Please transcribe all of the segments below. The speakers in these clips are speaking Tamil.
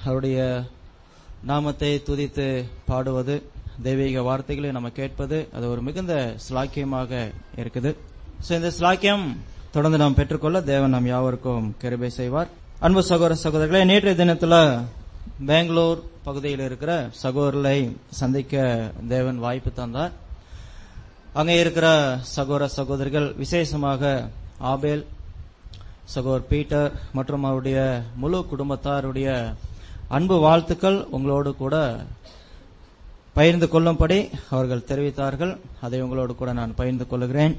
அவருடைய நாமத்தை துதித்து பாடுவது தெய்வீக வார்த்தைகளை நம்ம கேட்பது அது ஒரு மிகுந்த ஸ்லாக்கியமாக இருக்குது சோ இந்த ஸ்லாக்கியம் தொடர்ந்து நாம் பெற்றுக்கொள்ள தேவன் நாம் யாவருக்கும் கிருபை செய்வார் அன்பு சகோதர சகோதரர்களே நேற்றைய தினத்துல பெங்களூர் பகுதியில் இருக்கிற சகோதரர்களை சந்திக்க தேவன் வாய்ப்பு தந்தார் அங்கே இருக்கிற சகோதர சகோதரிகள் விசேஷமாக ஆபேல் சகோதர் பீட்டர் மற்றும் அவருடைய முழு குடும்பத்தாருடைய அன்பு வாழ்த்துக்கள் உங்களோடு கூட பகிர்ந்து கொள்ளும்படி அவர்கள் தெரிவித்தார்கள் அதை உங்களோடு கூட நான் பகிர்ந்து கொள்கிறேன்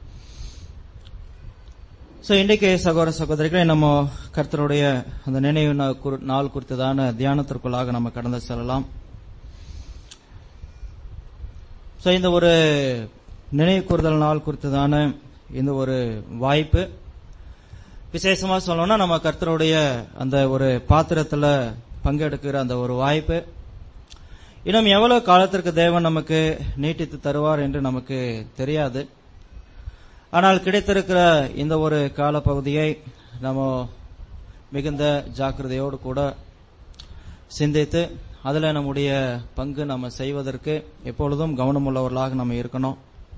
சோ இன்றைக்கு சகோதர சகோதரிகளை நம்ம கர்த்தருடைய அந்த நினைவு நா- குறி- நாள் குறித்ததான தியானத்திற்குள்ளாக நம்ம கடந்து செல்லலாம் சோ இந்த ஒரு நினைவு கூறுதல் நாள் குறித்ததான இந்த ஒரு வாய்ப்பு விசேஷமா சொல்லணும்னா நம்ம கர்த்தருடைய அந்த ஒரு பாத்திரத்துல பங்கெடுக்கிற அந்த ஒரு வாய்ப்பு இன்னும் எவ்வளவு காலத்திற்கு தேவன் நமக்கு நீட்டித்து தருவார் என்று நமக்கு தெரியாது ஆனால் கிடைத்திருக்கிற இந்த ஒரு காலப்பகுதியை நம்ம மிகுந்த ஜாக்கிரதையோடு கூட சிந்தித்து அதுல நம்முடைய பங்கு நம்ம செய்வதற்கு எப்பொழுதும் கவனமுள்ளவர்களாக நம்ம இருக்கணும்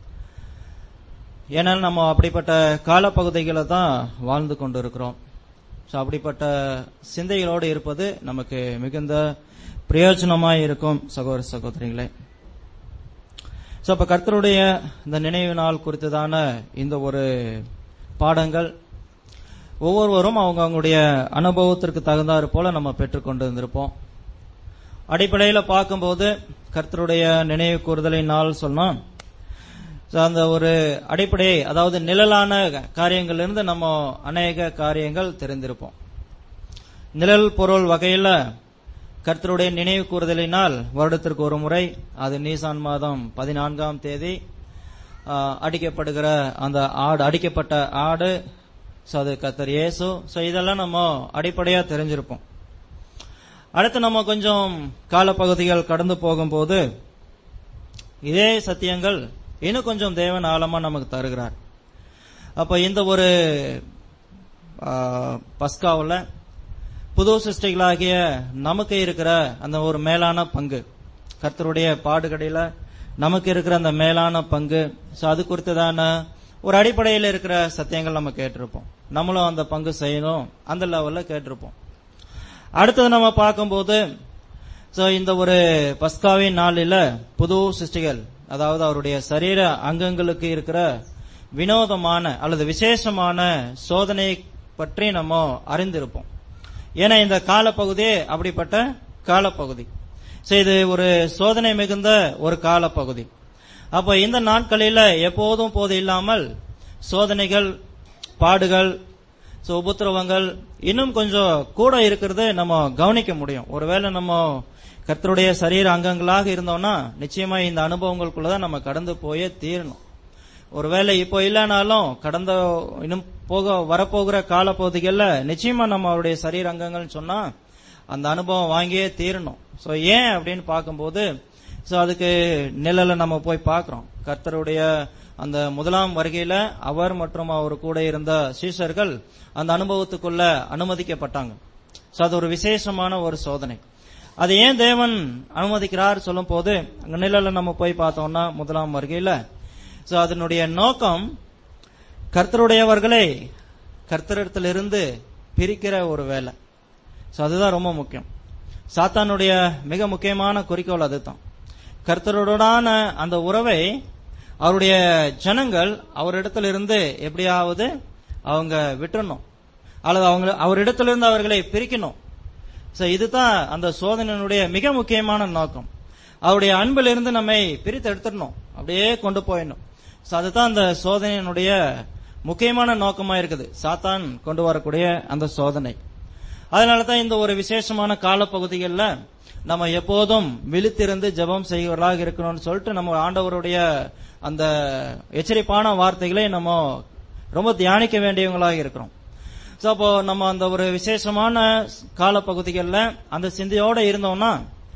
ஏனால் நம்ம அப்படிப்பட்ட காலப்பகுதிகளை தான் வாழ்ந்து கொண்டு இருக்கிறோம் ஸோ அப்படிப்பட்ட சிந்தைகளோடு இருப்பது நமக்கு மிகுந்த பிரயோஜனமாய் இருக்கும் சகோதர சகோதரிகளே ஸோ அப்ப கர்த்தருடைய இந்த நினைவு நாள் குறித்ததான இந்த ஒரு பாடங்கள் ஒவ்வொருவரும் அவங்க அவங்களுடைய அனுபவத்திற்கு தகுந்தாறு போல நம்ம பெற்றுக்கொண்டு இருந்திருப்போம் அடிப்படையில பார்க்கும்போது கர்த்தருடைய நினைவு கூறுதலின் நாள் சொன்னா So, அந்த ஒரு அடிப்படை அதாவது நிழலான காரியங்களிலிருந்து நம்ம அநேக காரியங்கள் தெரிந்திருப்போம் நிழல் பொருள் வகையில கர்த்தருடைய நினைவு கூறுதலினால் வருடத்திற்கு ஒரு முறை அது நீசான் மாதம் பதினான்காம் தேதி ஆ, அடிக்கப்படுகிற அந்த ஆடு அடிக்கப்பட்ட ஆடு so அது கர்த்தர் இயேசு சோ இதெல்லாம் நம்ம அடிப்படையா தெரிஞ்சிருப்போம் அடுத்து நம்ம கொஞ்சம் காலப்பகுதிகள் கடந்து போகும்போது இதே சத்தியங்கள் இன்னும் கொஞ்சம் தேவன் ஆழமா நமக்கு தருகிறார் அப்ப இந்த ஒரு பஸ்காவில் புது சிருஷ்டிகளாகிய நமக்கு இருக்கிற அந்த ஒரு மேலான பங்கு கர்த்தருடைய பாடுகடையில நமக்கு இருக்கிற அந்த மேலான பங்கு சோ அது குறித்ததான ஒரு அடிப்படையில் இருக்கிற சத்தியங்கள் நம்ம கேட்டிருப்போம் நம்மளும் அந்த பங்கு செய்யணும் அந்த லெவல்ல கேட்டிருப்போம் அடுத்தது நம்ம பார்க்கும்போது சோ இந்த ஒரு பஸ்காவின் நாளில புது சிருஷ்டிகள் அதாவது அவருடைய சரீர அங்கங்களுக்கு இருக்கிற வினோதமான அல்லது விசேஷமான சோதனை பற்றி நம்ம அறிந்திருப்போம் ஏன்னா இந்த காலப்பகுதியே அப்படிப்பட்ட காலப்பகுதி சோ இது ஒரு சோதனை மிகுந்த ஒரு காலப்பகுதி அப்ப இந்த நாட்களில எப்போதும் போது இல்லாமல் சோதனைகள் பாடுகள் சோ உபத்திரவங்கள் இன்னும் கொஞ்சம் கூட இருக்கிறது நம்ம கவனிக்க முடியும் ஒருவேளை நம்ம கர்த்தருடைய சரீர அங்கங்களாக இருந்தோம்னா நிச்சயமா இந்த அனுபவங்களுக்குள்ளதான் நம்ம கடந்து போயே தீரணும் ஒருவேளை இப்போ இல்லைனாலும் கடந்த இன்னும் போக வரப்போகிற காலப்பகுதிகளில் நிச்சயமா நம்ம அவருடைய சரீர அங்கங்கள்னு சொன்னா அந்த அனுபவம் வாங்கியே தீரணும் சோ ஏன் அப்படின்னு பார்க்கும்போது சோ அதுக்கு நிழல நம்ம போய் பார்க்கிறோம் கர்த்தருடைய அந்த முதலாம் வருகையில அவர் மற்றும் அவர் கூட இருந்த சீஷர்கள் அந்த அனுபவத்துக்குள்ள அனுமதிக்கப்பட்டாங்க சோ அது ஒரு விசேஷமான ஒரு சோதனை அது ஏன் தேவன் அனுமதிக்கிறார் சொல்லும் போது அங்க நிழல நம்ம போய் பார்த்தோம்னா முதலாம் வருகையில சோ அதனுடைய நோக்கம் கர்த்தருடையவர்களை கர்த்தரிடத்திலிருந்து பிரிக்கிற ஒரு வேலை சோ அதுதான் ரொம்ப முக்கியம் சாத்தானுடைய மிக முக்கியமான குறிக்கோள் அதுதான் கர்த்தருடனான அந்த உறவை அவருடைய ஜனங்கள் அவரிடத்திலிருந்து எப்படியாவது அவங்க விட்டுறணும் அல்லது அவங்க அவரிடத்திலிருந்து அவர்களை பிரிக்கணும் சோ இதுதான் அந்த சோதனையினுடைய மிக முக்கியமான நோக்கம் அவருடைய அன்பிலிருந்து நம்மை பிரித்து எடுத்துடணும் அப்படியே கொண்டு போயிடணும் சோ அதுதான் அந்த சோதனையினுடைய முக்கியமான நோக்கமா இருக்குது சாத்தான் கொண்டு வரக்கூடிய அந்த சோதனை அதனாலதான் இந்த ஒரு விசேஷமான காலப்பகுதிகளில் நம்ம எப்போதும் விழித்திருந்து ஜெபம் செய்வர்களாக இருக்கணும்னு சொல்லிட்டு நம்ம ஆண்டவருடைய அந்த எச்சரிப்பான வார்த்தைகளை நம்ம ரொம்ப தியானிக்க வேண்டியவங்களாக இருக்கிறோம் சோ அப்போ நம்ம அந்த ஒரு விசேஷமான காலப்பகுதிகளில் அந்த சிந்தையோட இருந்தோம்னா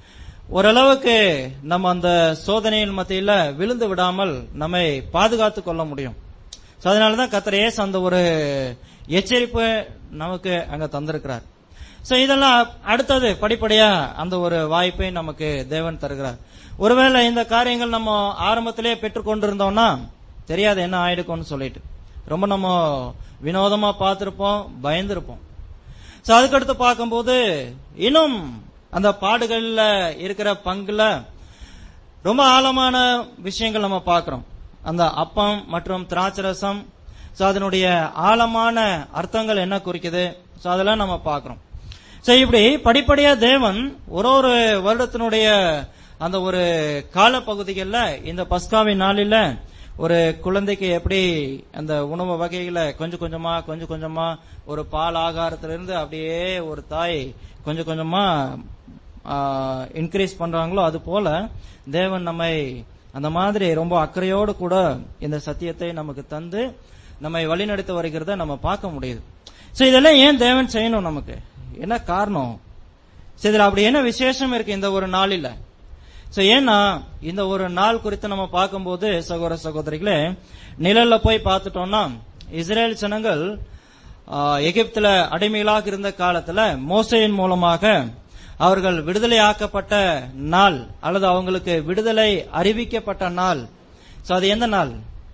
ஓரளவுக்கு நம்ம அந்த சோதனையின் மத்தியில விழுந்து விடாமல் நம்மை பாதுகாத்துக் கொள்ள முடியும் சோ அதனாலதான் கத்தர் இயேசு அந்த ஒரு எச்சரிப்பு நமக்கு அங்க தந்திருக்கிறார் சோ இதெல்லாம் அடுத்தது படிப்படியா அந்த ஒரு வாய்ப்பை நமக்கு தேவன் தருகிறார் ஒருவேளை இந்த காரியங்கள் நம்ம ஆரம்பத்திலே பெற்றுக்கொண்டிருந்தோம்னா தெரியாது என்ன ஆயிடுக்கும்னு சொல்லிட்டு ரொம்ப நம்ம வினோதமா பார்த்திருப்போம் பயந்திருப்போம் சோ அதுக்கடுத்து பார்க்கும்போது இன்னும் அந்த பாடுகள்ல இருக்கிற பங்குல ரொம்ப ஆழமான விஷயங்கள் நம்ம பார்க்கிறோம் அந்த அப்பம் மற்றும் திராட்சரசம் சோ அதனுடைய ஆழமான அர்த்தங்கள் என்ன குறிக்குது சோ அதெல்லாம் நம்ம பார்க்கிறோம் சோ இப்படி படிப்படியா தேவன் ஒரு ஒரு வருடத்தினுடைய அந்த ஒரு காலப்பகுதிகளில் இந்த பஸ்காவின் நாளில ஒரு குழந்தைக்கு எப்படி அந்த உணவு வகைகளை கொஞ்சம் கொஞ்சமா கொஞ்சம் கொஞ்சமா ஒரு பால் ஆகாரத்திலிருந்து அப்படியே ஒரு தாய் கொஞ்சம் கொஞ்சமா இன்க்ரீஸ் பண்றாங்களோ அது போல தேவன் நம்மை அந்த மாதிரி ரொம்ப அக்கறையோடு கூட இந்த சத்தியத்தை நமக்கு தந்து நம்மை வழிநடத்தி வருகிறத நம்ம பார்க்க முடியுது சோ இதெல்லாம் ஏன் தேவன் செய்யணும் நமக்கு என்ன காரணம் சரி இதுல அப்படி என்ன விசேஷம் இருக்கு இந்த ஒரு நாளில சோ ஏன்னா இந்த ஒரு நாள் குறித்து நம்ம பார்க்கும்போது சகோதர சகோதரிகளே நிழல்ல போய் பார்த்துட்டோம்னா இஸ்ரேல் ஜனங்கள் ஆ, எகிப்துல அடிமைகளாக இருந்த காலத்துல மோசையின் மூலமாக அவர்கள் விடுதலை ஆக்கப்பட்ட நாள் அல்லது அவங்களுக்கு விடுதலை அறிவிக்கப்பட்ட நாள் சோ அது எந்த நாள்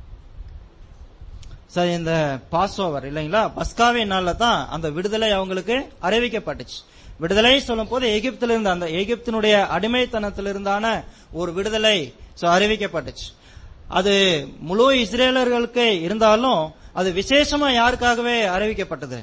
சரி இந்த பாஸ் ஓவர் இல்லைங்களா பஸ்காவின் நாள்ல தான் அந்த விடுதலை அவங்களுக்கு அறிவிக்கப்பட்டுச்சு விடுதலை சொல்லும் போது எகிப்தில இருந்த அந்த எகிப்தினுடைய அடிமைத்தனத்திலிருந்தான ஒரு விடுதலை சோ அறிவிக்கப்பட்டுச்சு அது முழு இஸ்ரேலர்களுக்கு இருந்தாலும் அது விசேஷமா யாருக்காகவே அறிவிக்கப்பட்டது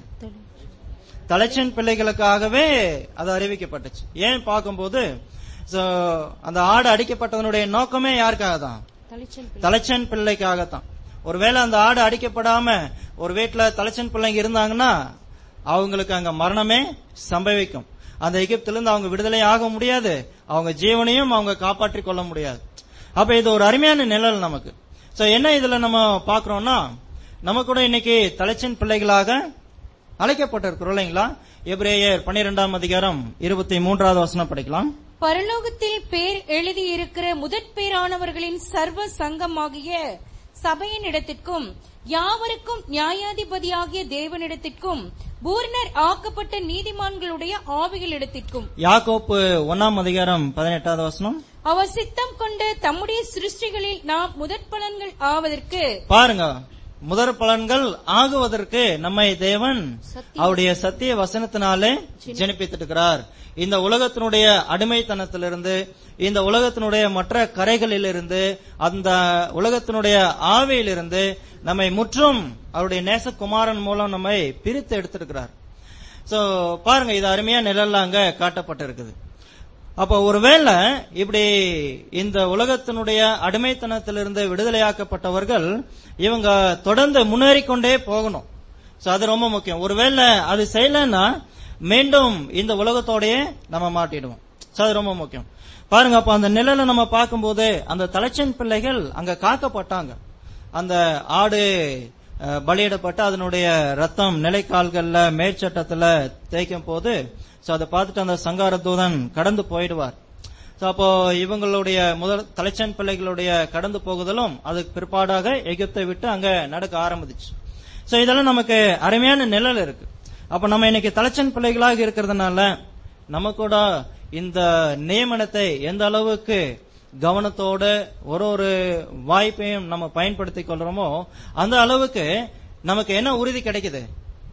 தலைச்சன் பிள்ளைகளுக்காகவே அது அறிவிக்கப்பட்டுச்சு ஏன் பார்க்கும்போது so, அந்த ஆடு அடிக்கப்பட்டதனுடைய நோக்கமே யாருக்காக தான் தலைச்சன் பிள்ளைக்காகத்தான் ஒருவேளை அந்த ஆடு அடிக்கப்படாம ஒரு வீட்டுல தலைச்சன் பிள்ளைங்க இருந்தாங்கன்னா அவங்களுக்கு அங்க மரணமே சம்பவிக்கும் அந்த எகிப்திலிருந்து அவங்க விடுதலை ஆக முடியாது அவங்க ஜீவனையும் அவங்க காப்பாற்றிக் கொள்ள முடியாது அப்ப இது ஒரு அருமையான நிழல் நமக்கு சோ என்ன இதுல நம்ம பாக்குறோம்னா நம்ம கூட இன்னைக்கு தலைச்சன் பிள்ளைகளாக அழைக்கப்பட்டிருக்கிறோம் இல்லைங்களா எபிரேயர் பன்னிரெண்டாம் அதிகாரம் இருபத்தி மூன்றாவது வசனம் படிக்கலாம் பரலோகத்தில் பேர் எழுதியிருக்கிற முதற் பேரானவர்களின் சர்வ சங்கமாகிய சபையின் இடத்திற்கும் யாவருக்கும் நியாயாதிபதியாகிய தேவனிடத்திற்கும் பூர்ணர் ஆக்கப்பட்ட நீதிமான்களுடைய ஆவிகளிடத்திற்கும் யாக்கோப்பு ஒன்னாம் அதிகாரம் பதினெட்டாவது வசனம் அவர் சித்தம் கொண்ட தம்முடைய சிருஷ்டிகளில் நாம் முதற் பலன்கள் ஆவதற்கு பாருங்க முதற் பலன்கள் ஆகுவதற்கு நம்மை தேவன் சத்திய- அவருடைய சத்திய வசனத்தினாலே ஜனிப்பித்திருக்கிறார் இந்த உலகத்தினுடைய அடிமைத்தனத்திலிருந்து இந்த உலகத்தினுடைய மற்ற கரைகளிலிருந்து அந்த உலகத்தினுடைய ஆவியிலிருந்து நம்மை முற்றும் அவருடைய நேசகுமாரன் மூலம் நம்மை பிரித்து எடுத்திருக்கிறார் சோ பாருங்க இது அருமையா நிழல்ல அங்க காட்டப்பட்டிருக்குது அப்ப ஒருவேளை இப்படி இந்த உலகத்தினுடைய அடிமைத்தனத்திலிருந்து விடுதலையாக்கப்பட்டவர்கள் இவங்க தொடர்ந்து முன்னேறிக் கொண்டே போகணும் சோ அது ரொம்ப முக்கியம் ஒருவேளை அது செய்யலைன்னா மீண்டும் இந்த உலகத்தோடயே நம்ம மாட்டிடுவோம் சோ அது ரொம்ப முக்கியம் பாருங்க அப்ப அந்த நிழலை நம்ம பார்க்கும்போது அந்த தலைச்சன் பிள்ளைகள் அங்க காக்கப்பட்டாங்க அந்த ஆடு அஹ், பலியிடப்பட்டு அதனுடைய ரத்தம் நிலைக்கால்கள்ல மேற்சட்டத்துல தேய்க்கும் போது சோ அதை பார்த்துட்டு அந்த சங்கார தூதன் கடந்து போயிடுவார் சோ அப்போ இவங்களுடைய முதல் தலைச்சன் பிள்ளைகளுடைய கடந்து போகுதலும் அதுக்கு பிற்பாடாக எகிப்தை விட்டு அங்க நடக்க ஆரம்பிச்சு சோ இதெல்லாம் நமக்கு அருமையான நிழல் இருக்கு அப்ப நம்ம இன்னைக்கு தலைச்சன் பிள்ளைகளாக இருக்கிறதுனால நம்ம கூட இந்த நியமனத்தை எந்த அளவுக்கு கவனத்தோட ஒரு ஒரு வாய்ப்பையும் நம்ம பயன்படுத்திக் கொள்றோமோ அந்த அளவுக்கு நமக்கு என்ன உறுதி கிடைக்குது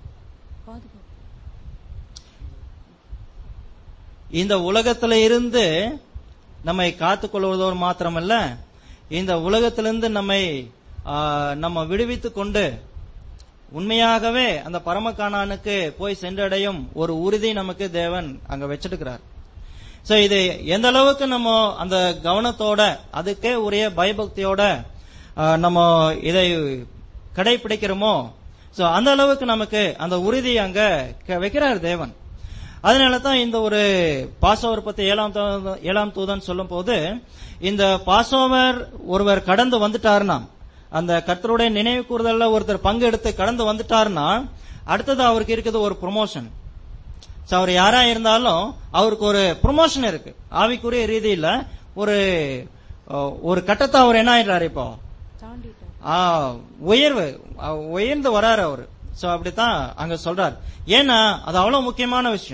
இந்த உலகத்துல இருந்து நம்மை காத்துக்கொள்வதோடு மாத்திரமல்ல இந்த உலகத்திலிருந்து நம்மை ஆ, நம்ம விடுவித்துக் கொண்டு உண்மையாகவே அந்த பரமகானானுக்கு போய் சென்றடையும் ஒரு உறுதி நமக்கு தேவன் அங்க வச்சிருக்கிறார் சோ இது எந்த அளவுக்கு நம்ம அந்த கவனத்தோட அதுக்கே உரிய பயபக்தியோட ஆ, நம்ம இதை கடைபிடிக்கிறோமோ சோ அந்த அளவுக்கு நமக்கு அந்த உறுதி அங்க க- வைக்கிறார் தேவன் அதனால தான் இந்த ஒரு பாசோவர் பத்தி ஏழாம் தூதன் ஏழாம் தூதன் சொல்லும் போது இந்த பாசோவர் ஒருவர் கடந்து வந்துட்டாருன்னா அந்த கர்த்தருடைய நினைவு கூறுதல்ல ஒருத்தர் பங்கு எடுத்து கடந்து வந்துட்டாருன்னா அடுத்தது அவருக்கு இருக்குது ஒரு ப்ரொமோஷன் சோ அவர் யாரா இருந்தாலும் அவருக்கு ஒரு ப்ரொமோஷன் இருக்கு ஆவிக்குரிய ரீதியில ஒரு அஹ், ஒரு கட்டத்தை அவர் என்ன ஆயிடுறாரு இப்போ தாண்டிட்டார் ஆ, உயர்வு அ, உயர்ந்து வராரு அவரு சோ அப்படித்தான் அங்க சொல்றாரு ஏன்னா அது அவ்வளவு முக்கியமான விஷயம்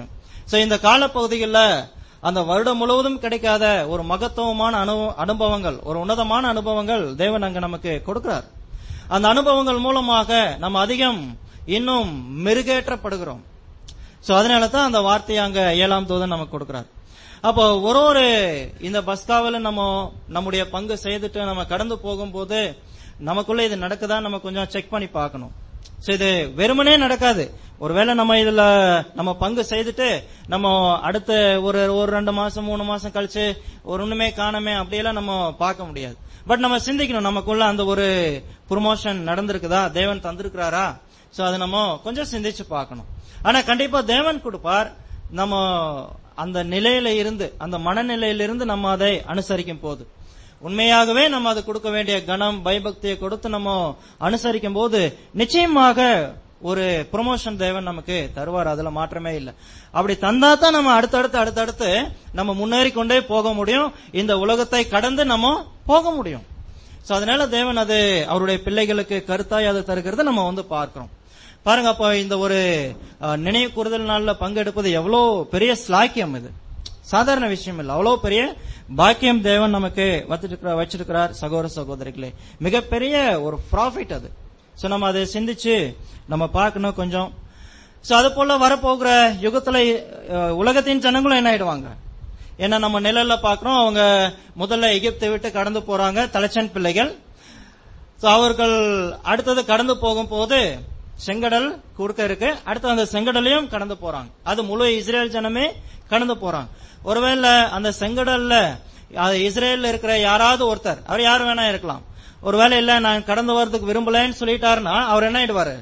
சோ இந்த காலப்பகுதிகளில் அந்த வருடம் முழுவதும் கிடைக்காத ஒரு மகத்துவமான அனு- அனுபவங்கள் ஒரு உன்னதமான அனுபவங்கள் தேவன் அங்க நமக்கு கொடுக்கிறார் அந்த அனுபவங்கள் மூலமாக நம்ம அதிகம் இன்னும் மெருகேற்றப்படுகிறோம் சோ அதனால தான் அந்த வார்த்தையை அங்க ஏழாம் தூதன் நமக்கு கொடுக்கிறார் அப்போ ஒரு ஒரு இந்த பஸ்காவில் நம்ம நம்முடைய பங்கு செய்துட்டு நம்ம கடந்து போகும்போது நமக்குள்ள இது நடக்குதா நம்ம கொஞ்சம் செக் பண்ணி பார்க்கணும் சோ இது வெறுமனே நடக்காது ஒருவேளை நம்ம இதுல நம்ம பங்கு செய்துட்டு நம்ம அடுத்த ஒரு ஒரு ரெண்டு மாசம் மூணு மாசம் கழிச்சு ஒரு ஒண்ணுமே காணமே அப்படியெல்லாம் நம்ம பார்க்க முடியாது பட் நம்ம சிந்திக்கணும் நமக்குள்ள அந்த ஒரு ப்ரொமோஷன் நடந்திருக்குதா தேவன் தந்திருக்கிறாரா சோ அதை நம்ம கொஞ்சம் சிந்திச்சு பார்க்கணும் ஆனா கண்டிப்பா தேவன் கொடுப்பார் நம்ம அந்த நிலையில இருந்து அந்த மனநிலையில இருந்து நம்ம அதை அனுசரிக்கும் போது உண்மையாகவே நம்ம அது கொடுக்க வேண்டிய கணம் பயபக்தியை கொடுத்து நம்ம அனுசரிக்கும் போது நிச்சயமாக ஒரு ப்ரொமோஷன் தேவன் நமக்கு தருவார் அதுல மாற்றமே இல்லை அப்படி தந்தா தான் நம்ம அடுத்தடுத்து அடுத்தடுத்து நம்ம முன்னேறி கொண்டே போக முடியும் இந்த உலகத்தை கடந்து நம்ம போக முடியும் சோ அதனால தேவன் அது அவருடைய பிள்ளைகளுக்கு கருத்தாய் அதை தருகிறத நம்ம வந்து பார்க்கிறோம் பாருங்க அப்போ இந்த ஒரு அஹ், நினைவு கூறுதல் நாள்ல பங்கெடுப்பது எவ்வளவு பெரிய ஸ்லாக்கியம் இது சாதாரண விஷயம் இல்ல அவ்வளவு பெரிய பாக்கியம் தேவன் நமக்கு வச்சிருக்கிறார் வச்சிருக்கிறார் சகோதர சகோதரிகளே மிகப்பெரிய ஒரு ப்ராஃபிட் அது சோ நம்ம அதை சிந்திச்சு நம்ம பார்க்கணும் கொஞ்சம் சோ அது போல வரப்போகிற யுகத்துல அஹ், உலகத்தின் ஜனங்களும் என்ன ஆயிடுவாங்க ஏன்னா நம்ம நிழல்ல பாக்குறோம் அவங்க முதல்ல எகிப்தை விட்டு கடந்து போறாங்க தலைச்சன் பிள்ளைகள் So, அவர்கள் அடுத்தது கடந்து போகும்போது செங்கடல் குறுக்க இருக்கு அடுத்து அந்த செங்கடலையும் கடந்து போறாங்க அது முழு இஸ்ரேல் ஜனமே கடந்து போறாங்க ஒருவேளை அந்த செங்கடல்ல அது இஸ்ரேல்ல இருக்கிற யாராவது ஒருத்தர் அவர் யார் வேணா இருக்கலாம் ஒருவேளை இல்ல நான் கடந்து வரதுக்கு விரும்பலன்னு சொல்லிட்டாருன்னா அவர் என்ன ஆயிடுவாரு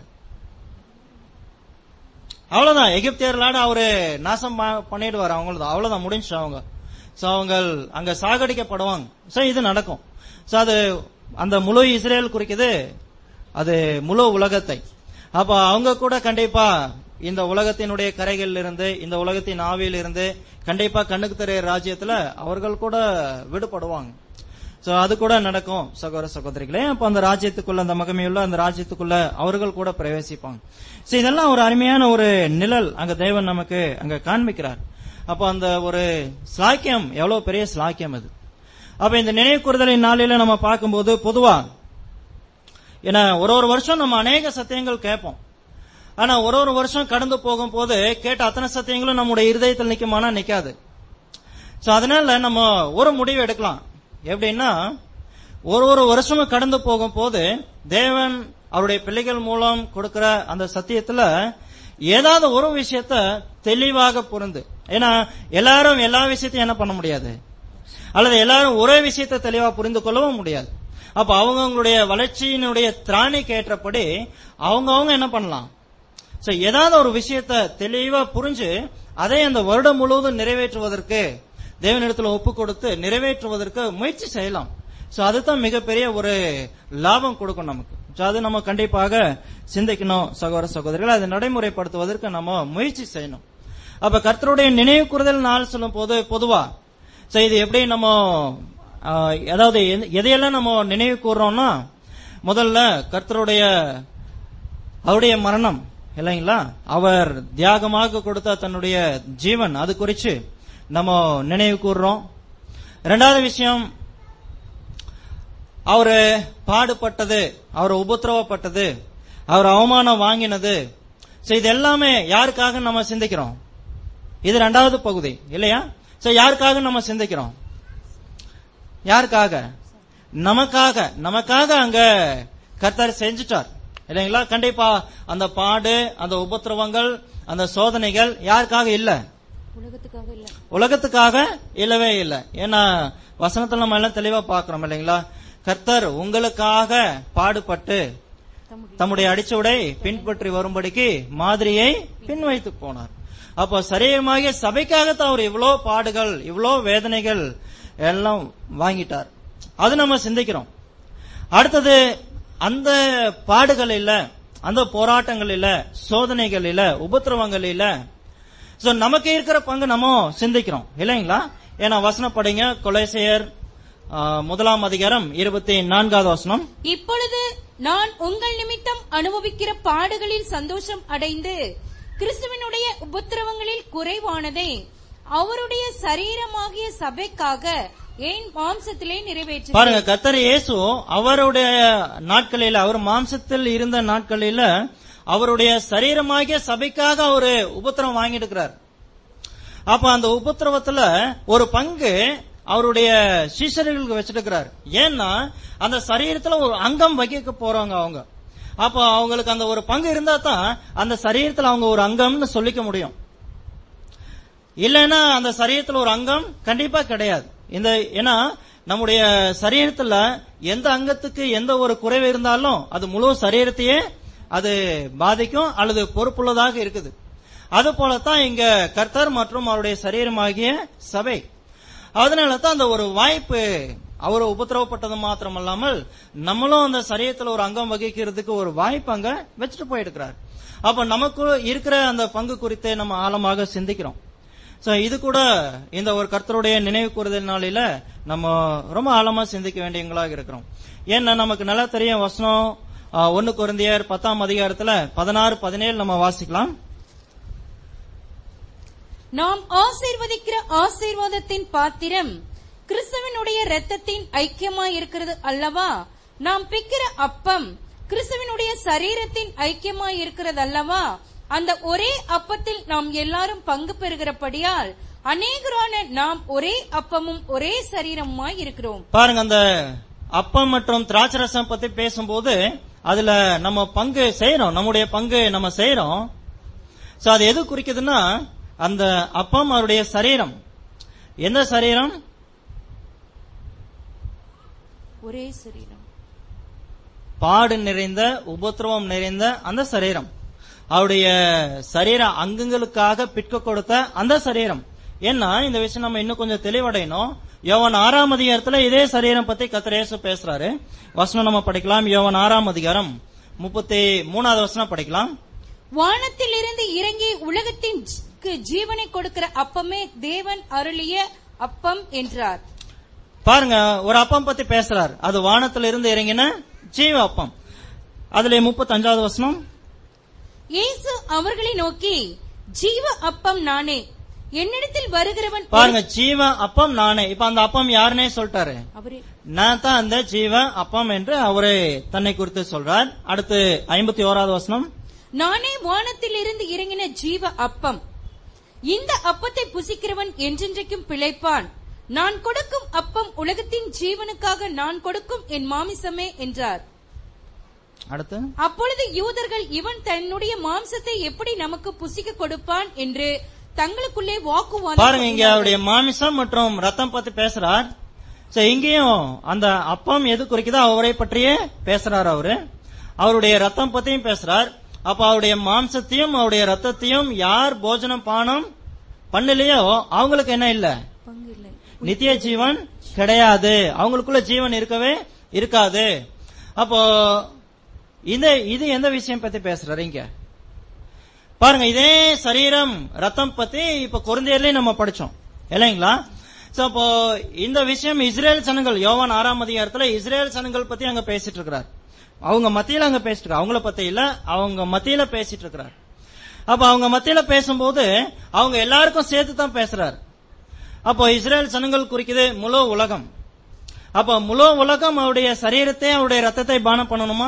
அவ்வளவுதான் எகிப்தியர்களாட அவரு நாசம் ப- பண்ணிடுவாரு அவங்களது அவ்வளவுதான் முடிஞ்சு அவங்க சோ அவங்க அங்க சாகடிக்கப்படுவாங்க சோ இது நடக்கும் சோ அது அந்த முழு இஸ்ரேல் குறிக்குது அது முழு உலகத்தை அப்ப அவங்க கூட கண்டிப்பா இந்த உலகத்தினுடைய கரைகளில் இருந்து இந்த உலகத்தின் ஆவியில் இருந்து கண்டிப்பா கண்ணுக்கு தெரிய ராஜ்யத்துல அவர்கள் கூட விடுபடுவாங்க சோ அது கூட நடக்கும் சகோதர சகோதரிகளே அப்ப அந்த ராஜ்யத்துக்குள்ள அந்த மகிமையுள்ள அந்த ராஜ்யத்துக்குள்ள அவர்கள் கூட பிரவேசிப்பாங்க சோ இதெல்லாம் ஒரு அருமையான ஒரு நிழல் அங்க தேவன் நமக்கு அங்க காண்பிக்கிறார் அப்ப அந்த ஒரு ஸ்லாக்கியம் எவ்வளவு பெரிய ஸ்லாக்கியம் அது அப்ப இந்த நினைவு கூறுதலின் நாளில நம்ம பார்க்கும்போது பொதுவா ஏன்னா ஒரு ஒரு வருஷம் நம்ம அநேக சத்தியங்கள் கேட்போம் ஆனா ஒரு ஒரு வருஷம் கடந்து போகும்போது கேட்ட அத்தனை சத்தியங்களும் நம்முடைய இருதயத்தில் நிக்குமானா நிக்காது சோ அதனால நம்ம ஒரு முடிவு எடுக்கலாம் எப்படின்னா ஒரு ஒரு வருஷமும் கடந்து போகும் போது தேவன் அவருடைய பிள்ளைகள் மூலம் கொடுக்கிற அந்த சத்தியத்துல ஏதாவது ஒரு விஷயத்த தெளிவாக புரிந்து ஏன்னா எல்லாரும் எல்லா விஷயத்தையும் என்ன பண்ண முடியாது அல்லது எல்லாரும் ஒரே விஷயத்தை தெளிவா புரிந்து கொள்ளவும் முடியாது அப்ப அவங்கவுங்களுடைய வளர்ச்சியினுடைய திராணிக்கு ஏற்றபடி அவங்கவங்க என்ன பண்ணலாம் சோ ஏதாவது ஒரு விஷயத்த தெளிவா புரிஞ்சு அதை அந்த வருடம் முழுவதும் நிறைவேற்றுவதற்கு தேவனிடத்துல ஒப்பு கொடுத்து நிறைவேற்றுவதற்கு முயற்சி செய்யலாம் சோ அதுதான் மிகப்பெரிய ஒரு லாபம் கொடுக்கும் நமக்கு சோ அது நம்ம கண்டிப்பாக சிந்திக்கணும் சகோதர சகோதரிகள் அதை நடைமுறைப்படுத்துவதற்கு நம்ம முயற்சி செய்யணும் அப்ப கர்த்தருடைய நினைவு கூறுதல் நாள் சொல்லும் போது பொதுவா சோ இது எப்படி நம்ம ஆஹ், அதாவது எந்த- எதையெல்லாம் நம்ம நினைவு கூறுறோம்னா முதல்ல கர்த்தருடைய அவருடைய மரணம் இல்லைங்களா அவர் தியாகமாக கொடுத்த தன்னுடைய ஜீவன் அது குறிச்சு நம்ம நினைவு கூறுறோம் ரெண்டாவது விஷயம் அவரு பாடுபட்டது அவர் உபத்திரவப்பட்டது அவர் அவமானம் வாங்கினது சோ இது எல்லாமே யாருக்காக நம்ம சிந்திக்கிறோம் இது ரெண்டாவது பகுதி இல்லையா சோ யாருக்காக நம்ம சிந்திக்கிறோம் யாருக்காக நமக்காக நமக்காக அங்க கர்த்தர் செஞ்சுட்டார் இல்லைங்களா கண்டிப்பா அந்த பாடு அந்த உபத்திரவங்கள் அந்த சோதனைகள் யாருக்காக இல்ல உலகத்துக்காக இல்ல உலகத்துக்காக இல்லவே இல்லை ஏன்னா வசனத்துல நம்ம எல்லாம் தெளிவா பாக்குறோம் இல்லைங்களா கர்த்தர் உங்களுக்காக பாடுபட்டு தம்முடைய தம்முடைய அடிச்சுவடை பின்பற்றி வரும்படிக்கு மாதிரியை பின் வைத்து போனார் அப்போ சரீரமாகிய சபைக்காகத்தான் அவர் இவ்வளோ பாடுகள் இவ்வளோ வேதனைகள் எல்லாம் வாங்கிட்டார் அது நம்ம சிந்திக்கிறோம் அடுத்தது அந்த பாடுகள் இல்ல அந்த போராட்டங்கள் இல்ல சோதனைகள் இல்ல உபத்திரவங்கள் இல்ல சோ நமக்கு இருக்கிற பங்கு நம்ம சிந்திக்கிறோம் இல்லைங்களா ஏன்னா வசனம் படிங்க கொலைசெயர் ஆ, முதலாம் அதிகாரம் இருபத்தி நான்காவது வசனம் இப்பொழுது நான் உங்கள் நிமித்தம் அனுபவிக்கிற பாடுகளில் சந்தோஷம் அடைந்து கிறிஸ்துவனுடைய உபத்திரவங்களில் குறைவானதை அவருடைய சரீரமாகிய சபைக்காக என் மாம்சத்திலே நிறைவேற்றி பாருங்க கத்தர் இயேசு அவருடைய நாட்களில அவர் மாம்சத்தில் இருந்த நாட்களில அவருடைய சரீரமாகிய சபைக்காக அவரு உபத்திரம் வாங்கிட்டு இருக்கிறார் அப்ப அந்த உபத்திரவத்துல ஒரு பங்கு அவருடைய சீசர்களுக்கு வச்சிருக்கிறார் ஏன்னா அந்த சரீரத்துல ஒரு அங்கம் வகிக்க போறாங்க அவங்க அப்ப அவங்களுக்கு அந்த ஒரு பங்கு இருந்தா தான் அந்த சரீரத்துல அவங்க ஒரு அங்கம்னு சொல்லிக்க முடியும் இல்லைன்னா அந்த சரீரத்துல ஒரு அங்கம் கண்டிப்பா கிடையாது இந்த ஏன்னா நம்முடைய சரீரத்துல எந்த அங்கத்துக்கு எந்த ஒரு குறைவு இருந்தாலும் அது முழு சரீரத்தையே அது பாதிக்கும் அல்லது பொறுப்புள்ளதாக இருக்குது அது போலத்தான் இங்க கர்த்தர் மற்றும் அவருடைய சரீரமாகிய சபை அதனால தான் அந்த ஒரு வாய்ப்பு அவர் உபத்திரவப்பட்டது மாத்திரம் அல்லாமல் நம்மளும் அந்த சரீரத்துல ஒரு அங்கம் வகிக்கிறதுக்கு ஒரு வாய்ப்பு அங்க வச்சுட்டு போயிருக்கிறார் அப்ப நமக்கு இருக்கிற அந்த பங்கு குறித்து நம்ம ஆழமாக சிந்திக்கிறோம் சோ இது கூட இந்த ஒரு கர்த்தருடைய நினைவு கூறுதல் நாளில நம்ம ரொம்ப ஆழமா சிந்திக்க வேண்டியவங்களாக இருக்கிறோம் ஏன்னா நமக்கு நல்லா தெரியும் வசனம் ஆ, ஒன்னு குருந்தியர் பத்தாம் அதிகாரத்துல பதினாறு பதினேழு நம்ம வாசிக்கலாம் நாம் ஆசீர்வதிக்கிற ஆசீர்வாதத்தின் பாத்திரம் கிறிஸ்துவனுடைய இரத்தத்தின் ஐக்கியமாய் இருக்கிறது அல்லவா நாம் பிக்கிற அப்பம் கிறிஸ்துவனுடைய சரீரத்தின் ஐக்கியமாய் இருக்கிறது அல்லவா அந்த ஒரே அப்பத்தில் நாம் எல்லாரும் பங்கு பெறுகிறபடியால் அநேகரான நாம் ஒரே அப்பமும் ஒரே சரீரமுமாய் இருக்கிறோம் பாருங்க அந்த அப்பம் மற்றும் திராட்சரசம் பத்தி பேசும்போது அதுல நம்ம பங்கு செய்யறோம் நம்முடைய பங்கு நம்ம செய்யறோம் சோ அது எது குறிக்குதுன்னா அந்த அப்பம் அவருடைய சரீரம் எந்த சரீரம் ஒரே சரீரம் பாடு நிறைந்த உபத்திரவம் நிறைந்த அந்த சரீரம் அவருடைய சரீர அங்கங்களுக்காக பிற்க கொடுத்த அந்த சரீரம் ஏன்னா இந்த விஷயம் நம்ம இன்னும் கொஞ்சம் தெளிவடையணும் யோவன் ஆறாம் அதிகாரத்துல இதே சரீரம் பத்தி கத்திரேசு பேசுறாரு வசனம் நம்ம படிக்கலாம் யோவன் ஆறாம் அதிகாரம் முப்பத்தி மூணாவது வசனம் படிக்கலாம் வானத்தில் இருந்து இறங்கி உலகத்தின் ஜ- ஜீவனை கொடுக்கிற அப்பமே தேவன் அருளிய அப்பம் என்றார் பாருங்க ஒரு அப்பம் பத்தி பேசுறார் அது வானத்துல இருந்து இறங்கின ஜீவ அப்பம் அதுல முப்பத்தஞ்சாவது வசனம் இயேசு அவர்களை நோக்கி ஜீவ அப்பம் நானே என்னிடத்தில் வருகிறவன் பாருங்க ஜீவ அப்பம் நானே இப்ப அந்த அப்பம் யாருன்னே சொல்லிட்டாரு அவரே நான் தான் அந்த ஜீவ அப்பம் என்று அவரே தன்னை குறித்து சொல்றார் அடுத்து ஐம்பத்தி ஓராவது வசனம் நானே வானத்தில் இருந்து இறங்கின ஜீவ அப்பம் இந்த அப்பத்தை புசிக்கிறவன் என்றென்றைக்கும் பிழைப்பான் நான் கொடுக்கும் அப்பம் உலகத்தின் ஜீவனுக்காக நான் கொடுக்கும் என் மாமிசமே என்றார் அடுத்து அப்பொழுது யூதர்கள் இவன் தன்னுடைய மாம்சத்தை எப்படி நமக்கு புசிக்க கொடுப்பான் என்று தங்களுக்குள்ளே வாக்குவாதம் பாருங்க இங்க அவருடைய மாமிசம் மற்றும் ரத்தம் பத்தி பேசுறார் சோ இங்கேயும் அந்த அப்பம் எது குறிக்குதோ அவரை பற்றியே பேசுறார் அவரு அவருடைய ரத்தம் பத்தியும் பேசுறார் அப்ப அவருடைய மாம்சத்தையும் அவருடைய ரத்தத்தையும் யார் போஜனம் பானம் பண்ணலையோ அவங்களுக்கு என்ன இல்ல பங்கு இல்லை நித்திய ஜீவன் கிடையாது அவங்களுக்குள்ள ஜீவன் இருக்கவே இருக்காது அப்போ இந்த இது எந்த விஷயம் பத்தி பேசுறாரு இங்க பாருங்க இதே சரீரம் ரத்தம் பத்தி இப்ப குழந்தையர்லயும் நம்ம படிச்சோம் இல்லைங்களா சோ அப்போ இந்த விஷயம் இஸ்ரேல் சனங்கள் யோவான் ஆறாம் அதிகாரத்துல இஸ்ரேல் சனங்கள் பத்தி அங்க பேசிட்டு இருக்கிறார் அவங்க மத்தியில அங்க பேசிட்டு இருக்காரு அவங்கள பத்தி இல்ல அவங்க மத்தியில பேசிட்டு இருக்கிறார் அப்ப அவங்க மத்தியில பேசும்போது அவங்க எல்லாருக்கும் சேர்த்து தான் பேசுறாரு அப்போ இஸ்ரேல் சனங்கள் குறிக்குது முழு உலகம் அப்ப முழு உலகம் அவருடைய சரீரத்தை அவருடைய ரத்தத்தை பானம் பண்ணணுமா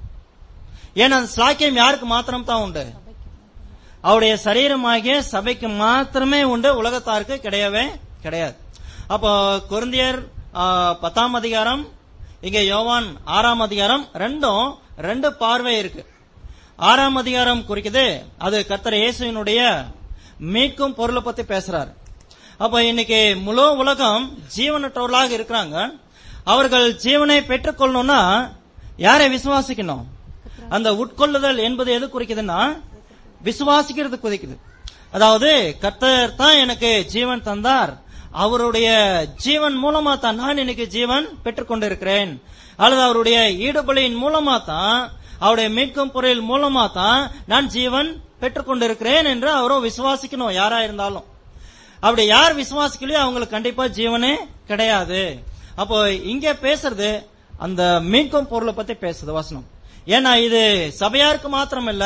ஏன்னா அந்த ஸ்லாக்கியம் யாருக்கு மாத்திரம் தான் உண்டு அவருடைய சரீரமாகிய சபைக்கு மாத்திரமே உண்டு உலகத்தாருக்கு கிடையவே கிடையாது அப்போ கொரிந்தியர் ஆ, பத்தாம் அதிகாரம் இங்க யோவான் ஆறாம் அதிகாரம் ரெண்டும் ரெண்டு பார்வை இருக்கு ஆறாம் அதிகாரம் குறிக்குது அது கர்த்தர் இயேசுவினுடைய மீட்கும் பொருளை பத்தி பேசுறாரு அப்ப இன்னைக்கு முழு உலகம் ஜீவனற்றவர்களாக இருக்கிறாங்க அவர்கள் ஜீவனை பெற்றுக்கொள்ளணும்னா யாரை விசுவாசிக்கணும் அந்த உட்கொள்ளுதல் என்பது எது குறிக்குதுன்னா விசுவாசிக்கிறது குறிக்குது அதாவது கர்த்தர் தான் எனக்கு ஜீவன் தந்தார் அவருடைய ஜீவன் மூலமா தான் நான் இன்னைக்கு ஜீவன் பெற்றுக்கொண்டிருக்கிறேன் அல்லது அவருடைய ஈடுபலியின் மூலமா தான் அவருடைய மீட்கும் பொருள் மூலமா தான் நான் ஜீவன் பெற்றுக்கொண்டிருக்கிறேன் என்று அவரும் விசுவாசிக்கணும் யாரா இருந்தாலும் அப்படி யார் விசுவாசிக்கலையோ அவங்களுக்கு கண்டிப்பா ஜீவனே கிடையாது அப்போ இங்க பேசுறது அந்த மீட்கும் பொருளை பத்தி பேசுது வசனம் ஏன்னா இது சபையாருக்கு மாத்திரம் இல்ல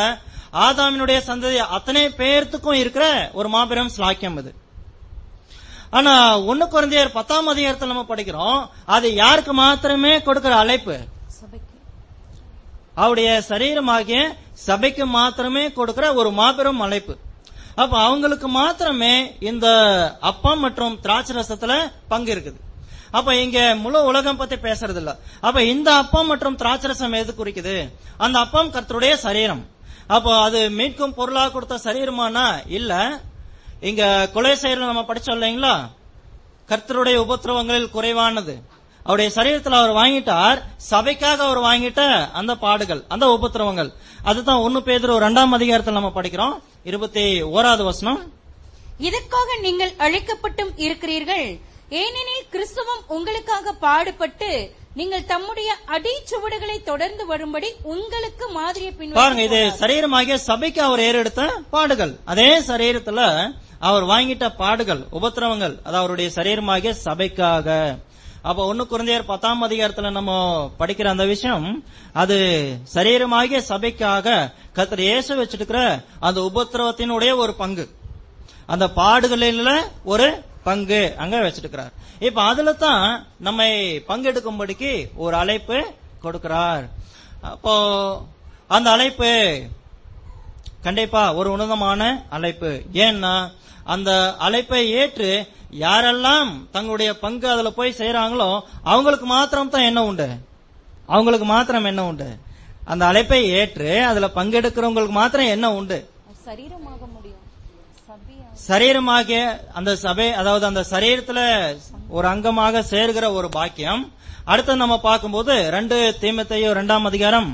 ஆதாமினுடைய சந்ததி அத்தனை பேர்த்துக்கும் இருக்கிற ஒரு மாபெரும் ஸ்லாக்கியம் இது ஆனா ஒண்ணு குழந்தையர் பத்தாம் அதிகாரத்தில் நம்ம படிக்கிறோம் அது யாருக்கு மாத்திரமே கொடுக்கிற அழைப்பு சபைக்கு அவருடைய சரீரமாகிய சபைக்கு மாத்திரமே கொடுக்கிற ஒரு மாபெரும் அழைப்பு அப்ப அவங்களுக்கு மாத்திரமே இந்த அப்பம் மற்றும் திராட்சை ரசத்துல பங்கு இருக்குது அப்ப இங்க முழு உலகம் பத்தி பேசுறது இல்ல அப்ப இந்த அப்பம் மற்றும் திராட்சை ரசம் எது குறிக்குது அந்த அப்பம் கர்த்தருடைய சரீரம் அப்போ அது மீட்கும் பொருளா கொடுத்த சரீரமானா இல்ல இங்க கொலை செயல நம்ம படிச்சோம் இல்லைங்களா கர்த்தருடைய உபத்திரவங்களில் குறைவானது அவருடைய சரீரத்தில் அவர் வாங்கிட்டார் சபைக்காக அவர் வாங்கிட்ட அந்த பாடுகள் அந்த உபத்திரவங்கள் அதுதான் ஒன்னு பேதர் ரெண்டாம் அதிகாரத்தில் நம்ம படிக்கிறோம் இருபத்தி ஓராவது வசனம் இதற்காக நீங்கள் அழைக்கப்பட்டும் இருக்கிறீர்கள் ஏனெனில் கிறிஸ்துவும் உங்களுக்காக பாடுபட்டு நீங்கள் தம்முடைய அடிச்சுவடுகளை தொடர்ந்து வரும்படி உங்களுக்கு மாதிரியை பாருங்க இது பின்பற்றி சரீரமாகிய சபைக்கு அவர் ஏறெடுத்த பாடுகள் அதே சரீரத்துல அவர் வாங்கிட்ட பாடுகள் உபத்திரவங்கள் அது அவருடைய சரீரமாகிய சபைக்காக அப்ப ஒண்ணு குழந்தையர் பத்தாம் அதிகாரத்துல நம்ம படிக்கிற அந்த விஷயம் அது சரீரமாகிய சபைக்காக கர்த்தர் இயேசு வச்சிருக்கிற அந்த உபத்திரவத்தினுடைய ஒரு பங்கு அந்த பாடுகளில் ஒரு பங்கு அங்க வச்சிருக்கிறார் இப்ப அதுல தான் நம்மை பங்கெடுக்கும்படிக்கு ஒரு அழைப்பு கொடுக்கிறார் அப்போ அந்த அழைப்பு கண்டிப்பா ஒரு உன்னதமான அழைப்பு ஏன்னா அந்த அழைப்பை ஏற்று யாரெல்லாம் தங்களுடைய பங்கு அதுல போய் செய்யறாங்களோ அவங்களுக்கு மாத்திரம் தான் என்ன உண்டு அவங்களுக்கு மாத்திரம் என்ன உண்டு அந்த அழைப்பை ஏற்று அதுல பங்கெடுக்கிறவங்களுக்கு மாத்திரம் என்ன உண்டு சரீரமாக முடியும் சபையா சரீரமாகிய அந்த சபை அதாவது அந்த சரீரத்துல ஒரு அங்கமாக சேர்கிற ஒரு பாக்கியம் அடுத்து நம்ம பார்க்கும்போது ரெண்டு தீமத்தையோ இரண்டாம் அதிகாரம்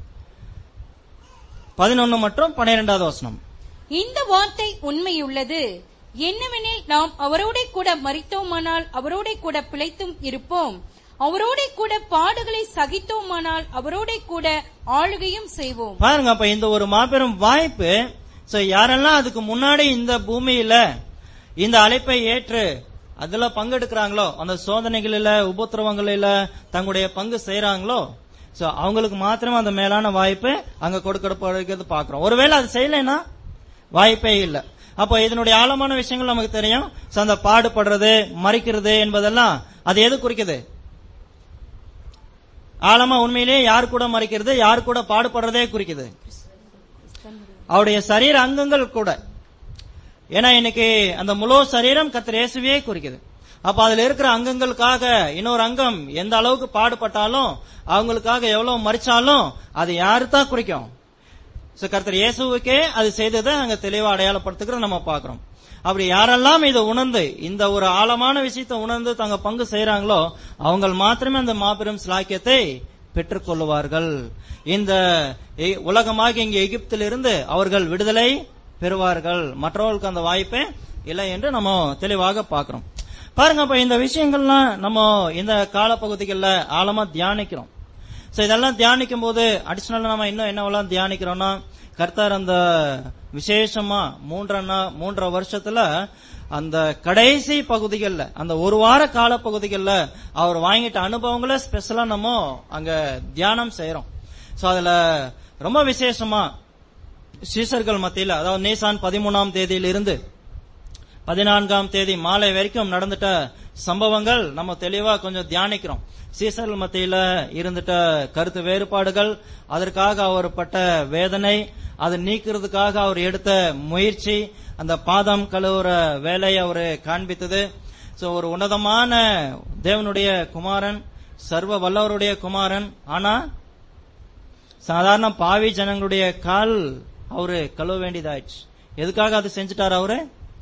பதினொன்னு மற்றும் பன்னிரெண்டாவது வசனம் இந்த வார்த்தை உண்மையுள்ளது என்னவெனில் நாம் அவரோட கூட மரித்தோமானால் அவரோட கூட பிழைத்தும் இருப்போம் அவரோட கூட பாடுகளை சகித்தோமானால் அவரோட கூட ஆளுகையும் செய்வோம் பாருங்க அப்ப இந்த ஒரு மாபெரும் வாய்ப்பு சோ யாரெல்லாம் அதுக்கு முன்னாடி இந்த பூமியில இந்த அழைப்பை ஏற்று அதுல பங்கெடுக்கிறாங்களோ அந்த சோதனைகளில உபத்திரவங்களில தங்களுடைய பங்கு செய்யறாங்களோ சோ அவங்களுக்கு மாத்திரம் அந்த மேலான வாய்ப்பு அங்க கொடுக்கப்படுகிறது பாக்குறோம் ஒருவேளை அது செய்யலைன்னா வாய்ப்பே இல்ல அப்போ இதனுடைய ஆழமான விஷயங்கள் நமக்கு தெரியும் சோ அந்த பாடுபடுறது மறிக்கிறது என்பதெல்லாம் அது எது குறிக்குது ஆழமா உண்மையிலேயே யார் கூட மறிக்கிறது யார் கூட பாடுபடுறதே குறிக்குது அவருடைய சரீர அங்கங்கள் கூட ஏன்னா இன்னைக்கு அந்த முழு சரீரம் கத்திர இயேசுவே குறிக்குது அப்ப அதுல இருக்கிற அங்கங்களுக்காக இன்னொரு அங்கம் எந்த அளவுக்கு பாடுபட்டாலும் அவங்களுக்காக எவ்வளவு மறிச்சாலும் அது யாரு தான் குறிக்கும் So, கர்த்தர் இயேசுவுக்கே அது செய்ததை அங்க தெளிவா அடையாளப்படுத்துகிறத நம்ம பாக்குறோம் அப்படி யாரெல்லாம் இதை உணர்ந்து இந்த ஒரு ஆழமான விஷயத்தை உணர்ந்து தங்க பங்கு செய்யறாங்களோ அவங்க மாத்திரமே அந்த மாபெரும் சிலாக்கியத்தை பெற்றுக் கொள்ளுவார்கள் இந்த எ- உலகமாக இங்கே எகிப்திலிருந்து அவர்கள் விடுதலை பெறுவார்கள் மற்றவர்களுக்கு அந்த வாய்ப்பே இல்லை என்று நம்ம தெளிவாக பார்க்கிறோம் பாருங்க அப்ப இந்த விஷயங்கள்லாம் நம்ம இந்த காலப்பகுதிகளில் ஆழமா தியானிக்கிறோம் சோ இதெல்லாம் தியானிக்கும் போது அடிஷனலா நம்ம இன்னும் என்னவெல்லாம் தியானிக்கிறோம்னா கர்த்தர் அந்த விசேஷமா மூன்றரை நா- மூன்றரை வருஷத்துல அந்த கடைசி பகுதிகளில் அந்த ஒரு வார கால பகுதிகளில் அவர் வாங்கிட்ட அனுபவங்களை ஸ்பெஷலா நம்ம அங்க தியானம் செய்யறோம் சோ அதுல ரொம்ப விசேஷமா சீசர்கள் மத்தியில அதாவது நீசான் பதிமூணாம் தேதியிலிருந்து பதினான்காம் தேதி மாலை வரைக்கும் நடந்துட்ட சம்பவங்கள் நம்ம தெளிவா கொஞ்சம் தியானிக்கிறோம் சீசர்கள் மத்தியில இருந்துட்ட கருத்து வேறுபாடுகள் அதற்காக அவர் பட்ட வேதனை அதை நீக்கிறதுக்காக அவர் எடுத்த முயற்சி அந்த பாதம் கழுவுற வேலையை அவர் காண்பித்தது சோ ஒரு உன்னதமான தேவனுடைய குமாரன் சர்வ வல்லவருடைய குமாரன் ஆனா சாதாரண பாவி ஜனங்களுடைய கால் அவரு கழுவ வேண்டியதாயிடுச்சு எதுக்காக அது செஞ்சுட்டார் அவரு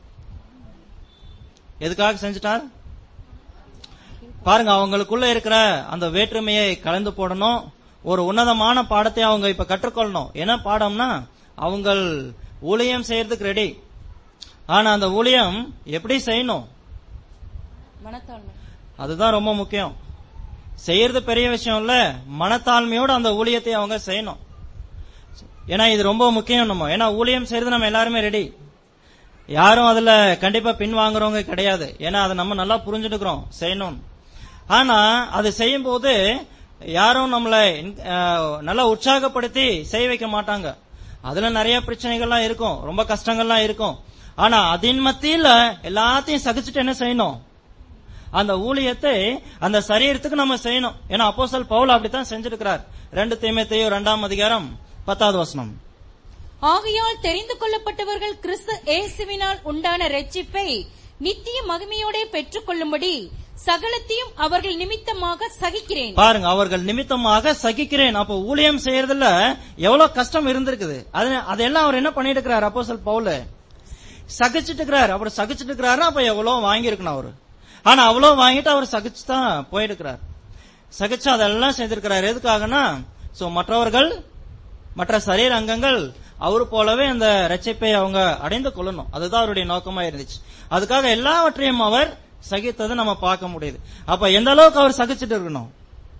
எதுக்காக செஞ்சுட்டார் பாருங்க அவங்களுக்குள்ள இருக்கிற அந்த வேற்றுமையை கலந்து போடணும் ஒரு உன்னதமான பாடத்தை அவங்க இப்ப கற்றுக்கொள்ளணும் என்ன பாடம்னா அவங்க ஊழியம் செய்யறதுக்கு ரெடி ஆனா அந்த ஊழியம் எப்படி செய்யணும் மனத்தாழ்மை அதுதான் ரொம்ப முக்கியம் செய்யறது பெரிய விஷயம் இல்ல மனத்தாழ்மையோட அந்த ஊழியத்தை அவங்க செய்யணும் ஏன்னா இது ரொம்ப முக்கியம் நம்ம ஏன்னா ஊழியம் செய்யறது நம்ம எல்லாருமே ரெடி யாரும் அதுல கண்டிப்பா பின் வாங்குறவங்க கிடையாது ஏன்னா அதை நம்ம நல்லா புரிஞ்சுட்டுக்கிறோம் செய்யணும் ஆனா அது செய்யும் போது யாரும் நம்மளை அஹ், நல்லா உற்சாகப்படுத்தி செய்ய வைக்க மாட்டாங்க அதுல நிறைய பிரச்சனைகள்லாம் இருக்கும் ரொம்ப கஷ்டங்கள்லாம் இருக்கும் ஆனா அதன் மத்தியில எல்லாத்தையும் சகிச்சுட்டு என்ன செய்யணும் அந்த ஊழியத்தை அந்த சரீரத்துக்கு நம்ம செய்யணும் ஏன்னா அப்போஸ்தலர் பவுல் அப்படித்தான் செஞ்சிருக்கிறார் ரெண்டு தீமைத்தையும் இரண்டாம் அதிகாரம் பத்தாவது வசனம் ஆகையால் தெரிந்து கொள்ளப்பட்டவர்கள் கிறிஸ்து இயேசுவினால் உண்டான ரட்சிப்பை நித்திய மகிமையோடே பெற்றுக்கொள்ளும்படி சகலத்தையும் அவர்கள் நிமித்தமாக சகிக்கிறேன் பாருங்க அவர்கள் நிமித்தமாக சகிக்கிறேன் அப்போ ஊழியம் செய்யறதுல எவ்வளவு கஷ்டம் இருந்திருக்குது அது அதெல்லாம் அவர் என்ன பண்ணிட்டு இருக்கிறார் அப்போஸ்தலர் பவுல் சகிச்சிட்டு இருக்கிறார் அவர் சகிச்சிட்டு இருக்கிறாருன்னா அப்ப எவ்வளவு வாங்கியிருக்கணும் அவரு ஆனா அவ்வளவு வாங்கிட்டு அவர் சகிச்சு தான் போயிருக்கிறார் சகிச்சு அதெல்லாம் செய்திருக்கிறார் எதுக்காகனா சோ மற்றவர்கள் மற்ற சரீர அங்கங்கள் அவரு போலவே அந்த ரட்சிப்பை அவங்க அடைந்து கொள்ளணும் அதுதான் அவருடைய நோக்கமா இருந்துச்சு அதுக்காக எல்லாவற்றையும் அவர் சகித்ததை நம்ம பார்க்க முடியுது அப்ப எந்த அளவுக்கு அவர் சகிச்சுட்டு இருக்கணும்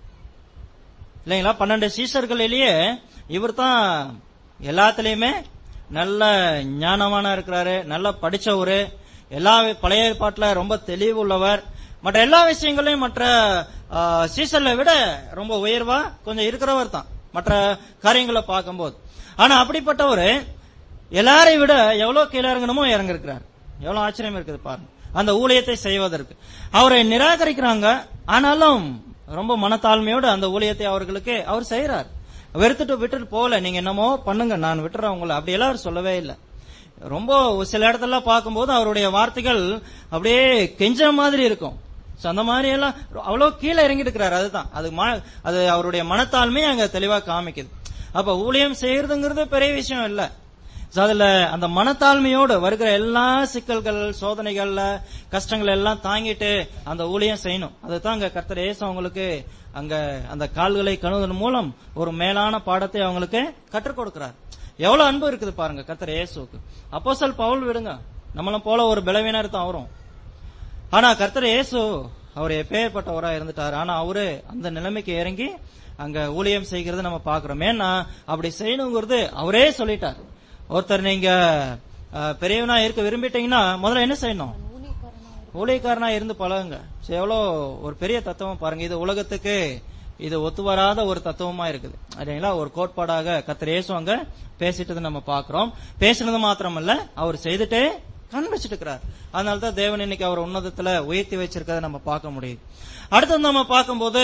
இல்லைங்களா பன்னெண்டு சீசர்களிலேயே இவர் தான் எல்லாத்துலயுமே நல்ல ஞானமான இருக்கிறாரு நல்லா படிச்சவரு எல்லா பழைய ஏற்பாட்டுல ரொம்ப தெளிவுள்ளவர் மற்ற எல்லா விஷயங்களையும் மற்ற ஆ, சீசர்ல விட ரொம்ப உயர்வா கொஞ்சம் இருக்கிறவர் தான் மற்ற காரியங்களை பார்க்கும்போது ஆனா அப்படிப்பட்டவரு எல்லாரையும் விட எவ்வளவு கீழே இறங்கணுமோ இறங்கிருக்கிறார் எவ்வளவு ஆச்சரியம் இருக்குது பாருங்க அந்த ஊழியத்தை செய்வதற்கு அவரை நிராகரிக்கிறாங்க ஆனாலும் ரொம்ப மனத்தாழ்மையோடு அந்த ஊழியத்தை அவர்களுக்கு அவர் செய்யறார் வெறுத்துட்டு விட்டுட்டு போகல நீங்க என்னமோ பண்ணுங்க நான் விட்டுறேன் உங்களை அப்படி எல்லாம் அவர் சொல்லவே இல்லை ரொம்ப ஒரு சில இடத்துல பார்க்கும்போது அவருடைய வார்த்தைகள் அப்படியே கெஞ்ச மாதிரி இருக்கும் So, அந்த மாதிரி எல்லாம் அவ்வளவு கீழே இறங்கிட்டு இருக்கிறாரு அதுதான் அது ம- அது அவருடைய மனத்தாழ்மை அங்க தெளிவா காமிக்குது அப்ப ஊழியம் செய்யறதுங்கிறது பெரிய விஷயம் இல்ல So, அதுல அந்த மனத்தாழ்மையோடு வருகிற எல்லா சிக்கல்கள் சோதனைகள்ல கஷ்டங்கள் எல்லாம் தாங்கிட்டு அந்த ஊழியம் செய்யணும் அதுதான் அங்க கர்த்தர் இயேசு அவங்களுக்கு அங்க அந்த கால்களை கழுவுவதன் மூலம் ஒரு மேலான பாடத்தை அவங்களுக்கு கற்றுக் கொடுக்கிறார் எவ்வளவு அன்பு இருக்குது பாருங்க கர்த்தர் இயேசுக்கு அப்போஸ்தலர் பவுல் விடுங்க நம்மளும் போல ஒரு பலவீனர் தான் அவரும் ஆனா கர்த்தர் இயேசு அவர் எப்பேற்பட்டவரா இருந்துட்டார் ஆனா அவரு அந்த நிலைமைக்கு இறங்கி அங்க ஊழியம் செய்கிறது நம்ம பாக்குறோம் ஏன்னா அப்படி செய்யணுங்கிறது அவரே சொல்லிட்டார் ஒருத்தர் நீங்க அஹ், பெரியவனா இருக்க விரும்பிட்டீங்கன்னா முதல்ல என்ன செய்யணும் ஊழியக்காரனா இருந்து பழகுங்க சரி, எவ்வளவு ஒரு பெரிய தத்துவம் பாருங்க இது உலகத்துக்கு இது ஒத்து வராத ஒரு தத்துவமா இருக்குது சரிங்களா ஒரு கோட்பாடாக கர்த்தர் இயேசு அங்க பேசிட்டது நம்ம பாக்குறோம் பேசினது மாத்திரமல்ல அவர் செய்துட்டே காண்பிச்சிட்டு இருக்கிறார் அதனாலதான் தேவன் இன்னைக்கு அவர் உன்னதத்துல உயர்த்தி வச்சிருக்கதை நம்ம பார்க்க முடியுது அடுத்து நம்ம பார்க்கும்போது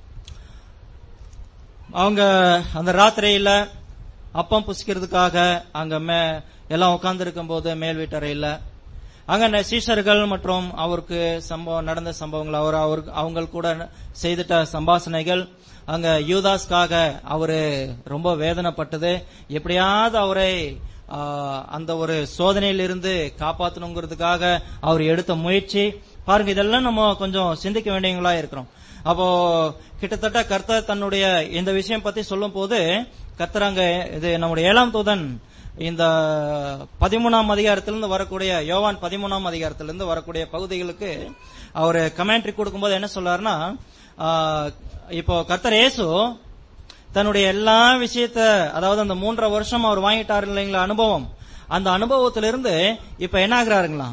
அவங்க அந்த ராத்திரியில அப்பம் புசிக்கிறதுக்காக அங்க மே எல்லாம் உட்கார்ந்து இருக்கும் போது மேல் வீட்டறையில அங்க ந- சீஷர்கள் மற்றும் அவருக்கு சம்பவம் நடந்த சம்பவங்கள் அவர் அவருக்கு அவங்க கூட செய்துட்ட சம்பாஷணைகள் அங்க யூதாஸ்க்காக அவரு ரொம்ப வேதனைப்பட்டது எப்படியாவது அவரை ஆ, அந்த ஒரு சோதனையிலிருந்து காப்பாத்தணுங்கிறதுக்காக அவர் எடுத்த முயற்சி பாருங்க இதெல்லாம் நம்ம கொஞ்சம் சிந்திக்க வேண்டியவங்களா இருக்கிறோம் அப்போ கிட்டத்தட்ட கர்த்தர் தன்னுடைய இந்த விஷயம் பத்தி சொல்லும் போது கர்த்தர் அங்க இது நம்முடைய ஏழாம் தூதன் இந்த பதிமூணாம் அதிகாரத்திலிருந்து வரக்கூடிய யோவான் பதிமூணாம் அதிகாரத்திலிருந்து வரக்கூடிய பகுதிகளுக்கு அவர் கமெண்ட்ரி கொடுக்கும்போது என்ன சொல்றாருன்னா ஆ, இப்போ கர்த்தர் இயேசு தன்னுடைய எல்லா விஷயத்த அதாவது அந்த மூன்றரை வருஷம் அவர் வாங்கிட்டாரு இல்லைங்களா அனுபவம் அந்த அனுபவத்திலிருந்து இப்ப என்ன ஆகுறாருங்களா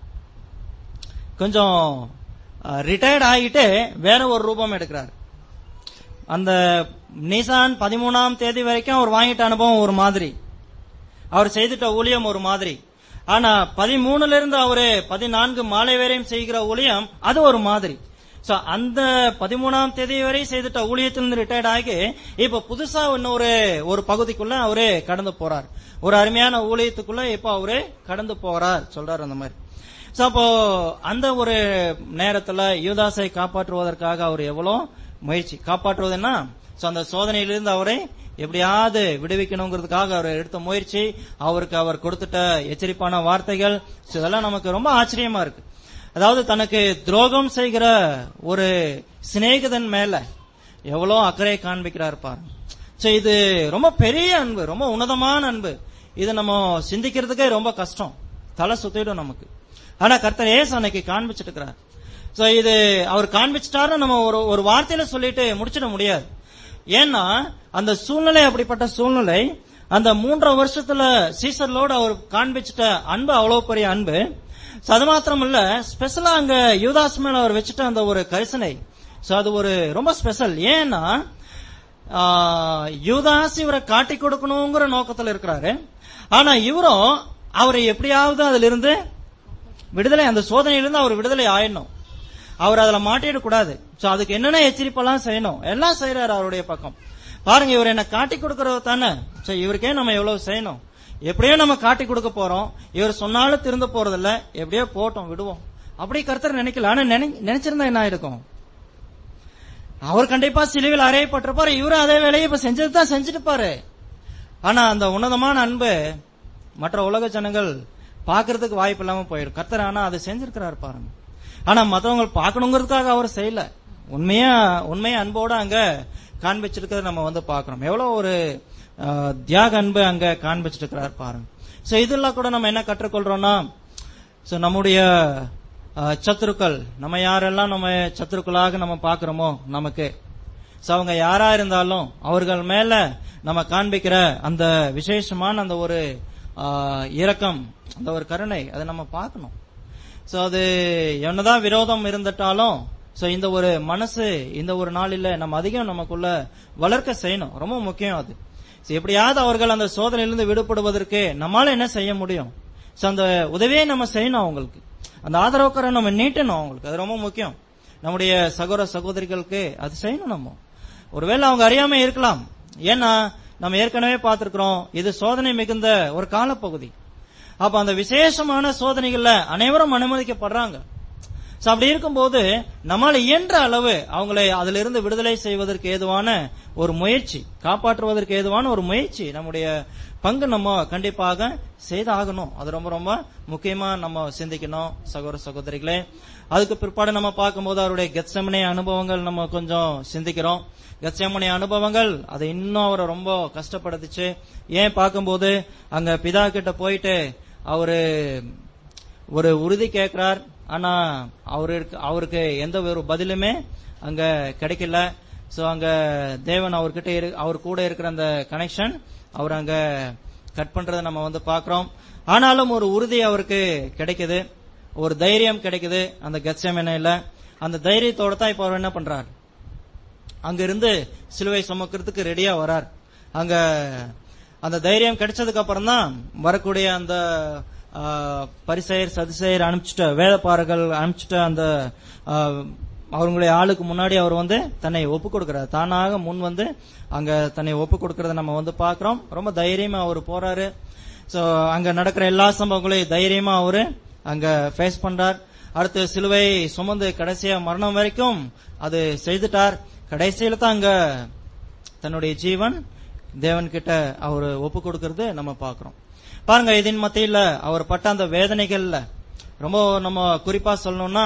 கொஞ்சம் ரிட்டையர்ட் ஆகிட்டு வேற ஒரு ரூபம் எடுக்கிறார் அந்த நிசான் பதிமூணாம் தேதி வரைக்கும் அவர் வாங்கிட்ட அனுபவம் ஒரு மாதிரி அவர் செய்துட்ட ஊழியம் ஒரு மாதிரி ஆனா பதிமூணுல இருந்து அவரு பதினான்கு மாலை வரையும் செய்கிற ஊழியம் அது ஒரு மாதிரி சோ அந்த பதிமூணாம் தேதி வரை செய்துட்ட ஊழியத்திலிருந்து ரிட்டையர்ட் ஆகி இப்ப புதுசா இன்னொரு ஒரு பகுதிக்குள்ள அவரு கடந்து போறார் ஒரு அருமையான ஊழியத்துக்குள்ள இப்ப அவரு கடந்து போறார் சொல்றாரு அந்த மாதிரி சோ அப்போ அந்த ஒரு நேரத்துல யூதாசை காப்பாற்றுவதற்காக அவர் எவ்வளவு முயற்சி காப்பாற்றுவதுன்னா சோ அந்த சோதனையிலிருந்து அவரை எப்படியாவது விடுவிக்கணுங்கிறதுக்காக அவர் எடுத்த முயற்சி அவருக்கு அவர் கொடுத்துட்ட எச்சரிப்பான வார்த்தைகள் so இதெல்லாம் நமக்கு ரொம்ப ஆச்சரியமா இருக்கு அதாவது தனக்கு துரோகம் செய்கிற ஒரு சிநேகிதன் மேல எவ்வளவு அக்கறை காண்பிக்கிறார் பாருங்க சோ இது ரொம்ப பெரிய அன்பு ரொம்ப உன்னதமான அன்பு இது நம்ம சிந்திக்கிறதுக்கே ரொம்ப கஷ்டம் தலை சுத்திடும் நமக்கு ஆனா கர்த்தர் ஏசு அன்னைக்கு காண்பிச்சிட்டு இருக்கிறார் சோ இது அவர் காண்பிச்சிட்டாரு நம்ம ஒரு ஒரு வார்த்தையில சொல்லிட்டு முடிச்சிட முடியாது ஏன்னா அந்த சூழ்நிலை அப்படிப்பட்ட சூழ்நிலை அந்த மூன்றரை வருஷத்துல சீசர்களோடு அவர் காண்பிச்சிட்ட அன்பு அவ்வளவு பெரிய அன்பு So அது மாத்திரம் இல்ல ஸ்பெஷலா அங்க யூதாஸ் மேல அவர் வச்சுட்ட அந்த ஒரு கரிசனை சோ அது ஒரு ரொம்ப ஸ்பெஷல் ஏன்னா ஆஹ், யூதாஸ் இவரை காட்டி கொடுக்கணுங்கிற நோக்கத்துல இருக்கிறாரு ஆனா இவரும் அவரை எப்படியாவது அதுல இருந்து விடுதலை அந்த சோதனையிலிருந்து அவர் விடுதலை ஆயிடணும் அவர் அதுல மாட்டிடக் கூடாது சோ அதுக்கு என்னென்ன எச்சரிப்பெல்லாம் செய்யணும் எல்லாம் செய்யறாரு அவருடைய பக்கம் பாருங்க இவர் என்ன காட்டி கொடுக்கறது தானே சோ இவருக்கே நம்ம எவ்வளவு செய்யணும் எப்படியோ நம்ம காட்டி கொடுக்க போறோம் இவர் சொன்னாலும் திருந்த போறதில்ல எப்படியோ போட்டோம் விடுவோம் அப்படி கருத்தர் நினைக்கல ஆனா நினை- நினைச்சிருந்தா என்ன ஆயிருக்கும் அவர் கண்டிப்பா சிலுவையில் அறையப்பட்டிருப்பாரு இவரும் அதே வேலையை இப்ப செஞ்சது தான் செஞ்சுட்டு பாரு ஆனா அந்த உன்னதமான அன்பு மற்ற உலக ஜனங்கள் பாக்குறதுக்கு வாய்ப்பு இல்லாம போயிடும் கர்த்தர் ஆனா அதை செஞ்சிருக்கிறாரு பாருங்க ஆனா மத்தவங்க பார்க்கணுங்கிறதுக்காக அவர் செய்யல உண்மையா உண்மையா அன்போட அங்க காண்பிச்சிருக்கிறத நம்ம வந்து பாக்குறோம் எவ்வளவு ஒரு அஹ், தியாக அன்பு அங்க காண்பிச்சிட்டு இருக்கிறார் பாருங்க சோ இதெல்லாம் கூட நம்ம என்ன கற்றுக்கொள்றோம்னா சோ நம்முடைய அஹ், சத்துருக்கள் நம்ம யாரெல்லாம் நம்ம சத்துருக்களாக நம்ம பாக்குறோமோ நமக்கு சோ அவங்க யாரா இருந்தாலும் அவர்கள் மேல நம்ம காண்பிக்கிற அந்த விசேஷமான அந்த ஒரு ஆஹ், இரக்கம் அந்த ஒரு கருணை அதை நம்ம பார்க்கணும் சோ அது என்னதான் விரோதம் இருந்துட்டாலும் சோ இந்த ஒரு மனசு இந்த ஒரு நாளில நம்ம அதிகம் நமக்குள்ள வளர்க்க செய்யணும் ரொம்ப முக்கியம் அது So, எப்படியாவது அவர்கள் அந்த சோதனையிலிருந்து விடுபடுவதற்கு நம்மால என்ன செய்ய முடியும் சோ அந்த உதவியை நம்ம செய்யணும் அவங்களுக்கு அந்த ஆதரவுக்கரை நம்ம நீட்டணும் அவங்களுக்கு அது ரொம்ப முக்கியம் நம்முடைய சகோதர சகோதரிகளுக்கு அது செய்யணும் நம்ம ஒருவேளை அவங்க அறியாம இருக்கலாம் ஏன்னா நம்ம ஏற்கனவே பார்த்திருக்கிறோம் இது சோதனை மிகுந்த ஒரு காலப்பகுதி அப்ப அந்த விசேஷமான சோதனைகள்ல அனைவரும் அனுமதிக்கப்படுறாங்க So, அப்படி இருக்கும்போது நம்மால இயன்ற அளவு அவங்களை அதிலிருந்து இருந்து விடுதலை செய்வதற்கு ஏதுவான ஒரு முயற்சி காப்பாற்றுவதற்கு ஏதுவான ஒரு முயற்சி நம்முடைய பங்கு நம்ம கண்டிப்பாக செய்தாகணும் அது ரொம்ப ரொம்ப முக்கியமா நம்ம சிந்திக்கணும் சகோதர சகோதரிகளே அதுக்கு பிற்பாடு நம்ம பார்க்கும்போது அவருடைய கெத்சமனே அனுபவங்கள் நம்ம கொஞ்சம் சிந்திக்கிறோம் கெத்சமனே அனுபவங்கள் அது இன்னும் அவரை ரொம்ப கஷ்டப்படுத்துச்சு ஏன் பார்க்கும்போது அங்க பிதா கிட்ட போயிட்டு அவரு ஒரு உறுதி கேட்கிறார் ஆனா அவருக்கு அவருக்கு எந்த ஒரு பதிலுமே அங்க கிடைக்கல சோ அங்க தேவன் அவர்கிட்ட இரு- அவர் கூட இருக்கிற அந்த கனெக்ஷன் அவர் அங்க கட் பண்றதை நம்ம வந்து பாக்குறோம் ஆனாலும் ஒரு உறுதி அவருக்கு கிடைக்குது ஒரு தைரியம் கிடைக்குது அந்த கெட்சமேனையில அந்த தைரியத்தோட தான் இப்ப அவர் என்ன பண்றார் அங்க இருந்து சிலுவை சுமக்கிறதுக்கு ரெடியா வரார் அங்க அந்த தைரியம் கிடைச்சதுக்கு அப்புறம் தான் வரக்கூடிய அந்த ஆ, பரிசெயர் சதிசெயர் அனுப்பிச்சிட்ட வேதப்பாறைகள் அனுப்பிச்சிட்ட அந்த ஆ, அவங்களுடைய ஆளுக்கு முன்னாடி அவர் வந்து தன்னை ஒப்பு கொடுக்கிறார் தானாக முன் வந்து அங்க தன்னை ஒப்பு கொடுக்கறத நம்ம வந்து பாக்குறோம் ரொம்ப தைரியமா அவர் போறாரு சோ அங்க நடக்கிற எல்லா சம்பவங்களையும் தைரியமா அவரு அங்க ஃபேஸ் பண்றார் அடுத்து சிலுவை சுமந்து கடைசியா மரணம் வரைக்கும் அது செய்துட்டார் கடைசியில தான் அங்க தன்னுடைய ஜீவன் தேவன் கிட்ட அவர் ஒப்பு கொடுக்கறது நம்ம பாக்குறோம் பாருங்க இதன் மத்தியில அவர் பட்ட அந்த வேதனைகள்ல ரொம்ப நம்ம குறிப்பா சொல்லணும்னா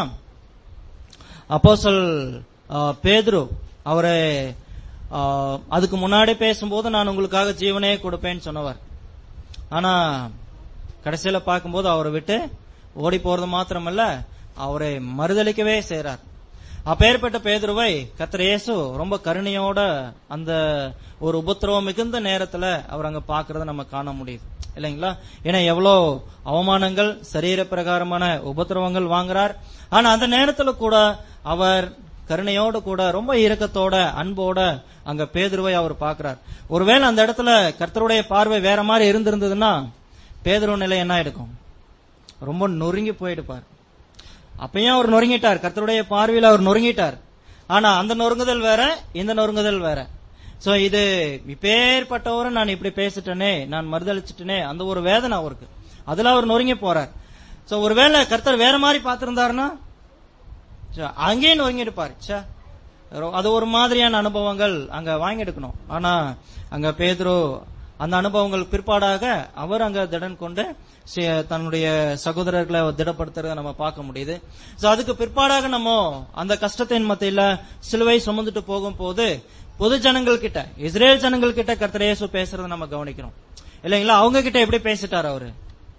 அப்போஸ்தல் ஆ, பேதுரு அவரை ஆ, அதுக்கு முன்னாடி பேசும்போது நான் உங்களுக்காக ஜீவனே கொடுப்பேன்னு சொன்னவர் ஆனா கடைசியில பார்க்கும்போது அவரை விட்டு ஓடி போறது மாத்திரமல்ல அவரை மறுதளிக்கவே செய்றார் அப்பேற்பட்ட பேதுருவை கர்த்தர் இயேசு ரொம்ப கருணையோட அந்த ஒரு உபத்திரவம் மிகுந்த நேரத்துல அவர் அங்க பாக்குறத நம்ம காண முடியுது இல்லைங்களா ஏன்னா எவ்வளோ அவமானங்கள் சரீர பிரகாரமான உபத்திரவங்கள் வாங்குறார் ஆனா அந்த நேரத்துல கூட அவர் கருணையோடு கூட ரொம்ப இரக்கத்தோட அன்போட அங்க பேதுருவை அவர் பார்க்கிறார் ஒருவேளை அந்த இடத்துல கர்த்தருடைய பார்வை வேற மாதிரி இருந்திருந்ததுன்னா பேதுரு நிலை என்ன ஆயிடுக்கும் ரொம்ப நொறுங்கி போயிடுப்பார் அப்பயும் அவர் நொறுங்கிட்டார் கர்த்தருடைய பார்வையில் அவர் நொறுங்கிட்டார் ஆனா அந்த நொறுங்குதல் வேற இந்த நொறுங்குதல் வேற சோ இது இப்பேற்பட்டவரை நான் இப்படி பேசிட்டேனே நான் மறுதளிச்சிட்டேனே அந்த ஒரு வேதனை அவருக்கு அதுல அவர் நொறுங்கி போறார் சோ ஒருவேளை கர்த்தர் வேற மாதிரி பார்த்திருந்தாருன்னா ச்சே, அங்கேயும் நொறுங்கிடுப்பாரு ச்சே. ரொ- அது ஒரு மாதிரியான அனுபவங்கள் அங்க வாங்கி எடுக்கணும் ஆனா அங்க பேதுரு அந்த அனுபவங்கள் பிற்பாடாக அவர் அங்க திடன் கொண்டு சி- தன்னுடைய சகோதரர்களை அவர் திடப்படுத்துறத நம்ம பார்க்க முடியுது சோ அதுக்கு பிற்பாடாக நம்ம அந்த கஷ்டத்தின் மத்தியில சிலுவை சுமந்துட்டு போகும் போது பொது ஜனங்கள் கிட்ட இஸ்ரேல் ஜனங்கள் கிட்ட கர்த்தர் இயேசு பேசுறத நம்ம கவனிக்கிறோம் இல்லைங்களா அவங்க கிட்ட எப்படி பேசிட்டார் அவரு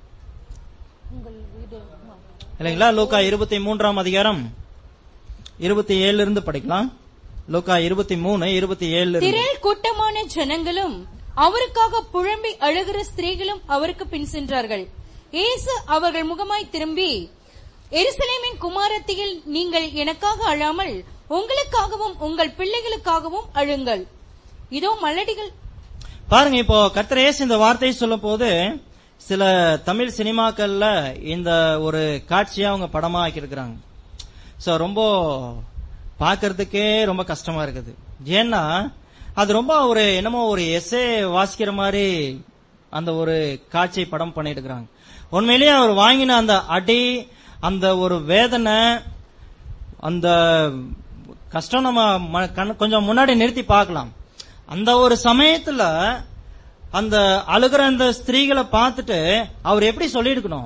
இல்லைங்களா லூக்கா இருபத்தி மூன்றாம் அதிகாரம் இருபத்தி ஏழுல இருந்து படிக்கலாம் லூக்கா இருபத்தி மூணு இருபத்தி ஏழுல இருந்து திரள் கூட்டமான ஜனங்களும் அவருக்காக புழம்பி அழுகிற ஸ்திரீகளும் அவருக்கு பின் சென்றார்கள் இயேசு அவர்கள் முகமாய் திரும்பி எருசலேமின் குமாரத்தியில் நீங்கள் எனக்காக அழாமல் உங்களுக்காகவும் உங்கள் பிள்ளைகளுக்காகவும் அழுங்கள் இதோ மலடிகள் பாருங்க இப்போ கர்த்தர் இயேசு இந்த வார்த்தையை சொல்லும் போது சில தமிழ் சினிமாக்கள்ல இந்த ஒரு காட்சியா அவங்க படமா ஆக்கியிருக்கிறாங்க சோ ரொம்ப பார்க்கிறதுக்கே ரொம்ப கஷ்டமா இருக்குது ஏன்னா அது ரொம்ப ஒரு என்னமோ ஒரு எஸ்ஏ வாசிக்கிற மாதிரி அந்த ஒரு காட்சி படம் பண்ணிட்டு இருக்கிறாங்க உண்மையிலேயே அவர் வாங்கின அந்த அடி அந்த ஒரு வேதனை அந்த கஷ்டம் நம்ம ம- கண்- கொஞ்சம் முன்னாடி நிறுத்தி பார்க்கலாம் அந்த ஒரு சமயத்துல அந்த அழுகிற அந்த ஸ்திரீகளை பார்த்துட்டு அவர் எப்படி சொல்லியிருக்கணும்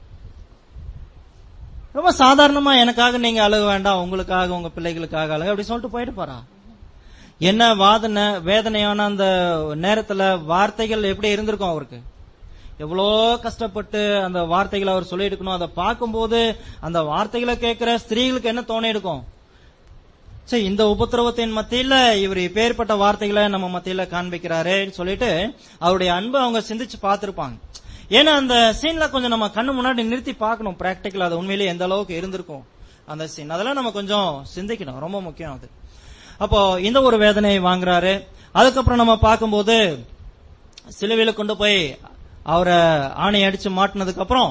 ரொம்ப சாதாரணமா எனக்காக நீங்க அழுக வேண்டாம் உங்களுக்காக உங்க பிள்ளைகளுக்காக அழுக அப்படி சொல்லிட்டு போயிட்டு போறா என்ன வாதனை வேதனையான அந்த நேரத்துல வார்த்தைகள் எப்படி இருந்திருக்கும் அவருக்கு எவ்வளோ கஷ்டப்பட்டு அந்த வார்த்தைகளை அவர் சொல்லியிருக்கணும் அதை பார்க்கும்போது அந்த வார்த்தைகளை கேட்கிற ஸ்திரீகளுக்கு என்ன தோணி இருக்கும் சரி இந்த உபத்திரவத்தின் மத்தியில இவர் இப்பேற்பட்ட வார்த்தைகளை நம்ம மத்தியில காண்பிக்கிறாரேன்னு சொல்லிட்டு அவருடைய அன்பை அவங்க சிந்திச்சு பார்த்திருப்பாங்க ஏன்னா அந்த சீன்ல கொஞ்சம் நம்ம கண்ணு முன்னாடி நிறுத்தி பார்க்கணும் பிராக்டிக்கல் அது உண்மையிலேயே எந்த அளவுக்கு இருந்திருக்கும் அந்த சீன் அதெல்லாம் நம்ம கொஞ்சம் சிந்திக்கணும் ரொம்ப முக்கியம் அது அப்போ இந்த ஒரு வேதனையை வாங்குறாரு அதுக்கப்புறம் நம்ம பார்க்கும்போது சிலுவையில கொண்டு போய் அவரை ஆணை அடிச்சு மாட்டினதுக்கு அப்புறம்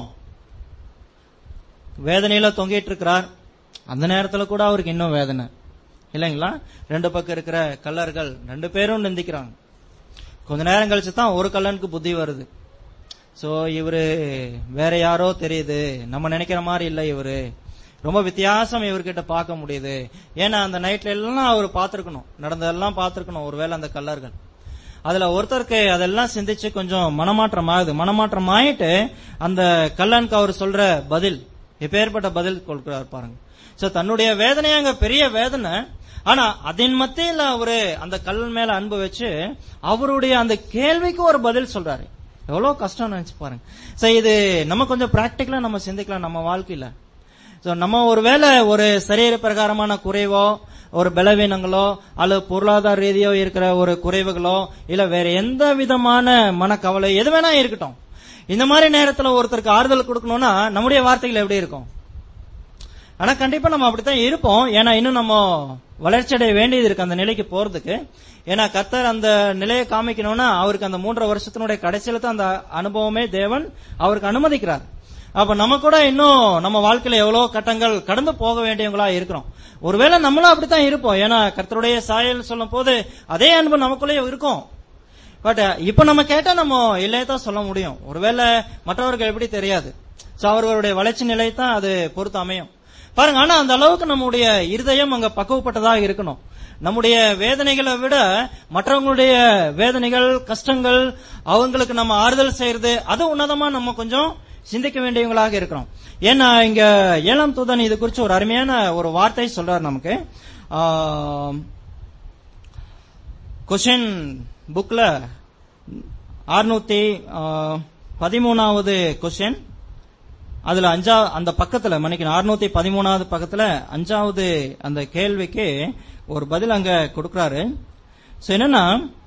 வேதனையில தொங்கிட்டு இருக்கிறார் அந்த நேரத்துல கூட அவருக்கு இன்னும் வேதனை இல்லைங்களா ரெண்டு பக்கம் இருக்கிற கல்லர்கள் ரெண்டு பேரும் நிந்திக்கிறாங்க கொஞ்ச நேரம் கழிச்சு தான் ஒரு கல்லனுக்கு புத்தி வருது சோ இவரு வேற யாரோ தெரியுது நம்ம நினைக்கிற மாதிரி இல்ல இவரு ரொம்ப வித்தியாசம் இவர்கிட்ட பார்க்க முடியுது ஏன்னா அந்த நைட்ல எல்லாம் அவர் பார்த்திருக்கணும் நடந்ததெல்லாம் பார்த்திருக்கணும் ஒருவேளை அந்த கல்லர்கள் அதுல ஒருத்தருக்கு அதெல்லாம் சிந்திச்சு கொஞ்சம் மனமாற்றம் ஆகுது மனமாற்றம் ஆயிட்டு அந்த கல்லனுக்கு அவர் சொல்ற பதில் எப்பேற்பட்ட பதில் கொடுக்கிறார் பாருங்க சோ தன்னுடைய வேதனை அங்க பெரிய வேதனை ஆனா அதன் மத்தியில அவரு அந்த கல்லன் மேல அன்பு வச்சு அவருடைய அந்த கேள்விக்கு ஒரு பதில் சொல்றாரு எவ்வளவு கஷ்டம் நினைச்சு பாருங்க சோ இது நம்ம கொஞ்சம் பிராக்டிக்கலா நம்ம சிந்திக்கலாம் நம்ம வாழ்க்கையில சோ நம்ம ஒருவேளை ஒரு சரீர பிரகாரமான குறைவோ ஒரு பலவீனங்களோ அல்லது பொருளாதார ரீதியோ இருக்கிற ஒரு குறைவுகளோ இல்ல வேற எந்த விதமான மனக்கவலை எது வேணா இருக்கட்டும் இந்த மாதிரி நேரத்துல ஒருத்தருக்கு ஆறுதல் கொடுக்கணும்னா நம்முடைய வார்த்தைகள் எப்படி இருக்கும் ஆனா கண்டிப்பா நம்ம அப்படித்தான் இருப்போம் ஏன்னா இன்னும் நம்ம வளர்ச்சி அடைய வேண்டியது இருக்கு அந்த நிலைக்கு போறதுக்கு ஏன்னா கத்தர் அந்த நிலையை காமிக்கணும்னா அவருக்கு அந்த மூன்றரை வருஷத்தினுடைய கடைசியில தான் அந்த அனுபவமே தேவன் அவருக்கு அனுமதிக்கிறார் அப்ப நம்ம கூட இன்னும் நம்ம வாழ்க்கையில எவ்வளவு கட்டங்கள் கடந்து போக வேண்டியவங்களா இருக்கிறோம் ஒருவேளை நம்மளும் அப்படித்தான் இருப்போம் ஏன்னா கர்த்தருடைய சாயல் சொல்லும் போது அதே அன்பு நமக்குள்ளேயே இருக்கும் பட் இப்ப நம்ம கேட்டா நம்ம இல்லையே தான் சொல்ல முடியும் ஒருவேளை மற்றவர்கள் எப்படி தெரியாது சோ அவர்களுடைய வளர்ச்சி நிலை தான் அது பொறுத்து அமையும் பாருங்க ஆனா அந்த அளவுக்கு நம்முடைய இருதயம் அங்க பக்குவப்பட்டதாக இருக்கணும் நம்முடைய வேதனைகளை விட மற்றவங்களுடைய வேதனைகள் கஷ்டங்கள் அவங்களுக்கு நம்ம ஆறுதல் செய்யறது அது உன்னதமா நம்ம கொஞ்சம் சிந்திக்க வேண்டியவங்களாக இருக்கிறோம் ஏன்னா இங்க ஏழாம் தூதன் இது குறித்து ஒரு அருமையான ஒரு வார்த்தை சொல்றாரு நமக்கு கொஷின் புக்ல அறுநூத்தி பதிமூணாவது கொஷின் அதுல அஞ்சா அந்த பக்கத்துல மன்னிக்கணும் அறுநூத்தி பதிமூணாவது பக்கத்துல அஞ்சாவது அந்த கேள்விக்கு ஒரு பதில் அங்க கொடுக்கறாரு சோ என்னன்னா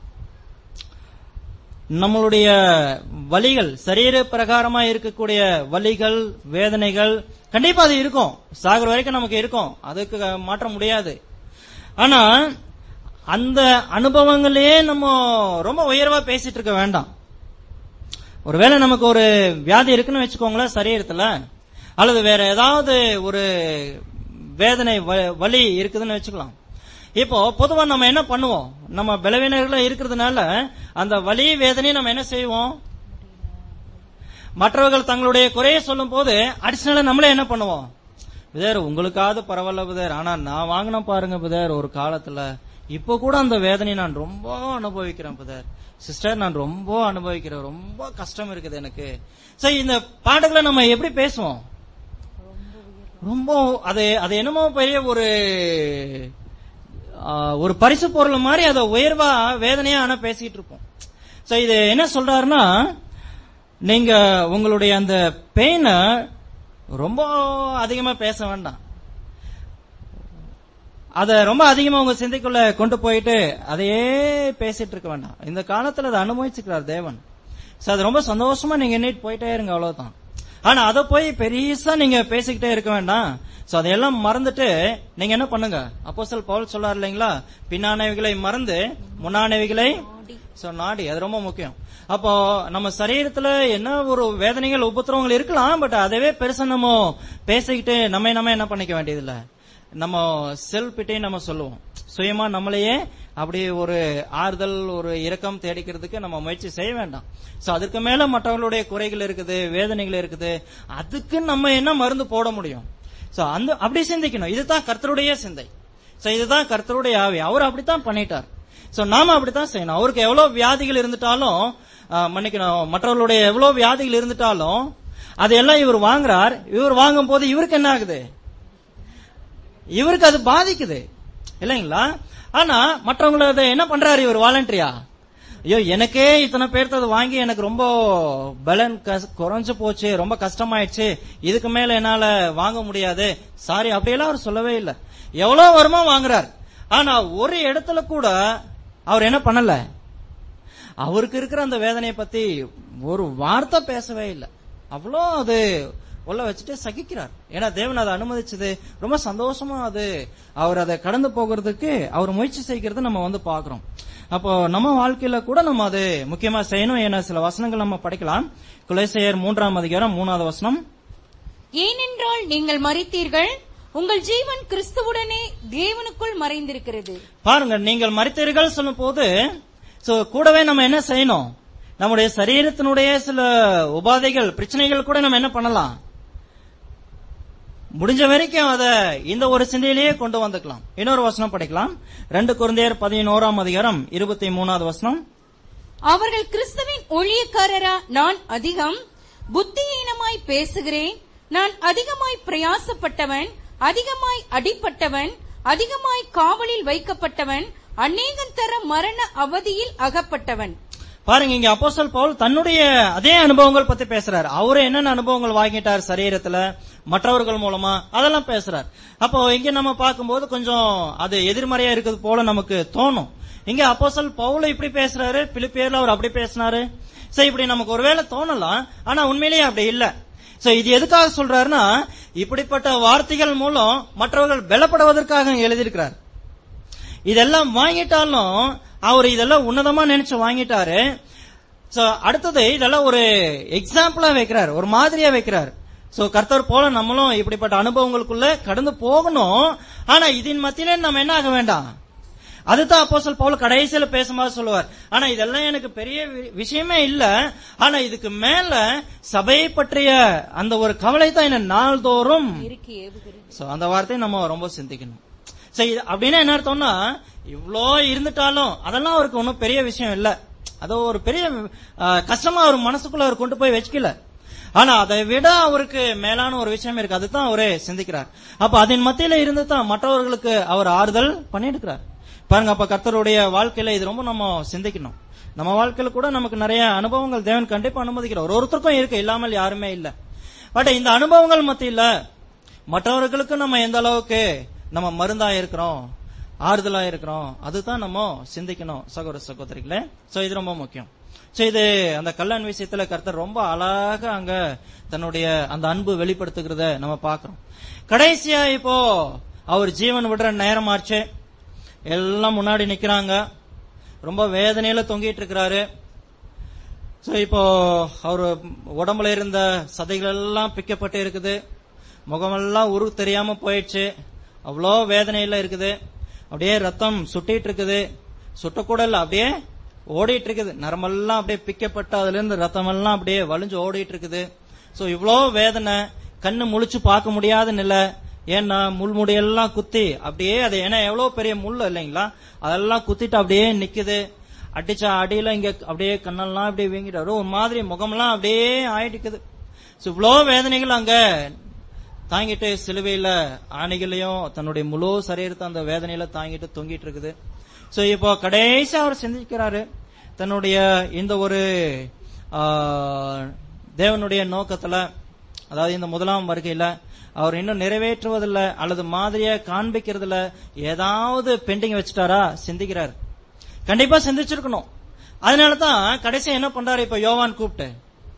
நம்மளுடைய வலிகள் சரீர பிரகாரமா இருக்கக்கூடிய வலிகள் வேதனைகள் கண்டிப்பா அது இருக்கும் சாகுற வரைக்கும் நமக்கு இருக்கும் அதுக்கு மாற்ற முடியாது ஆனா அந்த அனுபவங்களே நம்ம ரொம்ப உயர்வா பேசிட்டு இருக்க வேண்டாம் ஒருவேளை நமக்கு ஒரு வியாதி இருக்குன்னு வச்சுக்கோங்களேன் சரீரத்துல அல்லது வேற ஏதாவது ஒரு வேதனை வ- வலி இருக்குதுன்னு வச்சுக்கலாம் இப்போ பொதுவா நம்ம என்ன பண்ணுவோம் நம்ம பலவீனர்களா இருக்கிறதுனால அந்த வலி வேதனையை நம்ம என்ன செய்வோம் மற்றவர்கள் தங்களுடைய குறையை சொல்லும் போது அடிஷனலா நம்மளே என்ன பண்ணுவோம் பிதர் உங்களுக்காவது பரவாயில்ல பிதர் ஆனா நான் வாங்கின பாருங்க பிதர் ஒரு காலத்துல இப்போ கூட அந்த வேதனை நான் ரொம்ப அனுபவிக்கிறேன் பிதர் சிஸ்டர் நான் ரொம்ப அனுபவிக்கிறேன் ரொம்ப கஷ்டம் இருக்குது எனக்கு சரி இந்த பாட்டுகளை நம்ம எப்படி பேசுவோம் ரொம்ப அது அது என்னமோ பெரிய ஒரு ஆ, ஒரு பரிசு பொருள் மாதிரி அதை உயர்வா வேதனையா ஆனா பேசிட்டு இருப்போம் சோ இது என்ன சொல்றாருன்னா நீங்க உங்களுடைய அந்த பெயினை ரொம்ப அதிகமா பேச வேண்டாம் அத ரொம்ப அதிகமா உங்க சிந்தைக்குள்ள கொண்டு போயிட்டு அதையே பேசிட்டு இருக்க வேண்டாம் இந்த காலத்துல அதை அனுபவிச்சுக்கிறார் தேவன் சோ அது ரொம்ப சந்தோஷமா நீங்க எண்ணிட்டு போயிட்டே இருங்க அவ்வளவுதான் ஆனா அதை போய் பெரியசா நீங்க பேசிக்கிட்டே இருக்க வேண்டாம் சோ அதையெல்லாம் மறந்துட்டு நீங்க என்ன பண்ணுங்க அப்போஸ்தலர் பவுல் சொல்லார் இல்லைங்களா பின்னானவைகளை மறந்து முன்னானவைகளை சோ நாடி அது ரொம்ப முக்கியம் அப்போ நம்ம சரீரத்துல என்ன ஒரு வேதனைகள் உபத்திரவங்கள் இருக்கலாம் பட் அதவே பெருசா நம்ம பேசிக்கிட்டு நம்ம நம்ம என்ன பண்ணிக்க வேண்டியதில்ல நம்ம செல்பிட்டே நம்ம சொல்லுவோம் சுயமா நம்மளையே அப்படி ஒரு ஆறுதல் ஒரு இரக்கம் தேடிக்கிறதுக்கு நம்ம முயற்சி செய்ய வேண்டாம் சோ அதுக்கு மேல மற்றவர்களுடைய குறைகள் இருக்குது வேதனைகள் இருக்குது அதுக்கு நம்ம என்ன மருந்து போட முடியும் சோ அந்த அப்படி சிந்திக்கணும் இதுதான் கர்த்தருடைய சிந்தை சோ இதுதான் கர்த்தருடைய ஆவி அவர் அப்படித்தான் பண்ணிட்டார் சோ நாம அப்படித்தான் செய்யணும் அவருக்கு எவ்வளவு வியாதிகள் இருந்துட்டாலும் ஆ, மன்னிக்கணும் மற்றவர்களுடைய எவ்வளவு வியாதிகள் இருந்துட்டாலும் அதையெல்லாம் இவர் வாங்குறார் இவர் வாங்கும் போது இவருக்கு என்ன ஆகுது இவருக்கு அது பாதிக்குது இல்லைங்களா ஆனா மற்றவங்கள அதை என்ன பண்றாரு இவர் வாலண்டரியா ஐயோ எனக்கே இத்தனை பேர்த்து அதை வாங்கி எனக்கு ரொம்ப பலன் கஸ்- குறைஞ்சு போச்சு ரொம்ப கஷ்டமாயிடுச்சு இதுக்கு மேல என்னால வாங்க முடியாது சாரி அப்படியெல்லாம் அவர் சொல்லவே இல்லை எவ்வளவு வருமா வாங்குறார் ஆனா ஒரு இடத்துல கூட அவர் என்ன பண்ணல அவருக்கு இருக்கிற அந்த வேதனையை பத்தி ஒரு வார்த்தை பேசவே இல்லை அவ்வளோ அது உள்ள வச்சுட்டு சகிக்கிறார் ஏன்னா தேவன் அதை அனுமதிச்சது ரொம்ப சந்தோஷமா அது அவர் அதை கடந்து போகிறதுக்கு அவர் முயற்சி செய்கிறது நம்ம வந்து பாக்குறோம் அப்போ நம்ம வாழ்க்கையில கூட நம்ம அது முக்கியமா செய்யணும் ஏன்னா சில வசனங்கள் நம்ம படிக்கலாம் குலேசையர் மூன்றாம் அதிகாரம் மூணாவது வசனம் ஏனென்றால் நீங்கள் மறித்தீர்கள் உங்கள் ஜீவன் கிறிஸ்துவுடனே தேவனுக்குள் மறைந்திருக்கிறது பாருங்க நீங்கள் மறித்தீர்கள் சொல்லும் போது சோ கூடவே நம்ம என்ன செய்யணும் நம்முடைய சரீரத்தினுடைய சில உபாதைகள் பிரச்சனைகள் கூட நம்ம என்ன பண்ணலாம் முடிஞ்ச வரைக்கும் அத இந்த ஒரு சிந்தையிலேயே கொண்டு வந்துக்கலாம் இன்னொரு வசனம் படிக்கலாம் ரெண்டு குழந்தையர் பதினோராம் அதிகாரம் இருபத்தி மூணாவது வசனம் அவர்கள் கிறிஸ்துவின் ஊழியக்காரரா நான் அதிகம் புத்தியீனமாய் பேசுகிறேன் நான் அதிகமாய் பிரயாசப்பட்டவன் அதிகமாய் அடிப்பட்டவன் அதிகமாய் காவலில் வைக்கப்பட்டவன் அநேகந்தர மரண அவதியில் அகப்பட்டவன் பாருங்க இங்க அப்போஸ்தலர் பவுல் தன்னுடைய அதே அனுபவங்கள் பத்தி பேசுறாரு அவரு என்னென்ன அனுபவங்கள் வாங்கிட்டார் சரீரத்துல மற்றவர்கள் மூலமா அதெல்லாம் பேசுறார் அப்போ இங்க நம்ம பார்க்கும்போது கொஞ்சம் அது எதிர்மறையா இருக்கிறது போல நமக்கு தோணும் இங்க அப்போஸ்தலர் பவுல் இப்படி பேசுறாரு பிலிப்பியர்ல அவர் அப்படி பேசினாரு சோ இப்படி நமக்கு ஒருவேளை தோணலாம் ஆனா உண்மையிலேயே அப்படி இல்ல சோ இது எதுக்காக சொல்றாருன்னா இப்படிப்பட்ட வார்த்தைகள் மூலம் மற்றவர்கள் பலப்படுவதற்காக எழுதியிருக்கிறார் இதெல்லாம் வாங்கிட்டாலும் அவர் இதெல்லாம் உன்னதமா நினைச்சு வாங்கிட்டாரு சோ அடுத்தது இதெல்லாம் ஒரு எக்ஸாம்பிளா வைக்கிறார் ஒரு மாதிரியா வைக்கிறார் சோ கர்த்தர் போல நம்மளும் இப்படிப்பட்ட அனுபவங்களுக்குள்ள கடந்து போகணும் ஆனா இதன் மத்தியிலே நம்ம என்ன ஆக வேண்டாம் அதுதான் அப்போஸ்தலர் பவுல் கடைசியில பேசும்போது சொல்லுவார் ஆனா இதெல்லாம் எனக்கு பெரிய வி- விஷயமே இல்ல ஆனா இதுக்கு மேல சபையை பற்றிய அந்த ஒரு கவலை தான் என்ன நாள்தோறும் இறுக்கி ஏவுகிறது சோ அந்த வார்த்தையை நம்ம ரொம்ப சிந்திக்கணும் சோ இது அப்படின்னா என்ன அர்த்தம்னா இவ்ளோ இருந்துட்டாலும் அதெல்லாம் அவருக்கு ஒன்றும் பெரிய விஷயம் இல்ல அது ஒரு பெரிய ஆ, கஷ்டமா அவர் மனசுக்குள்ள அவர் கொண்டு போய் வச்சுக்கல ஆனா அதை விட அவருக்கு மேலான ஒரு விஷயம் இருக்கு அதுதான் அவரே சிந்திக்கிறார் அப்ப அதன் மத்தியில இருந்து தான் மற்றவர்களுக்கு அவர் ஆறுதல் பண்ணிருக்கிறார் பாருங்க அப்ப கர்த்தருடைய வாழ்க்கையில இது ரொம்ப நம்ம சிந்திக்கணும் நம்ம வாழ்க்கையில கூட நமக்கு நிறைய அனுபவங்கள் தேவன் கண்டிப்பா அனுமதிக்கிறார் ஒரு ஒருத்தருக்கும் இருக்கு இல்லாமல் யாருமே இல்ல பட் இந்த அனுபவங்கள் மத்தியில மற்றவர்களுக்கு நம்ம எந்த அளவுக்கு நம்ம மருந்தா இருக்கிறோம் ஆறுதலா இருக்கிறோம் அதுதான் நம்ம சிந்திக்கணும் சகோதர சகோதரிகளே சோ இது ரொம்ப முக்கியம் சோ இது அந்த கல்யாண விஷயத்துல கர்த்தர் ரொம்ப அழகா அங்க தன்னுடைய அந்த அன்பு வெளிப்படுத்துகிறத நம்ம பாக்குறோம் கடைசியா இப்போ அவர் ஜீவன் விடுற நேரமாச்சு எல்லாம் முன்னாடி நிக்கிறாங்க ரொம்ப வேதனையில தொங்கிட்டு இருக்கிறாரு சோ இப்போ அவர் உடம்புல இருந்த சதைகள் எல்லாம் பிக்கப்பட்டு இருக்குது முகமெல்லாம் உரு தெரியாம போயிடுச்சு அவ்வளோ வேதனையில இருக்குது அப்படியே ரத்தம் சுட்டிட்டு இருக்குது சுட்டக்கூட இல்ல அப்படியே ஓடிட்டு இருக்குது நரம்பெல்லாம் அப்படியே பிக்கப்பட்டு அதுல இருந்து ரத்தம் எல்லாம் அப்படியே வலிஞ்சு ஓடிட்டு இருக்குது சோ இவ்வளோ வேதனை கண்ணு முழிச்சு பார்க்க முடியாத நிலை ஏன்னா முள்முடியெல்லாம் குத்தி அப்படியே அது ஏன்னா எவ்வளவு பெரிய முள் இல்லைங்களா அதெல்லாம் குத்திட்டு அப்படியே நிக்குது அடிச்ச அடியில இங்க அப்படியே கண்ணெல்லாம் அப்படியே வீங்கிட்டு ஒரு மாதிரி முகமெல்லாம் அப்படியே ஆயிட்டு இருக்குது So, இவ்வளோ வேதனைகள் அங்க தாங்கிட்டு சிலுவையில ஆணைகளையும் தன்னுடைய முழு சரீரத்தை அந்த வேதனையில தாங்கிட்டு தொங்கிட்டு இருக்குது சோ இப்போ கடைசி அவர் சிந்திக்கிறாரு தன்னுடைய இந்த ஒரு ஆ, தேவனுடைய நோக்கத்துல அதாவது இந்த முதலாம் வருகையில அவர் இன்னும் நிறைவேற்றுவதில்ல அல்லது மாதிரியா காண்பிக்கிறதுல ஏதாவது பெண்டிங் வச்சுட்டாரா சிந்திக்கிறார் கண்டிப்பா சிந்திச்சிருக்கணும் அதனாலதான் கடைசி என்ன பண்றாரு இப்ப யோவான் கூப்பிட்டு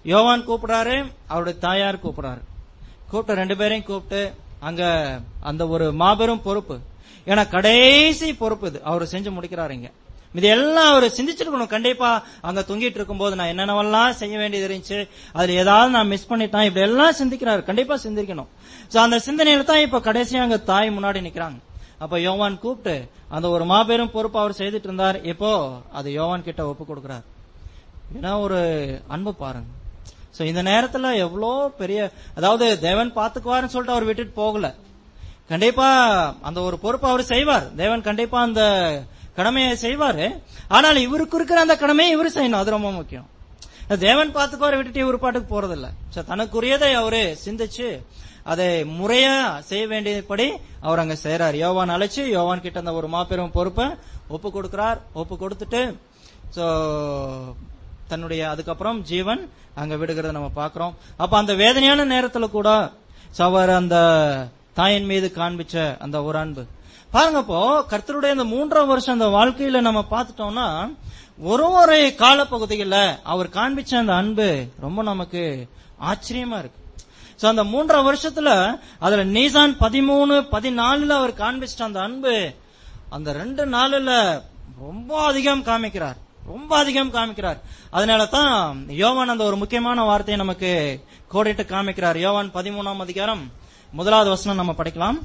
யோவான் கூப்பிடுறாரு அவருடைய தாயார் கூப்பிடுறாரு கூப்பிட்டு ரெண்டு பேரையும் கூப்பிட்டு அங்க அந்த ஒரு மாபெரும் பொறுப்பு ஏன்னா கடைசி பொறுப்பு இது அவர் செஞ்சு முடிக்கிறாரு இங்க இது எல்லாம் அவர் சிந்திச்சிருக்கணும் கண்டிப்பா அங்க தொங்கிட்டு இருக்கும்போது நான் என்னென்னவெல்லாம் செய்ய வேண்டியது இருந்துச்சு அதுல ஏதாவது நான் மிஸ் பண்ணிட்டேன் இப்படி எல்லாம் சிந்திக்கிறாரு கண்டிப்பா சிந்திக்கணும் சோ அந்த சிந்தனையில தான் இப்ப கடைசியா அங்க தாய் முன்னாடி நிக்கிறாங்க அப்ப யோவான் கூப்பிட்டு அந்த ஒரு மாபெரும் பொறுப்பு அவர் செய்துட்டு இருந்தார் இப்போ அது யோவான் கிட்ட ஒப்பு கொடுக்கிறார் ஏன்னா ஒரு அன்பு பாருங்க சோ இந்த நேரத்துல எவ்வளோ பெரிய அதாவது தேவன் பாத்துக்குவாருன்னு சொல்லிட்டு அவர் விட்டுட்டு போகல கண்டிப்பா அந்த ஒரு பொறுப்பு அவர் செய்வார் தேவன் கண்டிப்பா அந்த கடமையை செய்வாரு ஆனால் இவருக்கு இருக்கிற அந்த கடமையை இவரு செய்யணும் அது ரொம்ப முக்கியம் தேவன் பாத்துக்குவார் விட்டுட்டு இவர் பாட்டுக்கு போறதில்ல சோ தனக்குரியதை அவரு சிந்திச்சு அதை முறையா செய்ய வேண்டியபடி அவர் அங்க செய்யறார் யோவான் அழைச்சு யோவான் கிட்ட அந்த ஒரு மாபெரும் பொறுப்பை ஒப்பு கொடுக்கிறார் ஒப்பு கொடுத்துட்டு சோ தன்னுடைய அதுக்கப்புறம் ஜீவன் அங்க விடுகிறத நம்ம பாக்குறோம் அப்ப அந்த வேதனையான நேரத்துல கூட so அவர் அந்த தாயின் மீது காண்பிச்ச அந்த ஒரு அன்பு பாருங்க இப்போ கர்த்தருடைய அந்த மூன்றாம் வருஷம் அந்த வாழ்க்கையில நம்ம பார்த்துட்டோம்னா ஒரு ஒரு காலப்பகுதிகளில் அவர் காண்பிச்ச அந்த அன்பு ரொம்ப நமக்கு ஆச்சரியமா இருக்கு சோ அந்த மூன்றாம் வருஷத்துல அதுல நீசான் பதிமூணு பதினாலுல அவர் காண்பிச்சிட்ட அந்த அன்பு அந்த ரெண்டு நாளுல ரொம்ப அதிகம் காமிக்கிறார் ரொம்ப அதிகம் காமிக்கிறார் அதனால தான் யோவான் அந்த ஒரு முக்கியமான வார்த்தையை நமக்கு கோடிட்டு காமிக்கிறார் யோவான் பதிமூணாம் அதிகாரம் முதலாவது வசனம் நம்ம படிக்கலாம்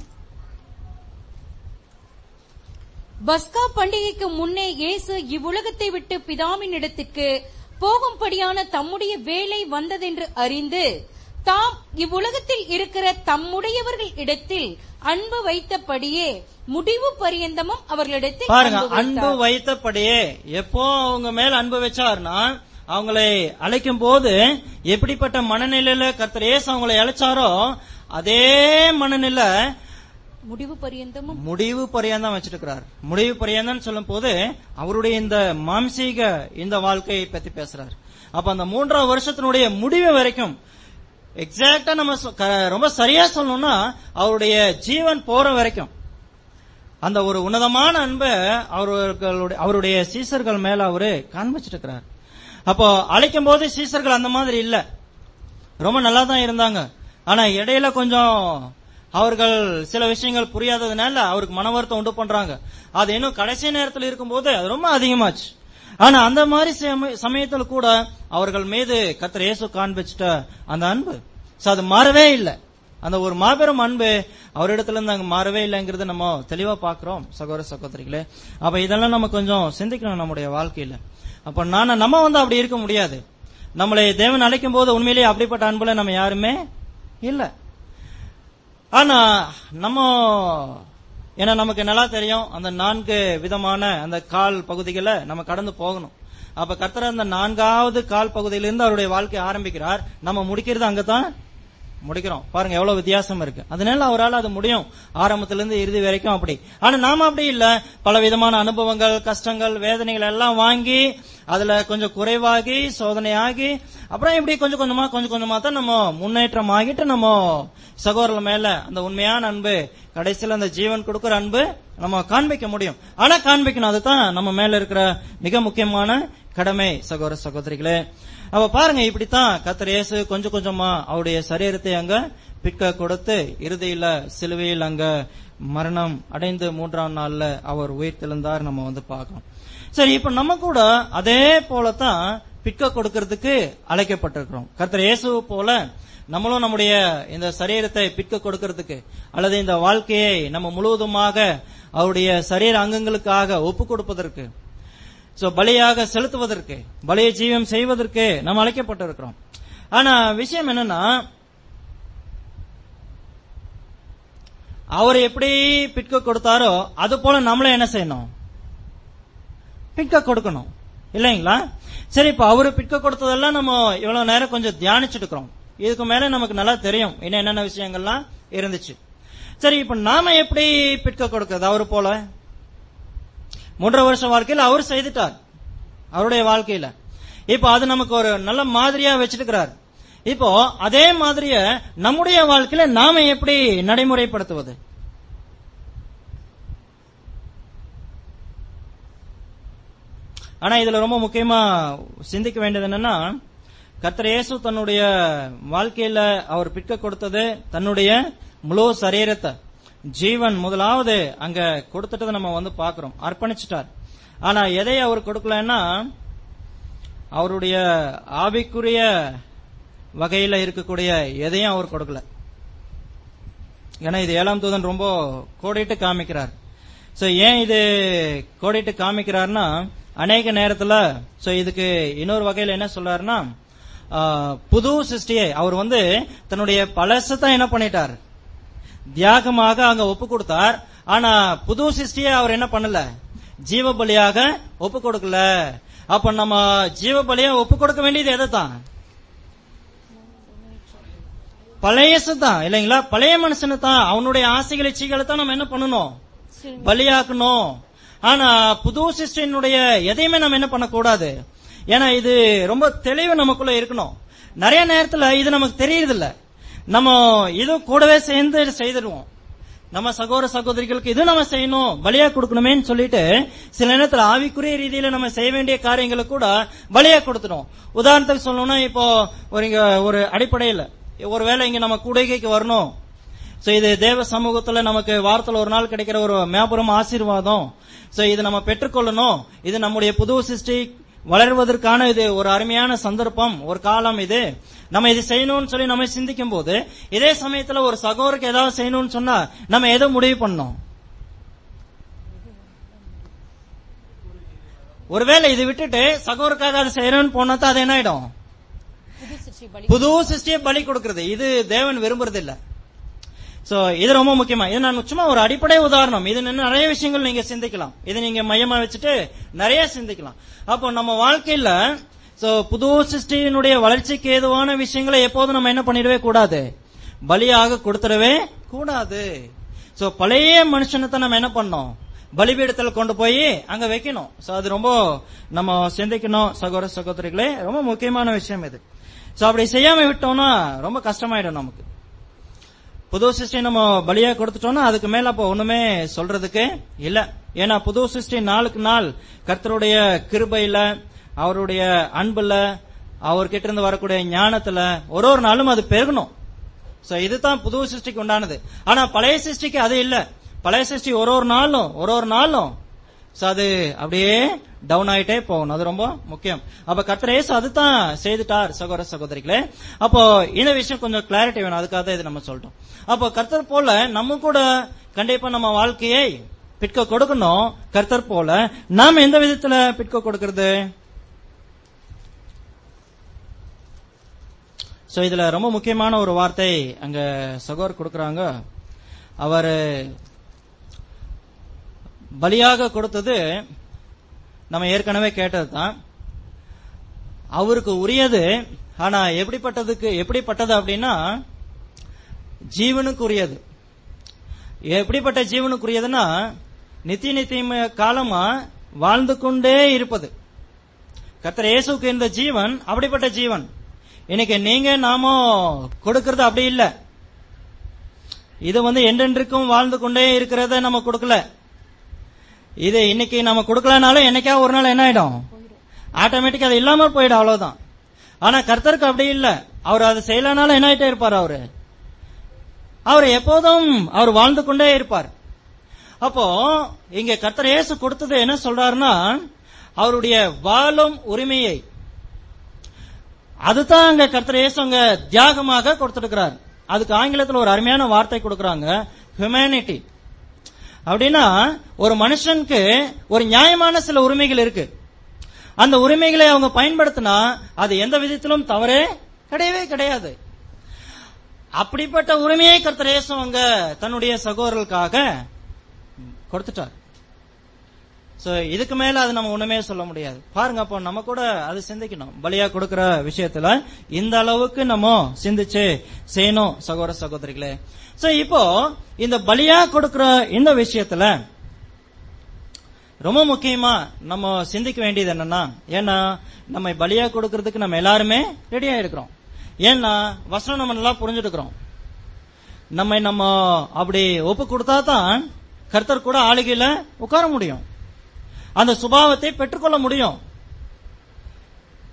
பஸ்கா பண்டிகைக்கு முன்னே இயேசு இவ்வுலகத்தை விட்டு பிதாவின் இடத்திற்கு போகும்படியான தம்முடைய வேலை வந்ததென்று அறிந்து தாம் இவ்வுலகத்தில் இருக்கிற தம்முடையவர்கள் இடத்தில் அன்பு வைத்தபடியே முடிவு பரியந்தமும் அவர்களிடத்தில் பாருங்க அன்பு அன்பு வைத்தார். வைத்தபடியே எப்போ அவங்க மேல அன்பு வச்சார்னா அவங்களை அழைக்கும் போது எப்படிப்பட்ட மனநிலையில கர்த்தர் இயேசு அவங்களை அழைச்சாரோ அதே மனநிலை முடிவு பரியந்தமும் முடிவு பரியந்தம் வச்சிருக்கிறார் முடிவு பரியந்தம் சொல்லும் போது அவருடைய இந்த மாம்சீக இந்த வாழ்க்கையை பத்தி பேசுறார் அப்ப அந்த மூன்றாம் வருஷத்தினுடைய முடிவு வரைக்கும் எக்ஸாக்டா நம்ம சொ- க- ரொம்ப சரியா சொல்லணும்னா அவருடைய ஜீவன் போற வரைக்கும் அந்த ஒரு உன்னதமான அன்பை அவர்களுடைய அவருடைய சீசர்கள் மேல அவரு காண்பிச்சிட்டு இருக்கிறார் அப்போ அழைக்கும் போது சீசர்கள் அந்த மாதிரி இல்ல ரொம்ப நல்லா தான் இருந்தாங்க ஆனா இடையில கொஞ்சம் அவர்கள் சில விஷயங்கள் புரியாததுனால அவருக்கு மன வருத்தம் உண்டு பண்றாங்க அது இன்னும் கடைசி நேரத்தில் இருக்கும்போது அது ரொம்ப அதிகமாச்சு ஆனா அந்த மாதிரி சமய- சமயத்துல கூட அவர்கள் மீது கர்த்தர் இயேசு காண்பிச்சிட்ட அந்த அன்பு சோ அது மாறவே இல்லை அந்த ஒரு மாபெரும் அன்பு அவரிடத்துல இருந்து அங்க மாறவே இல்லைங்கிறது நம்ம தெளிவா பாக்குறோம் சகோதர சகோதரிகளே அப்ப இதெல்லாம் நம்ம கொஞ்சம் சிந்திக்கணும் நம்முடைய வாழ்க்கையில அப்ப நான் நம்ம வந்து அப்படி இருக்க முடியாது நம்மளை தேவன் அழைக்கும் போது உண்மையிலேயே அப்படிப்பட்ட அன்புல நம்ம யாருமே இல்ல ஆனா நம்ம ஏன்னா நமக்கு நல்லா தெரியும் அந்த நான்கு விதமான அந்த கால் பகுதிகளை நம்ம கடந்து போகணும் அப்ப கர்த்தர் அந்த நான்காவது கால் பகுதியிலிருந்து அவருடைய வாழ்க்கையை ஆரம்பிக்கிறார் நம்ம முடிக்கிறது அங்கதான் முடிக்கிறோம் பாருங்க எவ்வளவு வித்தியாசம் இருக்கு அதனால அவரால் அது முடியும் ஆரம்பத்திலிருந்து இறுதி வரைக்கும் அப்படி ஆனா நாம அப்படி இல்ல பல விதமான அனுபவங்கள் கஷ்டங்கள் வேதனைகள் எல்லாம் வாங்கி அதுல கொஞ்சம் குறைவாகி சோதனையாகி அப்புறம் இப்படி கொஞ்சம் கொஞ்சமா கொஞ்சம் கொஞ்சமா தான் நம்ம முன்னேற்றம் ஆகிட்டு நம்ம சகோதரர் மேல அந்த உண்மையான அன்பு கடைசியில அந்த ஜீவன் கொடுக்கிற அன்பு நம்ம காண்பிக்க முடியும் ஆனா காண்பிக்கணும் அதுதான் நம்ம மேல இருக்கிற மிக முக்கியமான கடமை சகோதர சகோதரிகளே அப்ப பாருங்க இப்படித்தான் கத்தர் இயேசு கொஞ்சம் கொஞ்சமா அவருடைய சரீரத்தை அங்க பிக்க கொடுத்து இறுதியில சிலுவையில் அங்க மரணம் அடைந்து மூன்றாம் நாள்ல அவர் உயிர் தெழுந்தார் நம்ம வந்து பார்க்கணும் சரி இப்ப நம்ம கூட அதே போலதான் பிக்க கொடுக்கறதுக்கு அழைக்கப்பட்டிருக்கிறோம் கர்த்தர் இயேசு போல நம்மளும் நம்முடைய இந்த சரீரத்தை பிக்க கொடுக்கறதுக்கு அல்லது இந்த வாழ்க்கையை நம்ம முழுவதுமாக அவருடைய சரீர அங்கங்களுக்காக ஒப்பு கொடுப்பதற்கு சோ பலியாக செலுத்துவதற்கு பலிய ஜீவம் செய்வதற்கு நாம் அழைக்கப்பட்டிருக்கிறோம் ஆனா விஷயம் என்னன்னா அவர் எப்படி பிட்க கொடுத்தாரோ அது போல நம்மளும் என்ன செய்யணும் பிட்க கொடுக்கணும் இல்லைங்களா சரி இப்ப அவரு பிட்க கொடுத்ததெல்லாம் நம்ம இவ்வளவு நேரம் கொஞ்சம் தியானிச்சுட்டு இருக்கிறோம் இதுக்கு மேல நமக்கு நல்லா தெரியும் இன்னும் என்னென்ன விஷயங்கள்லாம் இருந்துச்சு சரி இப்ப நாம எப்படி பிட்க கொடுக்கிறது அவரு போல மூன்றரை வருஷம் வாழ்க்கையில அவர் செய்துட்டார் அவருடைய வாழ்க்கையில இப்போ அது நமக்கு ஒரு நல்ல மாதிரியா வச்சிருக்கிறார் இப்போ அதே மாதிரிய நம்முடைய வாழ்க்கையில நாம எப்படி நடைமுறைப்படுத்துவது ஆனா இதுல ரொம்ப முக்கியமா சிந்திக்க வேண்டியது என்னன்னா கர்த்தர் இயேசு தன்னுடைய வாழ்க்கையில அவர் பிற்க கொடுத்தது தன்னுடைய முழு சரீரத்தை ஜீவன் முதலாவது அங்க கொடுத்துட்டதை நம்ம வந்து பாக்குறோம் அர்ப்பணிச்சிட்டார் ஆனா எதை அவர் கொடுக்கலன்னா அவருடைய ஆவிக்குரிய வகையில இருக்கக்கூடிய எதையும் அவர் கொடுக்கல ஏன்னா இது ஏழாம் தூதன் ரொம்ப கோடிட்டு காமிக்கிறார் சோ ஏன் இது கோடிட்டு காமிக்கிறார்னா அநேக நேரத்துல சோ இதுக்கு இன்னொரு வகையில என்ன சொல்றாருன்னா ஆ, புது சிருஷ்டியை அவர் வந்து தன்னுடைய பழசத்தை என்ன பண்ணிட்டார் தியாகமாக அங்க ஒப்பு கொடுத்தார் ஆனா புது சிருஷ்டியை அவர் என்ன பண்ணல ஜீவ பலியாக ஒப்பு கொடுக்கல அப்ப நம்ம ஜீவ பலியை ஒப்பு கொடுக்க வேண்டியது எதை தான் பழையசு தான் இல்லைங்களா பழைய மனுஷனு தான் அவனுடைய ஆசைகளை சீகளை தான் நம்ம என்ன பண்ணணும் பலியாக்கணும் ஆனா புது சிஸ்டனுடைய எதையுமே நம்ம என்ன பண்ணக்கூடாது ஏன்னா இது ரொம்ப தெளிவு நமக்குள்ள இருக்கணும் நிறைய நேரத்துல இது நமக்கு தெரியறது இல்ல நம்ம இது கூடவே சேர்ந்து செய்திடுவோம் நம்ம சகோதர சகோதரிகளுக்கு இது நம்ம செய்யணும் பலியா கொடுக்கணுமேன்னு சொல்லிட்டு சில நேரத்துல ஆவிக்குரிய ரீதியில நம்ம செய்ய வேண்டிய காரியங்களை கூட பலியா கொடுத்துடும் உதாரணத்துக்கு சொல்லணும்னா இப்போ ஒரு இங்க ஒரு அடிப்படையில ஒருவேளை இங்க நம்ம கூடைகைக்கு வரணும் சோ இது தேவ சமூகத்துல நமக்கு வாரத்துல ஒரு நாள் கிடைக்கிற ஒரு மேபுரம் ஆசீர்வாதம் சோ இது நம்ம பெற்றுக்கொள்ளணும் இது நம்முடைய புது சிருஷ்டி வளர்வதற்கான இது ஒரு அருமையான சந்தர்ப்பம் ஒரு காலம் இது நம்ம இது செய்யணும்னு சொல்லி நம்ம சிந்திக்கும் போது இதே சமயத்துல ஒரு சகோதரருக்கு ஏதாவது செய்யணும்னு சொன்னா நம்ம எதை முடிவு பண்ணோம் ஒருவேளை இது விட்டுட்டு சகோதரருக்காக அதை செய்யணும்னு போனா தான் அது என்ன ஆயிடும் புது சிருஷ்டி பலி புது சிருஷ்டியை பலி கொடுக்கிறது இது தேவன் விரும்புறது இல்ல சோ இது ரொம்ப முக்கியமா இது நான் சும்மா ஒரு அடிப்படை உதாரணம் இது இன்னும் நிறைய விஷயங்கள் நீங்க சிந்திக்கலாம் இது நீங்க மையமா வச்சுட்டு நிறைய சிந்திக்கலாம் அப்போ நம்ம வாழ்க்கையில சோ புது சிருஷ்டியினுடைய வளர்ச்சிக்கு ஏதுவான விஷயங்களை எப்போதும் நம்ம என்ன பண்ணிடவே கூடாது பலியாக கொடுத்துடவே கூடாது சோ பழைய மனுஷனத்தை நம்ம என்ன பண்ணோம் பலிபீடத்துல கொண்டு போய் அங்க வைக்கணும் சோ அது ரொம்ப நம்ம சிந்திக்கணும் சகோதர சகோதரிகளே ரொம்ப முக்கியமான விஷயம் இது சோ அப்படி செய்யாம விட்டோம்னா ரொம்ப கஷ்டமாயிடும் நமக்கு புது சிருஷ்டி நம்ம பலியா கொடுத்துட்டோம்னா அதுக்கு மேல அப்போ ஒண்ணுமே சொல்றதுக்கு இல்ல ஏன்னா புது சிருஷ்டி நாளுக்கு நாள் கர்த்தருடைய கிருபையில அவருடைய அன்புல அவர்கிட்ட இருந்து வரக்கூடிய ஞானத்துல ஒரு ஒரு நாளும் அது பெருகணும் சோ இதுதான் புது சிருஷ்டிக்கு உண்டானது ஆனா பழைய சிருஷ்டிக்கு அது இல்ல பழைய சிருஷ்டி ஒரு ஒரு நாளும் ஒரு ஒரு நாளும் சோ அது அப்படியே டவுன் ஆயிட்டே போகணும் அது ரொம்ப முக்கியம் அப்ப கர்த்தர் இயேசு அதுதான் செய்துட்டார் சகோதர சகோதரிகளே அப்போ இந்த விஷயம் கொஞ்சம் கிளாரிட்டி வேணும் அதுக்காக தான் இது நம்ம சொல்றோம் அப்போ கர்த்தர் போல நம்ம கூட கண்டிப்பா நம்ம வாழ்க்கையை பிற்க கொடுக்கணும் கர்த்தர் போல நாம எந்த விதத்துல பிற்க கொடுக்கிறது சோ இதுல ரொம்ப முக்கியமான ஒரு வார்த்தை அங்க சகோர் கொடுக்கறாங்க அவர் பலியாக கொடுத்தது நம்ம ஏற்கனவே கேட்டது தான் அவருக்கு உரியது ஆனா எப்படிப்பட்டதுக்கு எப்படிப்பட்டது அப்படின்னா ஜீவனுக்குரியது எப்படிப்பட்ட ஜீவனுக்குரியதுன்னா நித்திய நித்திய காலமா வாழ்ந்து கொண்டே இருப்பது கர்த்தர் இயேசுக்கு இருந்த ஜீவன் அப்படிப்பட்ட ஜீவன் இன்னைக்கு நீங்க நாமோ கொடுக்கறது அப்படி இல்ல இது வந்து என்றென்றைக்கும் வாழ்ந்து கொண்டே இருக்கிறத நம்ம கொடுக்கல இது இன்னைக்கு நம்ம கொடுக்கலனாலும் என்னைக்கா ஒரு நாள் என்ன ஆயிடும் ஆட்டோமேட்டிக்கா அது இல்லாம போயிடும் அவ்வளவுதான் ஆனா கர்த்தருக்கு அப்படி இல்ல அவர் அதை செய்யலனாலும் என்ன ஆயிட்டே இருப்பார் அவரு அவர் எப்போதும் அவர் வாழ்ந்து கொண்டே இருப்பார் அப்போ இங்க கர்த்தர் இயேசு கொடுத்தது என்ன சொல்றாருன்னா அவருடைய வாழும் உரிமையை அதுதான் அங்க கர்த்தர் இயேசு அங்க தியாகமாக கொடுத்திருக்கிறார் அதுக்கு ஆங்கிலத்தில் ஒரு அருமையான வார்த்தை கொடுக்கறாங்க ஹியூமனிட்டி அப்படின்னா ஒரு மனுஷனுக்கு ஒரு நியாயமான சில உரிமைகள் இருக்கு அந்த உரிமைகளை அவங்க பயன்படுத்தினா அது எந்த விதத்திலும் தவறே கிடையவே கிடையாது அப்படிப்பட்ட உரிமையை கர்த்தர் இயேசு அங்க தன்னுடைய சகோதரர்களுக்காக கொடுத்துட்டார் சோ இதுக்கு மேல அது நம்ம ஒண்ணுமே சொல்ல முடியாது பாருங்க அப்போ நம்ம கூட அது சிந்திக்கணும் பலியா கொடுக்கிற விஷயத்துல இந்த அளவுக்கு நம்ம சிந்திச்சு செய்யணும் சகோதர சகோதரிகளே சோ இப்போ இந்த பலியா கொடுக்கிற இந்த விஷயத்துல ரொம்ப முக்கியமா நம்ம சிந்திக்க வேண்டியது என்னன்னா ஏன்னா நம்ம பலியா கொடுக்கறதுக்கு நம்ம எல்லாருமே ரெடியா இருக்கிறோம் ஏன்னா வசனம் நம்ம நல்லா புரிஞ்சுட்டுக்கிறோம் நம்ம நம்ம அப்படி ஒப்பு கொடுத்தா தான் கர்த்தர் கூட ஆளுகையில உட்கார முடியும் அந்த சுபாவத்தை பெற்றுக்கொள்ள முடியும்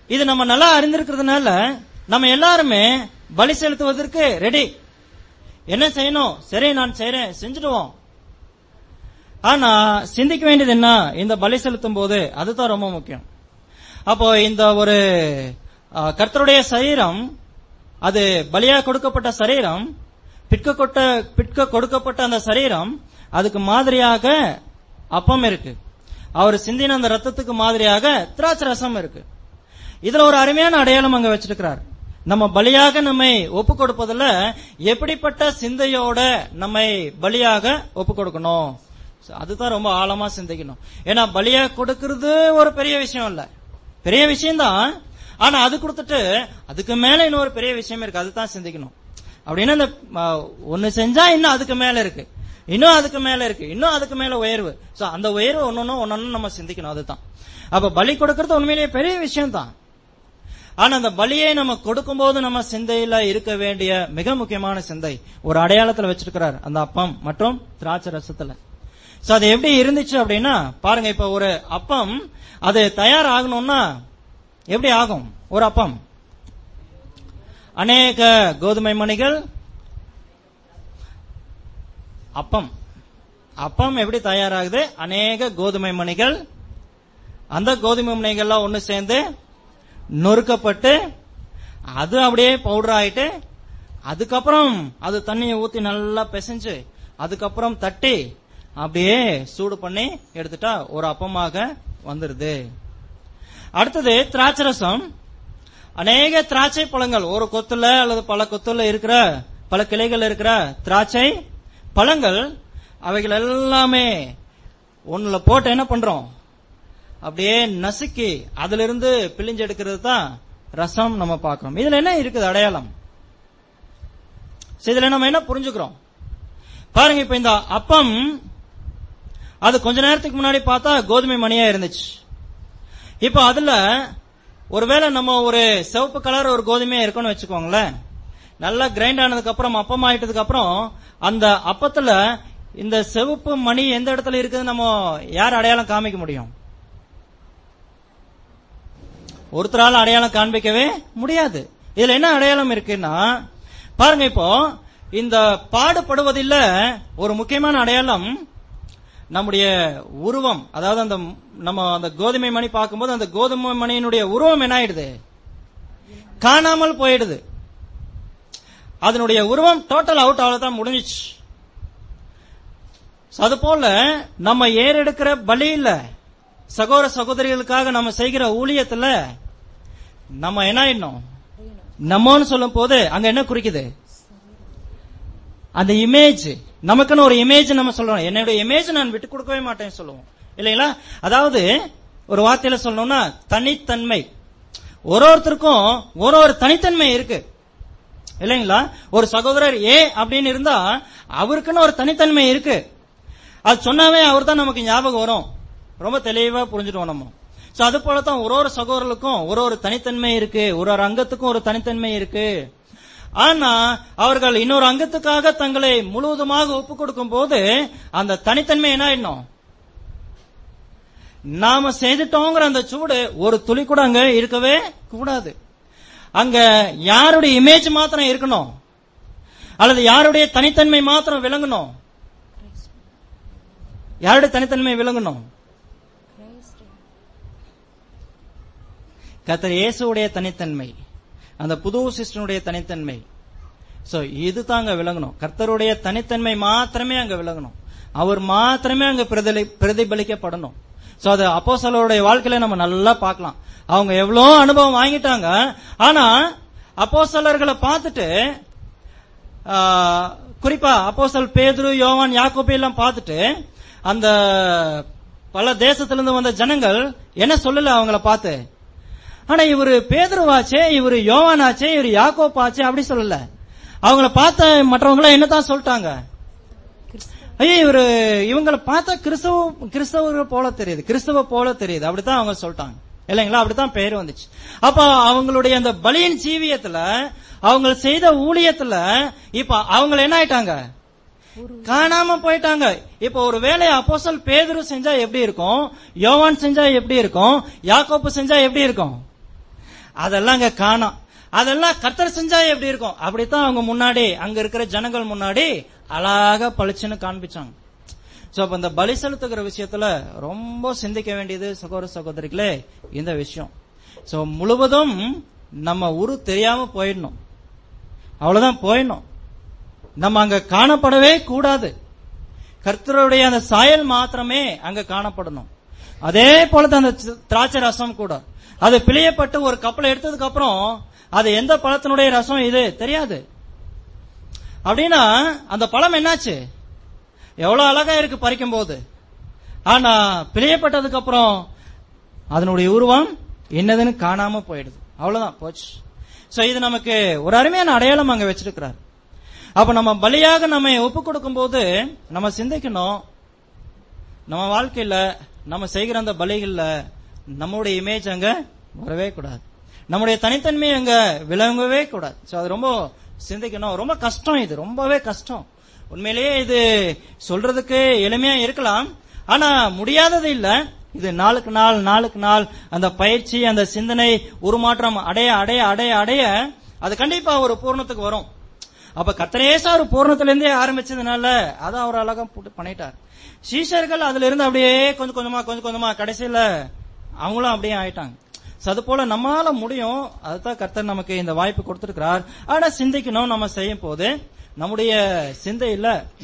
இது நம்ம நல்லா அறிந்திருக்கிறதுனால நம்ம எல்லாருமே பலி செலுத்துவதற்கு ரெடி என்ன செய்யணும் சரி நான் செய்றேன் செஞ்சுடுவோம் ஆனா சிந்திக்க வேண்டியது என்ன இந்த பலி செலுத்தும் போது அதுதான் ரொம்ப முக்கியம் அப்போ இந்த ஒரு ஆ, கர்த்தருடைய சரீரம் அது பலியா கொடுக்கப்பட்ட சரீரம் பிற்க கொட்ட பிற்க கொடுக்கப்பட்ட அந்த சரீரம் அதுக்கு மாதிரியாக அப்பம் இருக்கு அவர் சிந்தின அந்த ரத்தத்துக்கு மாதிரியாக திராட்சை ரசம் இருக்கு இதுல ஒரு அருமையான அடையாளம் அங்க வச்சிருக்கிறார் நம்ம பலியாக நம்மை ஒப்பு கொடுப்பதுல எப்படிப்பட்ட சிந்தையோட நம்மை பலியாக ஒப்பு கொடுக்கணும் So, அதுதான் ரொம்ப ஆழமா சிந்திக்கணும் ஏன்னா பலியா கொடுக்கிறது ஒரு பெரிய விஷயம் இல்ல பெரிய விஷயம்தான் ஆனா அது கொடுத்துட்டு அதுக்கு மேல இன்னொரு பெரிய விஷயம் இருக்கு அதுதான் சிந்திக்கணும் அப்படின்னா இந்த ம, ஒண்ணு செஞ்சா இன்னும் அதுக்கு மேல இருக்கு இன்னும் அதுக்கு மேல இருக்கு இன்னும் அதுக்கு மேல உயர்வு சோ அந்த உயர்வு ஒன்னொன்னு ஒன்னொன்னு நம்ம சிந்திக்கணும் அதுதான் அப்ப பலி கொடுக்கறது உண்மையிலேயே பெரிய விஷயம் தான் ஆனா அந்த பலியை நம்ம கொடுக்கும்போது நம்ம சிந்தையில இருக்க வேண்டிய மிக முக்கியமான சிந்தை ஒரு அடையாளத்துல வச்சிருக்கிறார் அந்த அப்பம் மற்றும் திராட்சை ரசத்துல சோ அது எப்படி இருந்துச்சு அப்படின்னா பாருங்க இப்ப ஒரு அப்பம் அது தயார் ஆகணும்னா எப்படி ஆகும் ஒரு அப்பம் அநேக கோதுமை மணிகள் அப்பம் அப்பம் எப்படி தயாராகுது அநேக கோதுமை மணிகள் அந்த கோதுமை மணிகள்லாம் ஒண்ணு சேர்ந்து நொறுக்கப்பட்டு அது அப்படியே பவுடர் ஆயிட்டு அதுக்கப்புறம் அது தண்ணியை ஊத்தி நல்லா பிசைஞ்சு அதுக்கப்புறம் தட்டி அப்படியே சூடு பண்ணி எடுத்துட்டா ஒரு அப்பமாக வந்துருது அடுத்தது திராட்சை ரசம் அநேக திராட்சை பழங்கள் ஒரு கொத்துல அல்லது பல கொத்துல இருக்கிற பல கிளைகள் இருக்கிற திராட்சை பழங்கள் அவைகள் எல்லாமே ஒண்ணுல போட்டு என்ன பண்றோம் அப்படியே நசுக்கி அதுல இருந்து பிழிஞ்சு எடுக்கிறது தான் ரசம் நம்ம பார்க்கிறோம் இதுல என்ன இருக்குது அடையாளம் சரி, இதுல நம்ம என்ன புரிஞ்சுக்கிறோம் பாருங்க இப்ப இந்த அப்பம் அது கொஞ்ச நேரத்துக்கு முன்னாடி பார்த்தா கோதுமை மணியா இருந்துச்சு இப்ப அதுல ஒருவேளை நம்ம ஒரு சிவப்பு கலர் ஒரு கோதுமையா இருக்குன்னு வச்சுக்கோங்களேன் நல்லா கிரைண்ட் ஆனதுக்கு அப்புறம் அப்பம் ஆயிட்டதுக்கு அப்புறம் அந்த அப்பத்துல இந்த சிவப்பு மணி எந்த இடத்துல இருக்குதுன்னு நம்ம யார் அடையாளம் காமிக்க முடியும் ஒருத்தரால அடையாளம் காண்பிக்கவே முடியாது இதுல என்ன அடையாளம் இருக்குன்னா பாருங்க இப்போ இந்த பாடுபடுவதில் ஒரு முக்கியமான அடையாளம் நம்முடைய உருவம் அதாவது அந்த நம்ம அந்த கோதுமை மணி பார்க்கும்போது அந்த கோதுமை மணியினுடைய உருவம் என்ன ஆயிடுது காணாமல் போயிடுது அதனுடைய உருவம் டோட்டல் அவுட் அவ்வளவுதான் முடிஞ்சிச்சு So, அது போல நம்ம ஏறெடுக்கிற பலியில சகோதர சகோதரிகளுக்காக நம்ம செய்கிற ஊழியத்துல நம்ம என்ன ஆயிடணும் நம்மன்னு சொல்லும் போது அங்க என்ன குறிக்குது அந்த இமேஜ் நமக்குன்னு ஒரு இமேஜ் நம்ம சொல்றோம் என்னுடைய இமேஜ் நான் விட்டு கொடுக்கவே மாட்டேன்னு சொல்லுவோம் இல்லைங்களா அதாவது ஒரு வார்த்தையில சொல்லணும்னா தனித்தன்மை ஒரு ஒருத்தருக்கும் ஒரு ஒரு தனித்தன்மை இருக்கு இல்லைங்களா ஒரு சகோதரர் ஏ அப்படின்னு இருந்தா அவருக்குன்னு ஒரு தனித்தன்மை இருக்கு அது சொன்னாவே அவர் தான் நமக்கு ஞாபகம் வரும் ரொம்ப தெளிவா புரிஞ்சுடுவோம் நம்ம சோ அது போலதான் ஒரு ஒரு சகோதரர்களுக்கும் ஒரு ஒரு தனித்தன்மை இருக்கு ஒரு ஒரு அங்கத்துக்கும் ஒரு தனித்தன்மை இருக்கு ஆனா அவர்கள் இன்னொரு அங்கத்துக்காக தங்களை முழுவதுமாக ஒப்பு கொடுக்கும் போது அந்த தனித்தன்மை என்ன ஆயிடணும் நாம செய்துட்டோங்கிற அந்த சூடு ஒரு துளி கூட அங்க இருக்கவே கூடாது அங்க யாருடைய இமேஜ் மாத்திரம் இருக்கணும் அல்லது யாருடைய தனித்தன்மை மாத்திரம் விளங்கணும் யாருடைய தனித்தன்மை விளங்கணும் கத்தர் இயேசுடைய தனித்தன்மை அந்த புது சிஸ்டனுடைய தனித்தன்மை சோ இது தாங்க விளங்கணும் கர்த்தருடைய தனித்தன்மை மாத்திரமே அங்க விளங்கணும் அவர் மாத்திரமே அங்க பிரதிபலி- பிரதிபலிக்கப்படணும் சோ அது அப்போஸ்தலருடைய வாழ்க்கையில நம்ம நல்லா பார்க்கலாம் அவங்க எவ்வளவு அனுபவம் வாங்கிட்டாங்க ஆனா அப்போஸ்தலர்களை பார்த்துட்டு ஆ, குறிப்பா அப்போஸ்தல் பேதுரு யோவான் யாக்கோபு எல்லாம் பார்த்துட்டு அந்த பல தேசத்திலிருந்து வந்த ஜனங்கள் என்ன சொல்லல அவங்கள பார்த்து ஆனா இவரு பேதுருவாச்சே இவரு யோவானாச்சே இவரு யாக்கோப்பாச்சே அப்படி சொல்லல அவங்கள பார்த்த மற்றவங்க என்னதான் சொல்லிட்டாங்க ஐயோ இவரு இவங்கள பார்த்தா கிறிஸ்தவ கிறிஸ்தவர்கள் போல தெரியுது கிறிஸ்தவ போல தெரியுது அப்படித்தான் அவங்க சொல்லிட்டாங்க இல்லைங்களா அப்படித்தான் பேர் வந்துச்சு அப்ப அவங்களுடைய அந்த பலியின் ஜீவியத்துல அவங்க செய்த ஊழியத்துல இப்ப அவங்க என்ன ஆயிட்டாங்க காணாம போயிட்டாங்க இப்ப ஒரு வேலையை அப்போஸ்தல் பேதுரு செஞ்சா எப்படி இருக்கும் யோவான் செஞ்சா எப்படி இருக்கும் யாக்கோப்பு செஞ்சா எப்படி இருக்கும் அதெல்லாம் அங்க காணோம் அதெல்லாம் கர்த்தர் செஞ்சா எப்படி இருக்கும் அப்படித்தான் அவங்க முன்னாடி அங்க இருக்கிற ஜனங்கள் முன்னாடி அழகா பளிச்சுன்னு காண்பிச்சாங்க சோ அப்ப இந்த பலி செலுத்துகிற விஷயத்துல ரொம்ப சிந்திக்க வேண்டியது சகோதர சகோதரிகளே இந்த விஷயம் சோ முழுவதும் நம்ம உரு தெரியாம போயிடணும் அவ்வளவுதான் போயிடணும் நம்ம அங்க காணப்படவே கூடாது கர்த்தருடைய அந்த சாயல் மாத்திரமே அங்க காணப்படணும் அதே போலதான் அந்த தி- திராட்சை ரசம் கூட அது பிழியப்பட்டு ஒரு கப்பலை எடுத்ததுக்கு அப்புறம் அது எந்த பழத்தினுடைய ரசம் இது தெரியாது அப்படின்னா அந்த பழம் என்னாச்சு எவ்வளவு அழகா இருக்கு பறிக்கும் போது ஆனா பிழியப்பட்டதுக்கு அப்புறம் அதனுடைய உருவம் என்னதுன்னு காணாம போயிடுது அவ்வளவுதான் போச்சு சோ இது நமக்கு ஒரு அருமையான அடையாளம் அங்க வச்சிருக்கிறார் அப்ப நம்ம பலியாக நம்ம ஒப்பு கொடுக்கும் போது நம்ம சிந்திக்கணும் நம்ம வாழ்க்கையில நம்ம செய்கிற அந்த பலிகள்ல நம்மளுடைய இமேஜ் அங்க வரவே கூடாது நம்முடைய தனித்தன்மை அங்க விளங்கவே கூடாது சோ அது ரொம்ப சிந்திக்கணும் ரொம்ப கஷ்டம் இது ரொம்பவே கஷ்டம் உண்மையிலேயே இது சொல்றதுக்கு எளிமையா இருக்கலாம் ஆனா முடியாதது இல்ல இது நாளுக்கு நாள் நாளுக்கு நாள் அந்த பயிற்சி அந்த சிந்தனை உருமாற்றம் அடைய அடைய அடைய அடைய அது கண்டிப்பா ஒரு பூர்ணத்துக்கு வரும் அப்ப கத்தரேசா ஒரு பூர்ணத்துல இருந்தே ஆரம்பிச்சதுனால அதை அவர் அழகா போட்டு பண்ணிட்டார் சீஷர்கள் அதுல இருந்து அப்படியே கொஞ்சம் கொஞ்சமா கொஞ்சம் கொஞ்சமா கடைசியில அவங்களும் அப்படியே ஆயிட்டாங்க So, அது போல நம்மால முடியும் அதுதான் கர்த்தர் நமக்கு இந்த வாய்ப்பு கொடுத்திருக்கிறார் ஆனா சிந்திக்கணும் நம்ம செய்யும் போது நம்முடைய சிந்தையில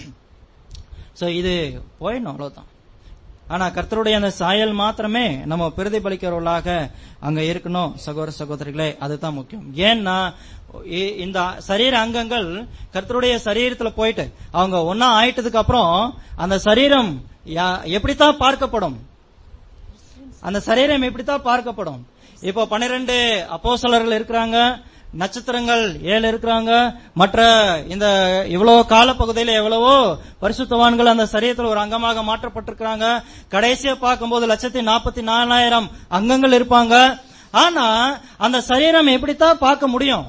சோ இது போயிடணும் அவ்வளவுதான் ஆனா கர்த்தருடைய அந்த சாயல் மாத்திரமே நம்ம பிரதிபலிக்கிறவர்களாக அங்க இருக்கணும் சகோதர சகோதரிகளே அதுதான் முக்கியம் ஏன்னா இ- இந்த சரீர அங்கங்கள் கர்த்தருடைய சரீரத்துல போயிட்டு அவங்க ஒன்னா ஆயிட்டதுக்கு அப்புறம் அந்த சரீரம் யா- எப்படித்தான் பார்க்கப்படும் அந்த சரீரம் எப்படித்தான் பார்க்கப்படும் இப்போ பன்னிரண்டு அப்போஸ்தலர்கள் இருக்கிறாங்க நட்சத்திரங்கள் ஏழு இருக்கிறாங்க மற்ற இந்த இவ்வளவு காலப்பகுதியில எவ்வளவோ பரிசுத்தவான்கள் அந்த சரீரத்தில் ஒரு அங்கமாக மாற்றப்பட்டிருக்கிறாங்க கடைசியா பார்க்கும்போது லட்சத்தி நாற்பத்தி நாலாயிரம் அங்கங்கள் இருப்பாங்க ஆனா அந்த சரீரம் எப்படித்தான் பார்க்க முடியும்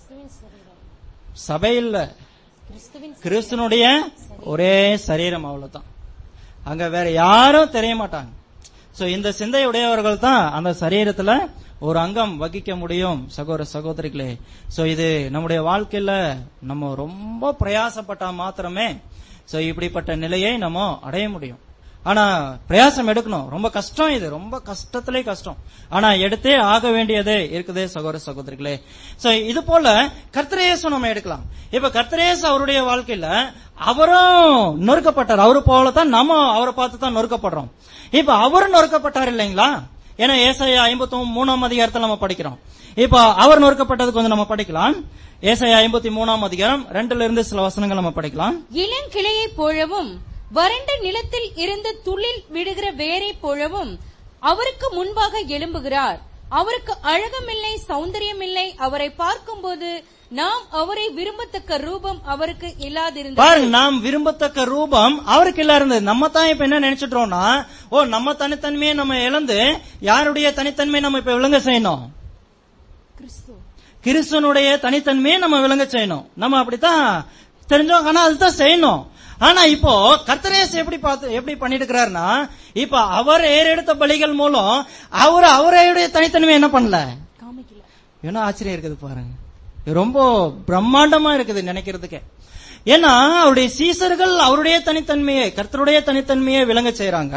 சபை இல்ல கிறிஸ்துனுடைய ஒரே சரீரம் அவ்வளவுதான் அங்க வேற யாரும் தெரிய மாட்டாங்க சோ இந்த சிந்தையுடையவர்கள் தான் அந்த சரீரத்துல ஒரு அங்கம் வகிக்க முடியும் சகோதர சகோதரிகளே சோ இது நம்முடைய வாழ்க்கையில நம்ம ரொம்ப பிரயாசப்பட்டா மாத்திரமே சோ இப்படிப்பட்ட நிலையை நம்ம அடைய முடியும் ஆனா பிரயாசம் எடுக்கணும் ரொம்ப கஷ்டம் இது ரொம்ப கஷ்டத்திலே கஷ்டம் ஆனா எடுத்தே ஆக வேண்டியதே இருக்குதே சகோதர சகோதரிகளே சோ இது போல கர்த்தரேசு நம்ம எடுக்கலாம் இப்ப கர்த்தரேசு அவருடைய வாழ்க்கையில அவரும் நொறுக்கப்பட்டார் அவரு போலதான் நம்ம அவரை பார்த்து தான் நொறுக்கப்படுறோம் இப்ப அவரும் நொறுக்கப்பட்டார் இல்லைங்களா ஏன்னா ஏசாயா ஐம்பத்தி மூணாம் அதிகாரத்தில் நம்ம படிக்கிறோம் இப்ப அவர் நொறுக்கப்பட்டது கொஞ்சம் நம்ம படிக்கலாம் ஏசாயா ஐம்பத்தி மூணாம் அதிகாரம் ரெண்டுல இருந்து சில வசனங்கள் நம்ம படிக்கலாம் இளங்கிளையைப் போலவும் வறண்ட நிலத்தில் இருந்து துளில் விடுகிற வேரைப் போலவும் அவருக்கு முன்பாக எழும்புகிறார் அவருக்கு அழகமில்லை சௌந்தரியமில்லை அவரை பார்க்கும்போது நாம் அவரை விரும்பத்தக்க ரூபம் அவருக்கு இல்லாதிருந்தது பாருங்க நாம் விரும்பத்தக்க ரூபம் அவருக்கு இல்ல இருந்தது நம்ம தான் இப்ப என்ன நினைச்சிட்டோம்னா ஓ நம்ம தனித்தன்மையை நம்ம இழந்து யாருடைய தனித்தன்மையை நம்ம இப்ப விளங்க செய்யணும் கிறிஸ்து கிறிஸ்துவனுடைய தனித்தன்மையை நம்ம விளங்க செய்யணும் நம்ம அப்படித்தான் தெரிஞ்சோம் ஆனா அதுதான் செய்யணும் ஆனா இப்போ கர்த்தரேஸ் எப்படி பார்த்து எப்படி பண்ணிட்டு இருக்கிறாருன்னா இப்ப அவர் ஏறெடுத்த பலிகள் மூலம் அவர் அவருடைய தனித்தன்மை என்ன பண்ணல காமிக்கல என்ன ஆச்சரியம் இருக்குது பாருங்க இது ரொம்ப பிரம்மாண்டமா இருக்குது நினைக்கிறதுக்கே ஏன்னா அவருடைய சீசர்கள் அவருடைய தனித்தன்மையை கர்த்தருடைய தனித்தன்மையை விளங்க செய்யறாங்க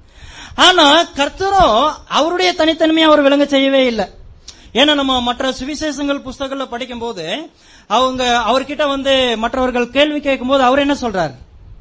ஆனா கர்த்தரோ அவருடைய தனித்தன்மையை அவர் விளங்க செய்யவே இல்லை ஏன்னா நம்ம மற்ற சுவிசேஷங்கள் புஸ்தகங்கள்ல படிக்கும்போது அவங்க அவர்கிட்ட வந்து மற்றவர்கள் கேள்வி கேட்கும்போது அவர் என்ன சொல்றாரு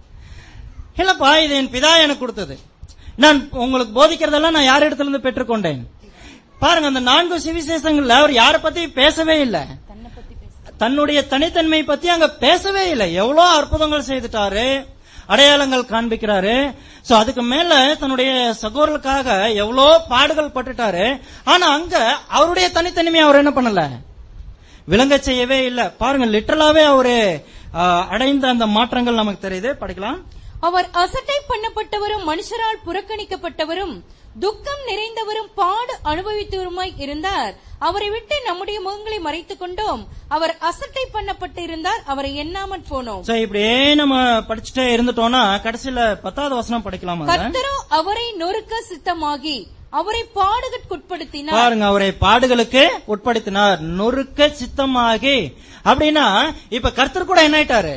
இல்லப்பா இது என் பிதா எனக்கு கொடுத்தது நான் உங்களுக்கு போதிக்கிறதெல்லாம் நான் யார் இடத்துல இருந்து பெற்றுக்கொண்டேன் பாருங்க அந்த நான்கு சுவிசேஷங்கள்ல அவர் யாரை பத்தி பேசவே இல்லை தன்னை பத்தி பேச தன்னுடைய தனித்தன்மை பத்தி அங்க பேசவே இல்லை எவ்வளவு அற்புதங்கள் செய்துட்டாரு அடையாளங்கள் காண்பிக்கிறாரு சோ அதுக்கு மேல தன்னுடைய சகோதரர்களுக்காக எவ்வளோ பாடுகள் பட்டுட்டாரு ஆனா அங்க அவருடைய தனித்தன்மையை அவர் என்ன பண்ணல விளங்க செய்யவே இல்லை பாருங்க லிட்டரலாவே அவரு ஆ, அடைந்த அந்த மாற்றங்கள் நமக்கு தெரியுது படிக்கலாம் அவர் அசட்டை பண்ணப்பட்டவரும் மனுஷரால் புறக்கணிக்கப்பட்டவரும் துக்கம் நிறைந்தவரும் பாடு அனுபவித்தவருமாய் இருந்தார் அவரை விட்டு நம்முடைய முகங்களை மறைத்துக் கொண்டோம் அவர் அசட்டை பண்ணப்பட்டு இருந்தார் அவரை எண்ணாமற் போனோம் சோ இப்படியே நம்ம படிச்சுட்டே இருந்துட்டோம்னா கடைசியில பத்தாவது வசனம் படிக்கலாமா அதை? கர்த்தரோ அவரை நொறுக்க சித்தமாகி அவரை பாடுகட்குட்படுத்தினார் பாருங்க அவரை பாடுகளுக்கு உட்படுத்தினார் நொறுக்க சித்தமாகி அப்படின்னா இப்ப கர்த்தர் கூட என்ன ஆயிட்டாரு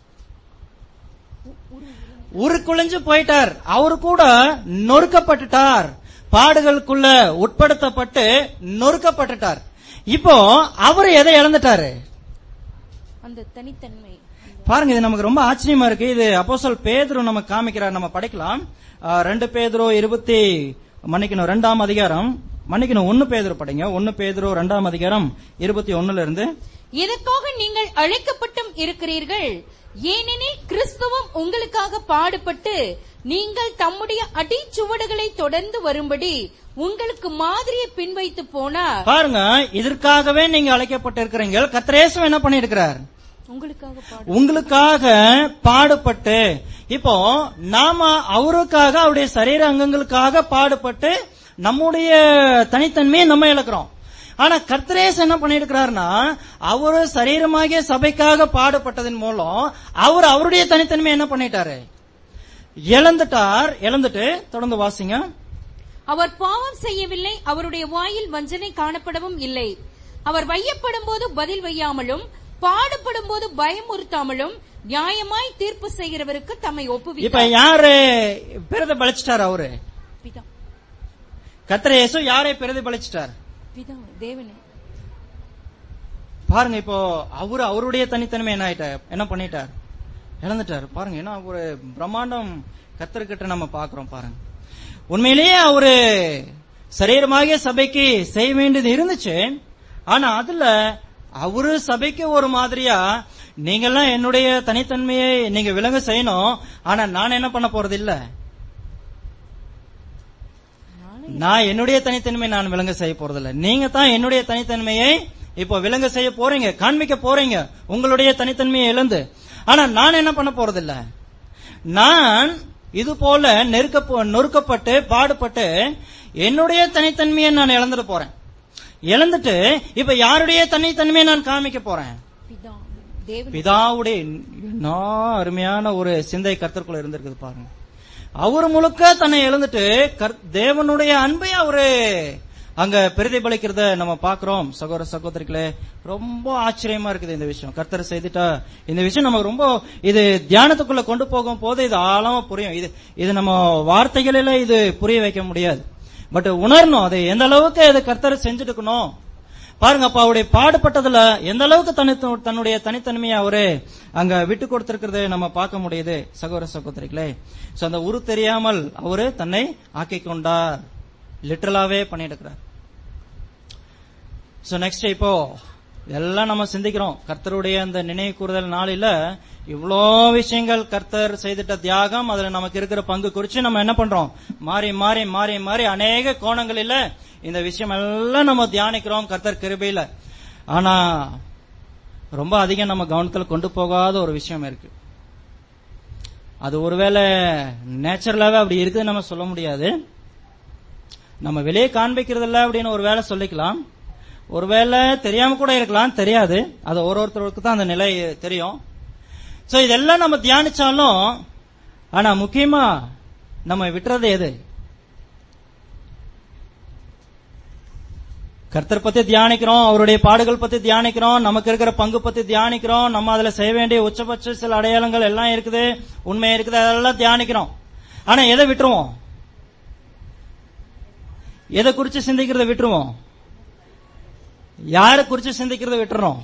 உருக்குலைஞ்சு போயிட்டார் அவரு கூட நொறுக்கப்பட்டுட்டார் பாடுகளுக்குள்ள உட்படுத்தப்பட்டு நொறுக்கப்பட்டுட்டார் இப்போ அவர் எதை இழந்துட்டாரு அந்த தனித்தன்மை பாருங்க இது நமக்கு ரொம்ப ஆச்சரியமா இருக்கு இது அப்போஸ்தலர் பேதுரு நம்ம காமிக்கிறார் நம்ம படிக்கலாம் ஆஹ், ரெண்டு பேதுரு இருபத்தி மன்னிக்கணும் ரெண்டாம் அதிகாரம் மன்னிக்கணும் ஒன்னு பேதுரு படிங்க ஒன்னு பேதுரு ரெண்டாம் அதிகாரம் இருபத்தி ஒண்ணுல இருந்து எதற்காக நீங்கள் அழைக்கப்பட்டும் இருக்கிறீர்கள் ஏனெனில் கிறிஸ்துவும் உங்களுக்காக பாடுபட்டு நீங்கள் தம்முடைய அடிச்சுவடுகளை தொடர்ந்து வரும்படி உங்களுக்கு மாதிரியை பின்வைத்து போனார் பாருங்க இதற்காகவே நீங்க அழைக்கப்பட்டிருக்கிறீங்க கத்திரேசம் என்ன பண்ணிருக்கிறார் உங்களுக்காக பாடு உங்களுக்காக பாடுபட்டு இப்போ நாம அவருக்காக அவருடைய சரீர அங்கங்களுக்காக பாடுபட்டு நம்முடைய தனித்தன்மையை நம்ம இழக்கிறோம் ஆனா கர்த்தரேஸ் என்ன பண்ணிருக்கிறாருன்னா அவரு சரீரமாகிய சபைக்காக பாடுபட்டதன் மூலம் அவர் அவருடைய தனித்தன்மையை என்ன பண்ணிட்டாரு இழந்துட்டார் இழந்துட்டு தொடர்ந்து வாசிங்க அவர் பாவம் செய்யவில்லை அவருடைய வாயில் வஞ்சனை காணப்படவும் இல்லை அவர் வையப்படும் போது பதில் வையாமலும் பாடுபடும் போது பயமுறுத்தாமலும் நியாயமாய் தீர்ப்பு செய்கிறவருக்கு தம்மை இப்ப ஒப்புவித்தார் யாரு பிரதிபலிச்சிட்டார் அவரு பிதா கர்த்தரேசு யாரை பிரதிபலிச்சிட்டார் பிதா தேவனே பாருங்க இப்போ அவரு அவருடைய தனித்தன்மை என்ன ஆயிட்டார் என்ன பண்ணிட்டார் இழந்துட்டார் பாருங்க ஏன்னா ஒரு பிரம்மாண்டம் கத்தர்கிட்ட நம்ம பாக்குறோம் பாருங்க உண்மையிலேயே அவரு சரீரமாகிய சபைக்கு செய்ய வேண்டியது இருந்துச்சு ஆனா அதுல அவரு சபைக்கு ஒரு மாதிரியா நீங்கெல்லாம் என்னுடைய தனித்தன்மையை நீங்க விலங்க செய்யணும் ஆனா நான் என்ன பண்ண போறது இல்ல நான் என்னுடைய தனித்தன்மை நான் விளங்க செய்ய போறதில்ல நீங்க தான் என்னுடைய தனித்தன்மையை இப்போ விளங்க செய்ய போறீங்க காண்பிக்க போறீங்க உங்களுடைய தனித்தன்மையை இழந்து ஆனா நான் என்ன பண்ண போறதில்ல நான் இது போல நெருக்க போ- நொறுக்கப்பட்டு பாடுபட்டு என்னுடைய தனித்தன்மையை நான் இழந்துட்டு போறேன் இழந்துட்டு இப்ப யாருடைய தனித்தன்மையை நான் காமிக்க போறேன் பிதா தேவன் பிதாவுடைய என்ன அருமையான ஒரு சிந்தை கர்த்தருக்குள்ள இருந்திருக்குது பாருங்க அவர் முழுக்க தன்னை இழந்துட்டு கர்- தேவனுடைய அன்பை அவரு அங்க பிரதிபலிக்கிறத நம்ம பாக்குறோம் சகோதர சகோதரிகளே ரொம்ப ஆச்சரியமா இருக்குது இந்த விஷயம் கர்த்தர் செய்துட்டா இந்த விஷயம் நமக்கு ரொம்ப இது தியானத்துக்குள்ள கொண்டு போகும் போது இது ஆழமா புரியும் இது இது நம்ம வார்த்தைகளில இது புரிய வைக்க முடியாது பட் உணரணும் அதை எந்த அளவுக்கு இது கர்த்தர் செஞ்சுட்டுக்கணும் பாருங்க அப்ப அவருடைய பாடுபட்டதுல எந்த அளவுக்கு தனி தன்னுடைய தனித்தன்மையை அவரு அங்க விட்டு கொடுத்திருக்கிறத நம்ம பார்க்க முடியுது சகோதர சகோதரிகளே சோ அந்த உரு தெரியாமல் அவரு தன்னை ஆக்கிக் கொண்டார் லிட்டரலாவே பண்ணிட்டு இருக்கிறார் சோ நெக்ஸ்ட் இப்போ இதெல்லாம் நம்ம சிந்திக்கிறோம் கர்த்தருடைய அந்த நினைவு கூறுதல் நாளில இவ்வளோ விஷயங்கள் கர்த்தர் செய்துட்ட தியாகம் அதுல நமக்கு இருக்கிற பங்கு குறிச்சு நம்ம என்ன பண்றோம் மாறி மாறி மாறி மாறி அநேக கோணங்களில இந்த விஷயம் எல்லாம் நம்ம தியானிக்கிறோம் கர்த்தர் கிருபையில ஆனா ரொம்ப அதிகம் நம்ம கவனத்துல கொண்டு போகாத ஒரு விஷயம் இருக்கு அது ஒருவேளை நேச்சுரலாவே அப்படி இருக்குதுன்னு நம்ம சொல்ல முடியாது நம்ம வெளியே காண்பிக்கிறது இல்ல அப்படின்னு ஒரு வேலை சொல்லிக்கலாம் ஒருவேளை தெரியாம கூட இருக்கலாம் தெரியாது அது ஒரு ஒருத்தருக்கு தான் அந்த நிலை தெரியும் சோ இதெல்லாம் நம்ம தியானிச்சாலும் ஆனா முக்கியமா நம்ம விட்டுறது எது கர்த்தர் பத்தி தியானிக்கிறோம் அவருடைய பாடுகள் பத்தி தியானிக்கிறோம் நமக்கு இருக்கிற பங்கு பத்தி தியானிக்கிறோம் நம்ம அதுல செய்ய வேண்டிய உச்சபட்ச சில அடையாளங்கள் எல்லாம் இருக்குது உண்மை இருக்குது அதெல்லாம் தியானிக்கிறோம் ஆனா எதை விட்டுருவோம் எதை குறிச்சு சிந்திக்கிறத விட்டுருவோம் யாரை குறிச்சு சிந்திக்கிறத விட்டுறோம்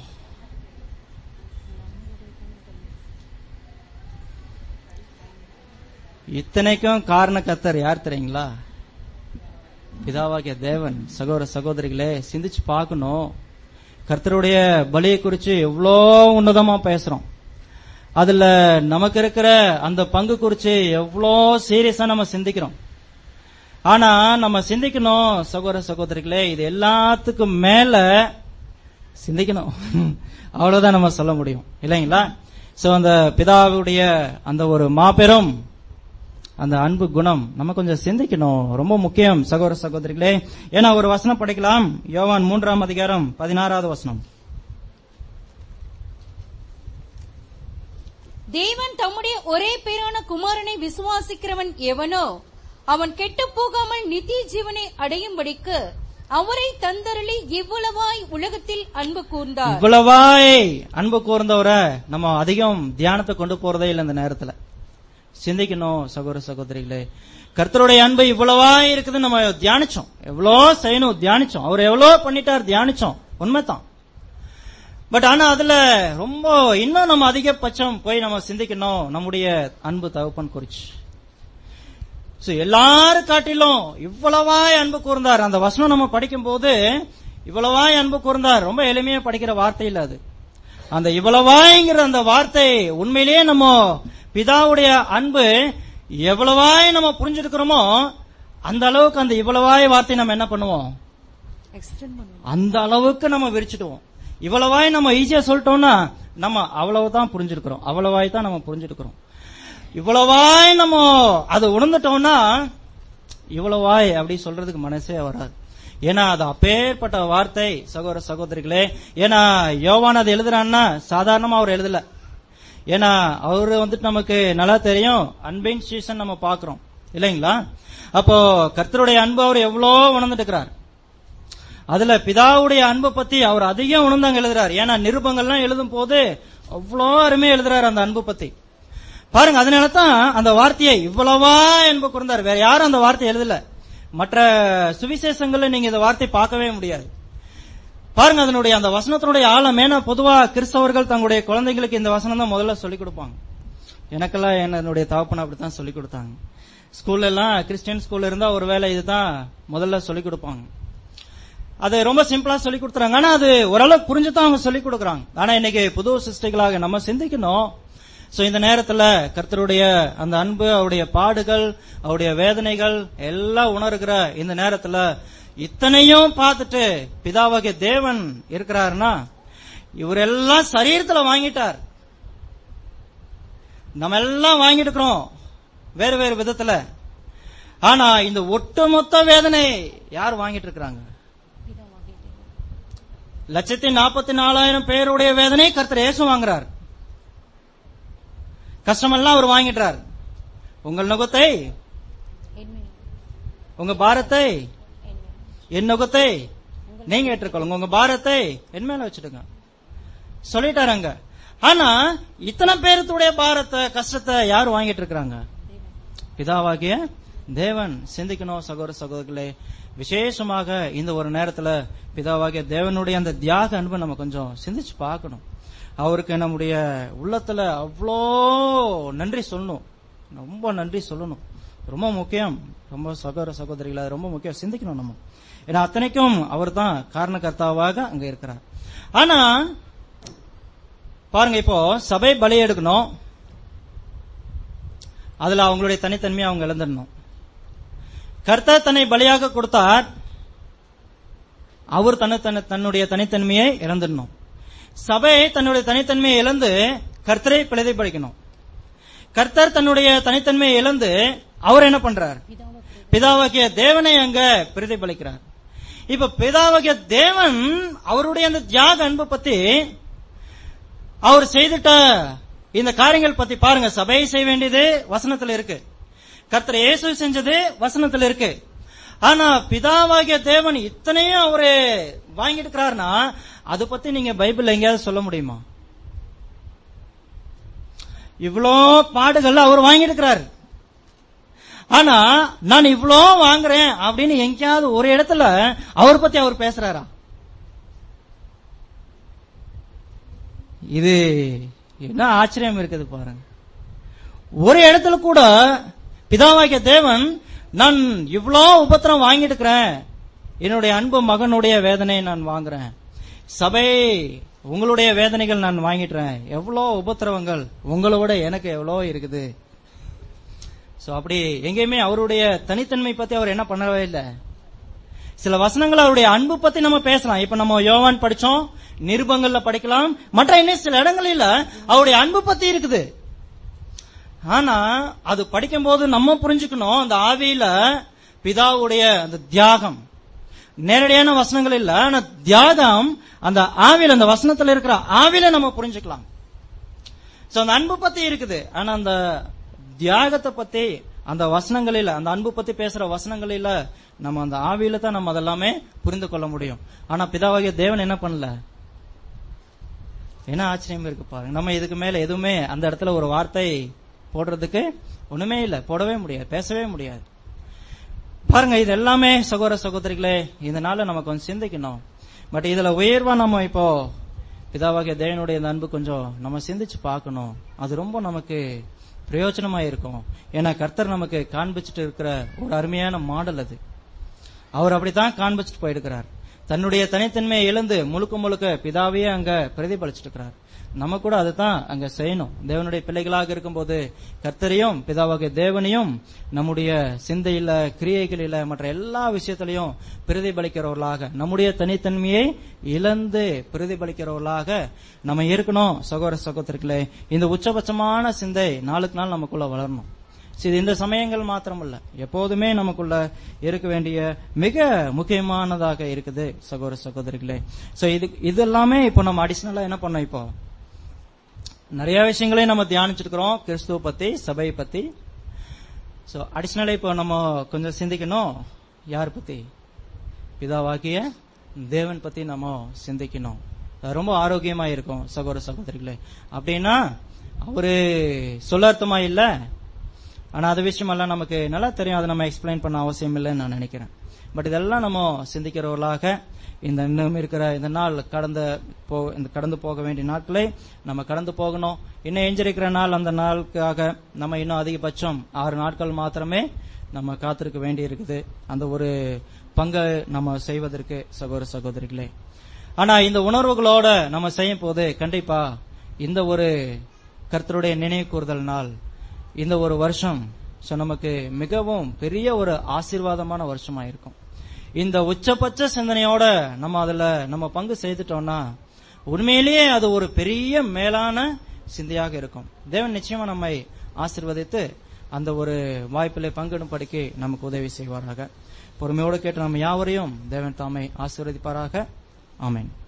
இத்தனைக்கும் காரண கத்தர் யார் தெரியுங்களா பிதாவாகிய தேவன் சகோதர சகோதரிகளே சிந்திச்சு பார்க்கணும் கர்த்தருடைய பலியை குறிச்சு எவ்வளோ உன்னதமா பேசுறோம் அதுல நமக்கு இருக்கிற அந்த பங்கு குறிச்சு எவ்வளோ சீரியஸா நம்ம சிந்திக்கிறோம் ஆனா நம்ம சிந்திக்கணும் சகோதர சகோதரிகளே இது எல்லாத்துக்கும் மேல சிந்திக்கணும் அவ்வளவுதான் நம்ம சொல்ல முடியும் இல்லைங்களா சோ அந்த பிதாவுடைய அந்த ஒரு மாபெரும் அந்த அன்பு குணம் நம்ம கொஞ்சம் சிந்திக்கணும் ரொம்ப முக்கியம் சகோதர சகோதரிகளே ஏன்னா ஒரு வசனம் படிக்கலாம் யோவான் மூன்றாம் அதிகாரம் பதினாறாவது வசனம் தேவன் தம்முடைய ஒரே பேரான குமாரனை விசுவாசிக்கிறவன் எவனோ அவன் கெட்டுப் போகாமல் நித்திய ஜீவனை அடையும்படிக்கு அவரை தந்தருளி இவ்வளவாய் உலகத்தில் அன்பு கூர்ந்தார் இவ்வளவாய் அன்பு கூர்ந்தவரை நம்ம அதிகம் தியானத்தை கொண்டு போறதே இல்லை இந்த நேரத்துல சிந்திக்கணும் சகோதர சகோதரிகளே கர்த்தருடைய அன்பு இவ்வளவாய் இருக்குது நம்ம தியானிச்சோம் எவ்வளோ செய்யணும் தியானிச்சோம் அவர் எவ்வளோ பண்ணிட்டார் தியானிச்சோம் உண்மைதான் பட் ஆனா அதுல ரொம்ப இன்னும் நம்ம அதிகபட்சம் போய் நம்ம சிந்திக்கணும் நம்முடைய அன்பு தகப்பன் குறிச்சு சோ எல்லாரும் காட்டிலும் இவ்வளவாய் அன்பு கூர்ந்தார் அந்த வசனம் நம்ம படிக்கும் போது இவ்வளவாய் அன்பு கூர்ந்தார் ரொம்ப எளிமையா படிக்கிற வார்த்தை இல்ல அது அந்த இவ்வளவாய்ங்கிற அந்த வார்த்தை உண்மையிலேயே நம்ம பிதாவுடைய அன்பு எவ்வளவாய் நம்ம புரிஞ்சிருக்கிறோமோ அந்த அளவுக்கு அந்த இவ்வளவாய் வார்த்தை நம்ம என்ன பண்ணுவோம் Extend பண்ணுவோம். அந்த அளவுக்கு நம்ம விரிச்சிடுவோம் இவ்வளவாய் நம்ம ஈஸியா சொல்லிட்டோம்னா நம்ம அவ்வளவுதான் புரிஞ்சிருக்கிறோம் அவ்வளவாய் தான் நம்ம புரிஞ்சிருக்கிறோம் இவ்வளவாய் நம்ம அதை உணர்ந்துட்டோம்னா இவ்வளவாய் அப்படி சொல்றதுக்கு மனசே வராது ஏன்னா அது அப்பேற்பட்ட வார்த்தை சகோதர சகோதரிகளே ஏன்னா யோவான் அது எழுதுறான்னா சாதாரணமா அவர் எழுதல ஏன்னா அவரு வந்துட்டு நமக்கு நல்லா தெரியும் அன்பின் சீசன் நம்ம பாக்குறோம் இல்லைங்களா அப்போ கர்த்தருடைய அன்பு அவர் எவ்வளோ உணர்ந்துட்டு இருக்கிறார் அதுல பிதாவுடைய அன்பை பத்தி அவர் அதிகம் உணர்ந்தாங்க எழுதுறாரு ஏன்னா நிருபங்கள்லாம் எழுதும் போது அவ்வளோ அருமையா எழுதுறாரு அந்த அன்பு பத்தி பாருங்க அதனால தான் அந்த வார்த்தையை இவ்வளவா அன்பு கூர்ந்தார் வேற யாரும் அந்த வார்த்தையை எழுதல மற்ற சுவிசேஷங்கள்ல நீங்க இந்த வார்த்தை பார்க்கவே முடியாது பாருங்க அதனுடைய அந்த வசனத்தினுடைய ஆழம் ஏன்னா பொதுவா கிறிஸ்தவர்கள் தங்களுடைய குழந்தைகளுக்கு இந்த வசனம் தான் முதல்ல சொல்லிக் கொடுப்பாங்க எனக்கெல்லாம் என்னுடைய தகப்பன அப்படித்தான் சொல்லிக் கொடுத்தாங்க ஸ்கூல்ல எல்லாம் கிறிஸ்டியன் ஸ்கூல்ல இருந்தா ஒருவேளை இதுதான் முதல்ல சொல்லிக் கொடுப்பாங்க அது ரொம்ப சிம்பிளா சொல்லி கொடுத்துறாங்க ஆனா அது ஓரளவு புரிஞ்சுதான் அவங்க சொல்லி கொடுக்குறாங்க ஆனா இன்னைக்கு புது சிஸ்டைகளாக நம்ம சிந்திக்கணும் சோ இந்த நேரத்துல கர்த்தருடைய அந்த அன்பு அவருடைய பாடுகள் அவருடைய வேதனைகள் எல்லாம் உணர்கிற இந்த நேரத்துல இத்தனையும் பார்த்துட்டு பிதாவாகிய தேவன் இருக்கிறாருன்னா இவரெல்லாம் சரீரத்துல வாங்கிட்டார் நம்ம எல்லாம் வாங்கிட்டு இருக்கிறோம் வேறு வேறு விதத்துல ஆனா இந்த ஒட்டுமொத்த வேதனை யார் வாங்கிட்டு இருக்கிறாங்க லட்சத்தி நாற்பத்தி நாலாயிரம் பேருடைய வேதனை கர்த்தர் இயேசு வாங்குறார் கஷ்டமெல்லாம் அவர் வாங்கிட்டார் உங்கள் நுகத்தை என்மை, உங்க பாரத்தை என்மை. என் நுகத்தை நீங்க ஏற்றுக்கொள்ளுங்க உங்க பாரத்தை என் மேல வச்சுடுங்க சொல்லிட்டாரு அங்க ஆனா இத்தனை பேருத்துடைய பாரத்தை கஷ்டத்தை யார் வாங்கிட்டு இருக்கிறாங்க பிதாவாகிய தேவன் சிந்திக்கணும் சகோதர சகோதரர்களே விசேஷமாக இந்த ஒரு நேரத்துல பிதாவாகிய தேவனுடைய அந்த தியாக அன்பை நம்ம கொஞ்சம் சிந்திச்சு பார்க்கணும் அவருக்கு நம்முடைய உள்ளத்துல அவ்வளோ நன்றி சொல்லணும் ரொம்ப நன்றி சொல்லணும் ரொம்ப முக்கியம் ரொம்ப சகோதர சகோதரிகளை ரொம்ப முக்கியம் சிந்திக்கணும் நம்ம ஏன்னா அத்தனைக்கும் அவர் தான் காரணகர்த்தாவாக அங்க இருக்கிறார் ஆனா பாருங்க இப்போ சபை பலி எடுக்கணும் அதுல அவங்களுடைய தனித்தன்மையை அவங்க இழந்துடணும் கர்த்தர் தன்னை பலியாக கொடுத்தார் அவர் தன்னை தன்னை- தன்னுடைய தனித்தன்மையை இழந்துடணும் சபை தன்னுடைய தனித்தன்மையை இழந்து கர்த்தரை பிரதிபலிக்கணும் கர்த்தர் தன்னுடைய தனித்தன்மையை இழந்து அவர் என்ன பண்றார் பிதாவாகிய தேவனை அங்க பிரதிபலிக்கிறார் இப்ப பிதாவாகிய தேவன் அவருடைய அந்த தியாக அன்பு பத்தி அவர் செய்துட்ட இந்த காரியங்கள் பத்தி பாருங்க சபை செய்ய வேண்டியது வசனத்துல இருக்கு கர்த்தர் இயேசு செஞ்சது வசனத்துல இருக்கு ஆனா பிதாவாகிய தேவன் இத்தனையும் அவரு வாங்கிட்டு இருக்கிறாருன்னா அது பத்தி நீங்க பைபிள் எங்கேயாவது சொல்ல முடியுமா இவ்வளோ பாடுகள் அவர் வாங்கிட்டு இருக்கிறாரு ஆனா நான் இவ்வளோ வாங்குறேன் அப்படின்னு எங்கேயாவது ஒரு இடத்துல அவர் பத்தி அவர் பேசுறாரா இது என்ன ஆச்சரியம் இருக்குது பாருங்க ஒரு இடத்துல கூட பிதாவாகிய தேவன் நான் இவ்வளோ உபத்திரம் வாங்கிட்டு இருக்கிறேன் என்னுடைய அன்பு மகனுடைய வேதனையை நான் வாங்குறேன் சபை உங்களுடைய வேதனைகள் நான் வாங்கிட்டுறேன் எவ்வளோ உபத்திரவங்கள் உங்களோட எனக்கு எவ்வளோ இருக்குது சோ அப்படி எங்கேயுமே அவருடைய தனித்தன்மை பத்தி அவர் என்ன பண்ணவே இல்லை சில வசனங்கள் அவருடைய அன்பு பத்தி நம்ம பேசலாம் இப்ப நம்ம யோவான் படிச்சோம் நிருபங்கள்ல படிக்கலாம் மற்ற இன்னும் சில இடங்களில அவருடைய அன்பு பத்தி இருக்குது ஆனா அது படிக்கும்போது நம்ம புரிஞ்சுக்கணும் அந்த ஆவியில பிதாவுடைய அந்த தியாகம் நேரடியான வசனங்கள் இல்ல ஆனா தியாகம் அந்த ஆவியில அந்த வசனத்துல இருக்கிற ஆவியில நம்ம புரிஞ்சுக்கலாம் சோ அந்த அன்பு பத்தி இருக்குது ஆனா அந்த தியாகத்தை பத்தி அந்த வசனங்களில அந்த அன்பு பத்தி பேசுற வசனங்களில நம்ம அந்த ஆவியில தான் நம்ம அதெல்லாமே புரிந்து கொள்ள முடியும் ஆனா பிதாவாகிய தேவன் என்ன பண்ணல என்ன ஆச்சரியம் இருக்கு பாருங்க நம்ம இதுக்கு மேல எதுவுமே அந்த இடத்துல ஒரு வார்த்தை போடுறதுக்கு ஒண்ணுமே இல்ல போடவே முடியாது பேசவே முடியாது பாருங்க இது எல்லாமே சகோதர சகோதரிகளே இதனால நம்ம கொஞ்சம் சிந்திக்கணும் பட் இதுல உயர்வா நம்ம இப்போ பிதாவாகிய தேவனுடைய இந்த அன்பு கொஞ்சம் நம்ம சிந்திச்சு பார்க்கணும் அது ரொம்ப நமக்கு பிரயோஜனமா இருக்கும் ஏன்னா கர்த்தர் நமக்கு காண்பிச்சுட்டு இருக்கிற ஒரு அருமையான மாடல் அது அவர் அப்படித்தான் காண்பிச்சுட்டு போயிருக்கிறார் தன்னுடைய தனித்தன்மையை இழந்து முழுக்க முழுக்க பிதாவையே அங்க பிரதிபலிச்சிட்டு இருக்கிறார் நம்ம கூட அதுதான் அங்க செய்யணும் தேவனுடைய பிள்ளைகளாக இருக்கும்போது கர்த்தரையும் பிதாவாகிய தேவனையும் நம்முடைய சிந்தையில கிரியைகளில மற்ற எல்லா விஷயத்திலையும் பிரதிபலிக்கிறவர்களாக நம்முடைய தனித்தன்மையை இழந்து பிரதிபலிக்கிறவர்களாக நம்ம இருக்கணும் சகோதர சகோதரிகளே இந்த உச்சபட்சமான சிந்தை நாளுக்கு நாள் நமக்குள்ள வளரணும் சரி இந்த சமயங்கள் மாத்திரமல்ல எப்போதுமே நமக்குள்ள இருக்க வேண்டிய மிக முக்கியமானதாக இருக்குது சகோதர சகோதரிகளே சோ இது இது எல்லாமே இப்போ நம்ம அடிஷனலா என்ன பண்ணோம் இப்போ நிறைய விஷயங்களே நம்ம தியானிச்சிருக்கிறோம் கிறிஸ்துவ பத்தி சபையை பத்தி சோ அடிஷனலா இப்போ நம்ம கொஞ்சம் சிந்திக்கணும் யார் பத்தி பிதாவாகிய தேவன் பத்தி நம்ம சிந்திக்கணும் அது ரொம்ப ஆரோக்கியமா இருக்கும் சகோதர சகோதரிகளே அப்படின்னா அவரு சொல்லார்த்தமா இல்ல ஆனா அது விஷயமெல்லாம் நமக்கு நல்லா தெரியும் அதை நம்ம எக்ஸ்பிளைன் பண்ண அவசியம் இல்லைன்னு நான் நினைக்கிறேன் பட் இதெல்லாம் நம்ம சிந்திக்கிறவர்களாக இந்த இன்னும் இருக்கிற இந்த நாள் கடந்த போ இந்த கடந்து போக வேண்டிய நாட்களை நம்ம கடந்து போகணும் இன்னும் எஞ்சிருக்கிற நாள் அந்த நாளுக்காக நம்ம இன்னும் அதிகபட்சம் ஆறு நாட்கள் மாத்திரமே நம்ம காத்திருக்க வேண்டி இருக்குது அந்த ஒரு பங்கை நம்ம செய்வதற்கு சகோதர சகோதரிகளே ஆனா இந்த உணர்வுகளோட நம்ம செய்யும் போது கண்டிப்பா இந்த ஒரு கர்த்தருடைய நினைவு கூறுதல் நாள் இந்த ஒரு வருஷம் so நமக்கு மிகவும் பெரிய ஒரு ஆசீர்வாதமான வருஷமா இருக்கும் இந்த உச்சபட்ச சிந்தனையோட நம்ம அதுல நம்ம பங்கு செய்துட்டோம்னா உண்மையிலேயே அது ஒரு பெரிய மேலான சிந்தையாக இருக்கும் தேவன் நிச்சயமா நம்மை ஆசீர்வதித்து அந்த ஒரு வாய்ப்பிலே பங்கிடும்படிக்கு நமக்கு உதவி செய்வாராக பொறுமையோடு கேட்டு நம்ம யாவரையும் தேவன் தாமை ஆசீர்வதிப்பாராக ஆமென்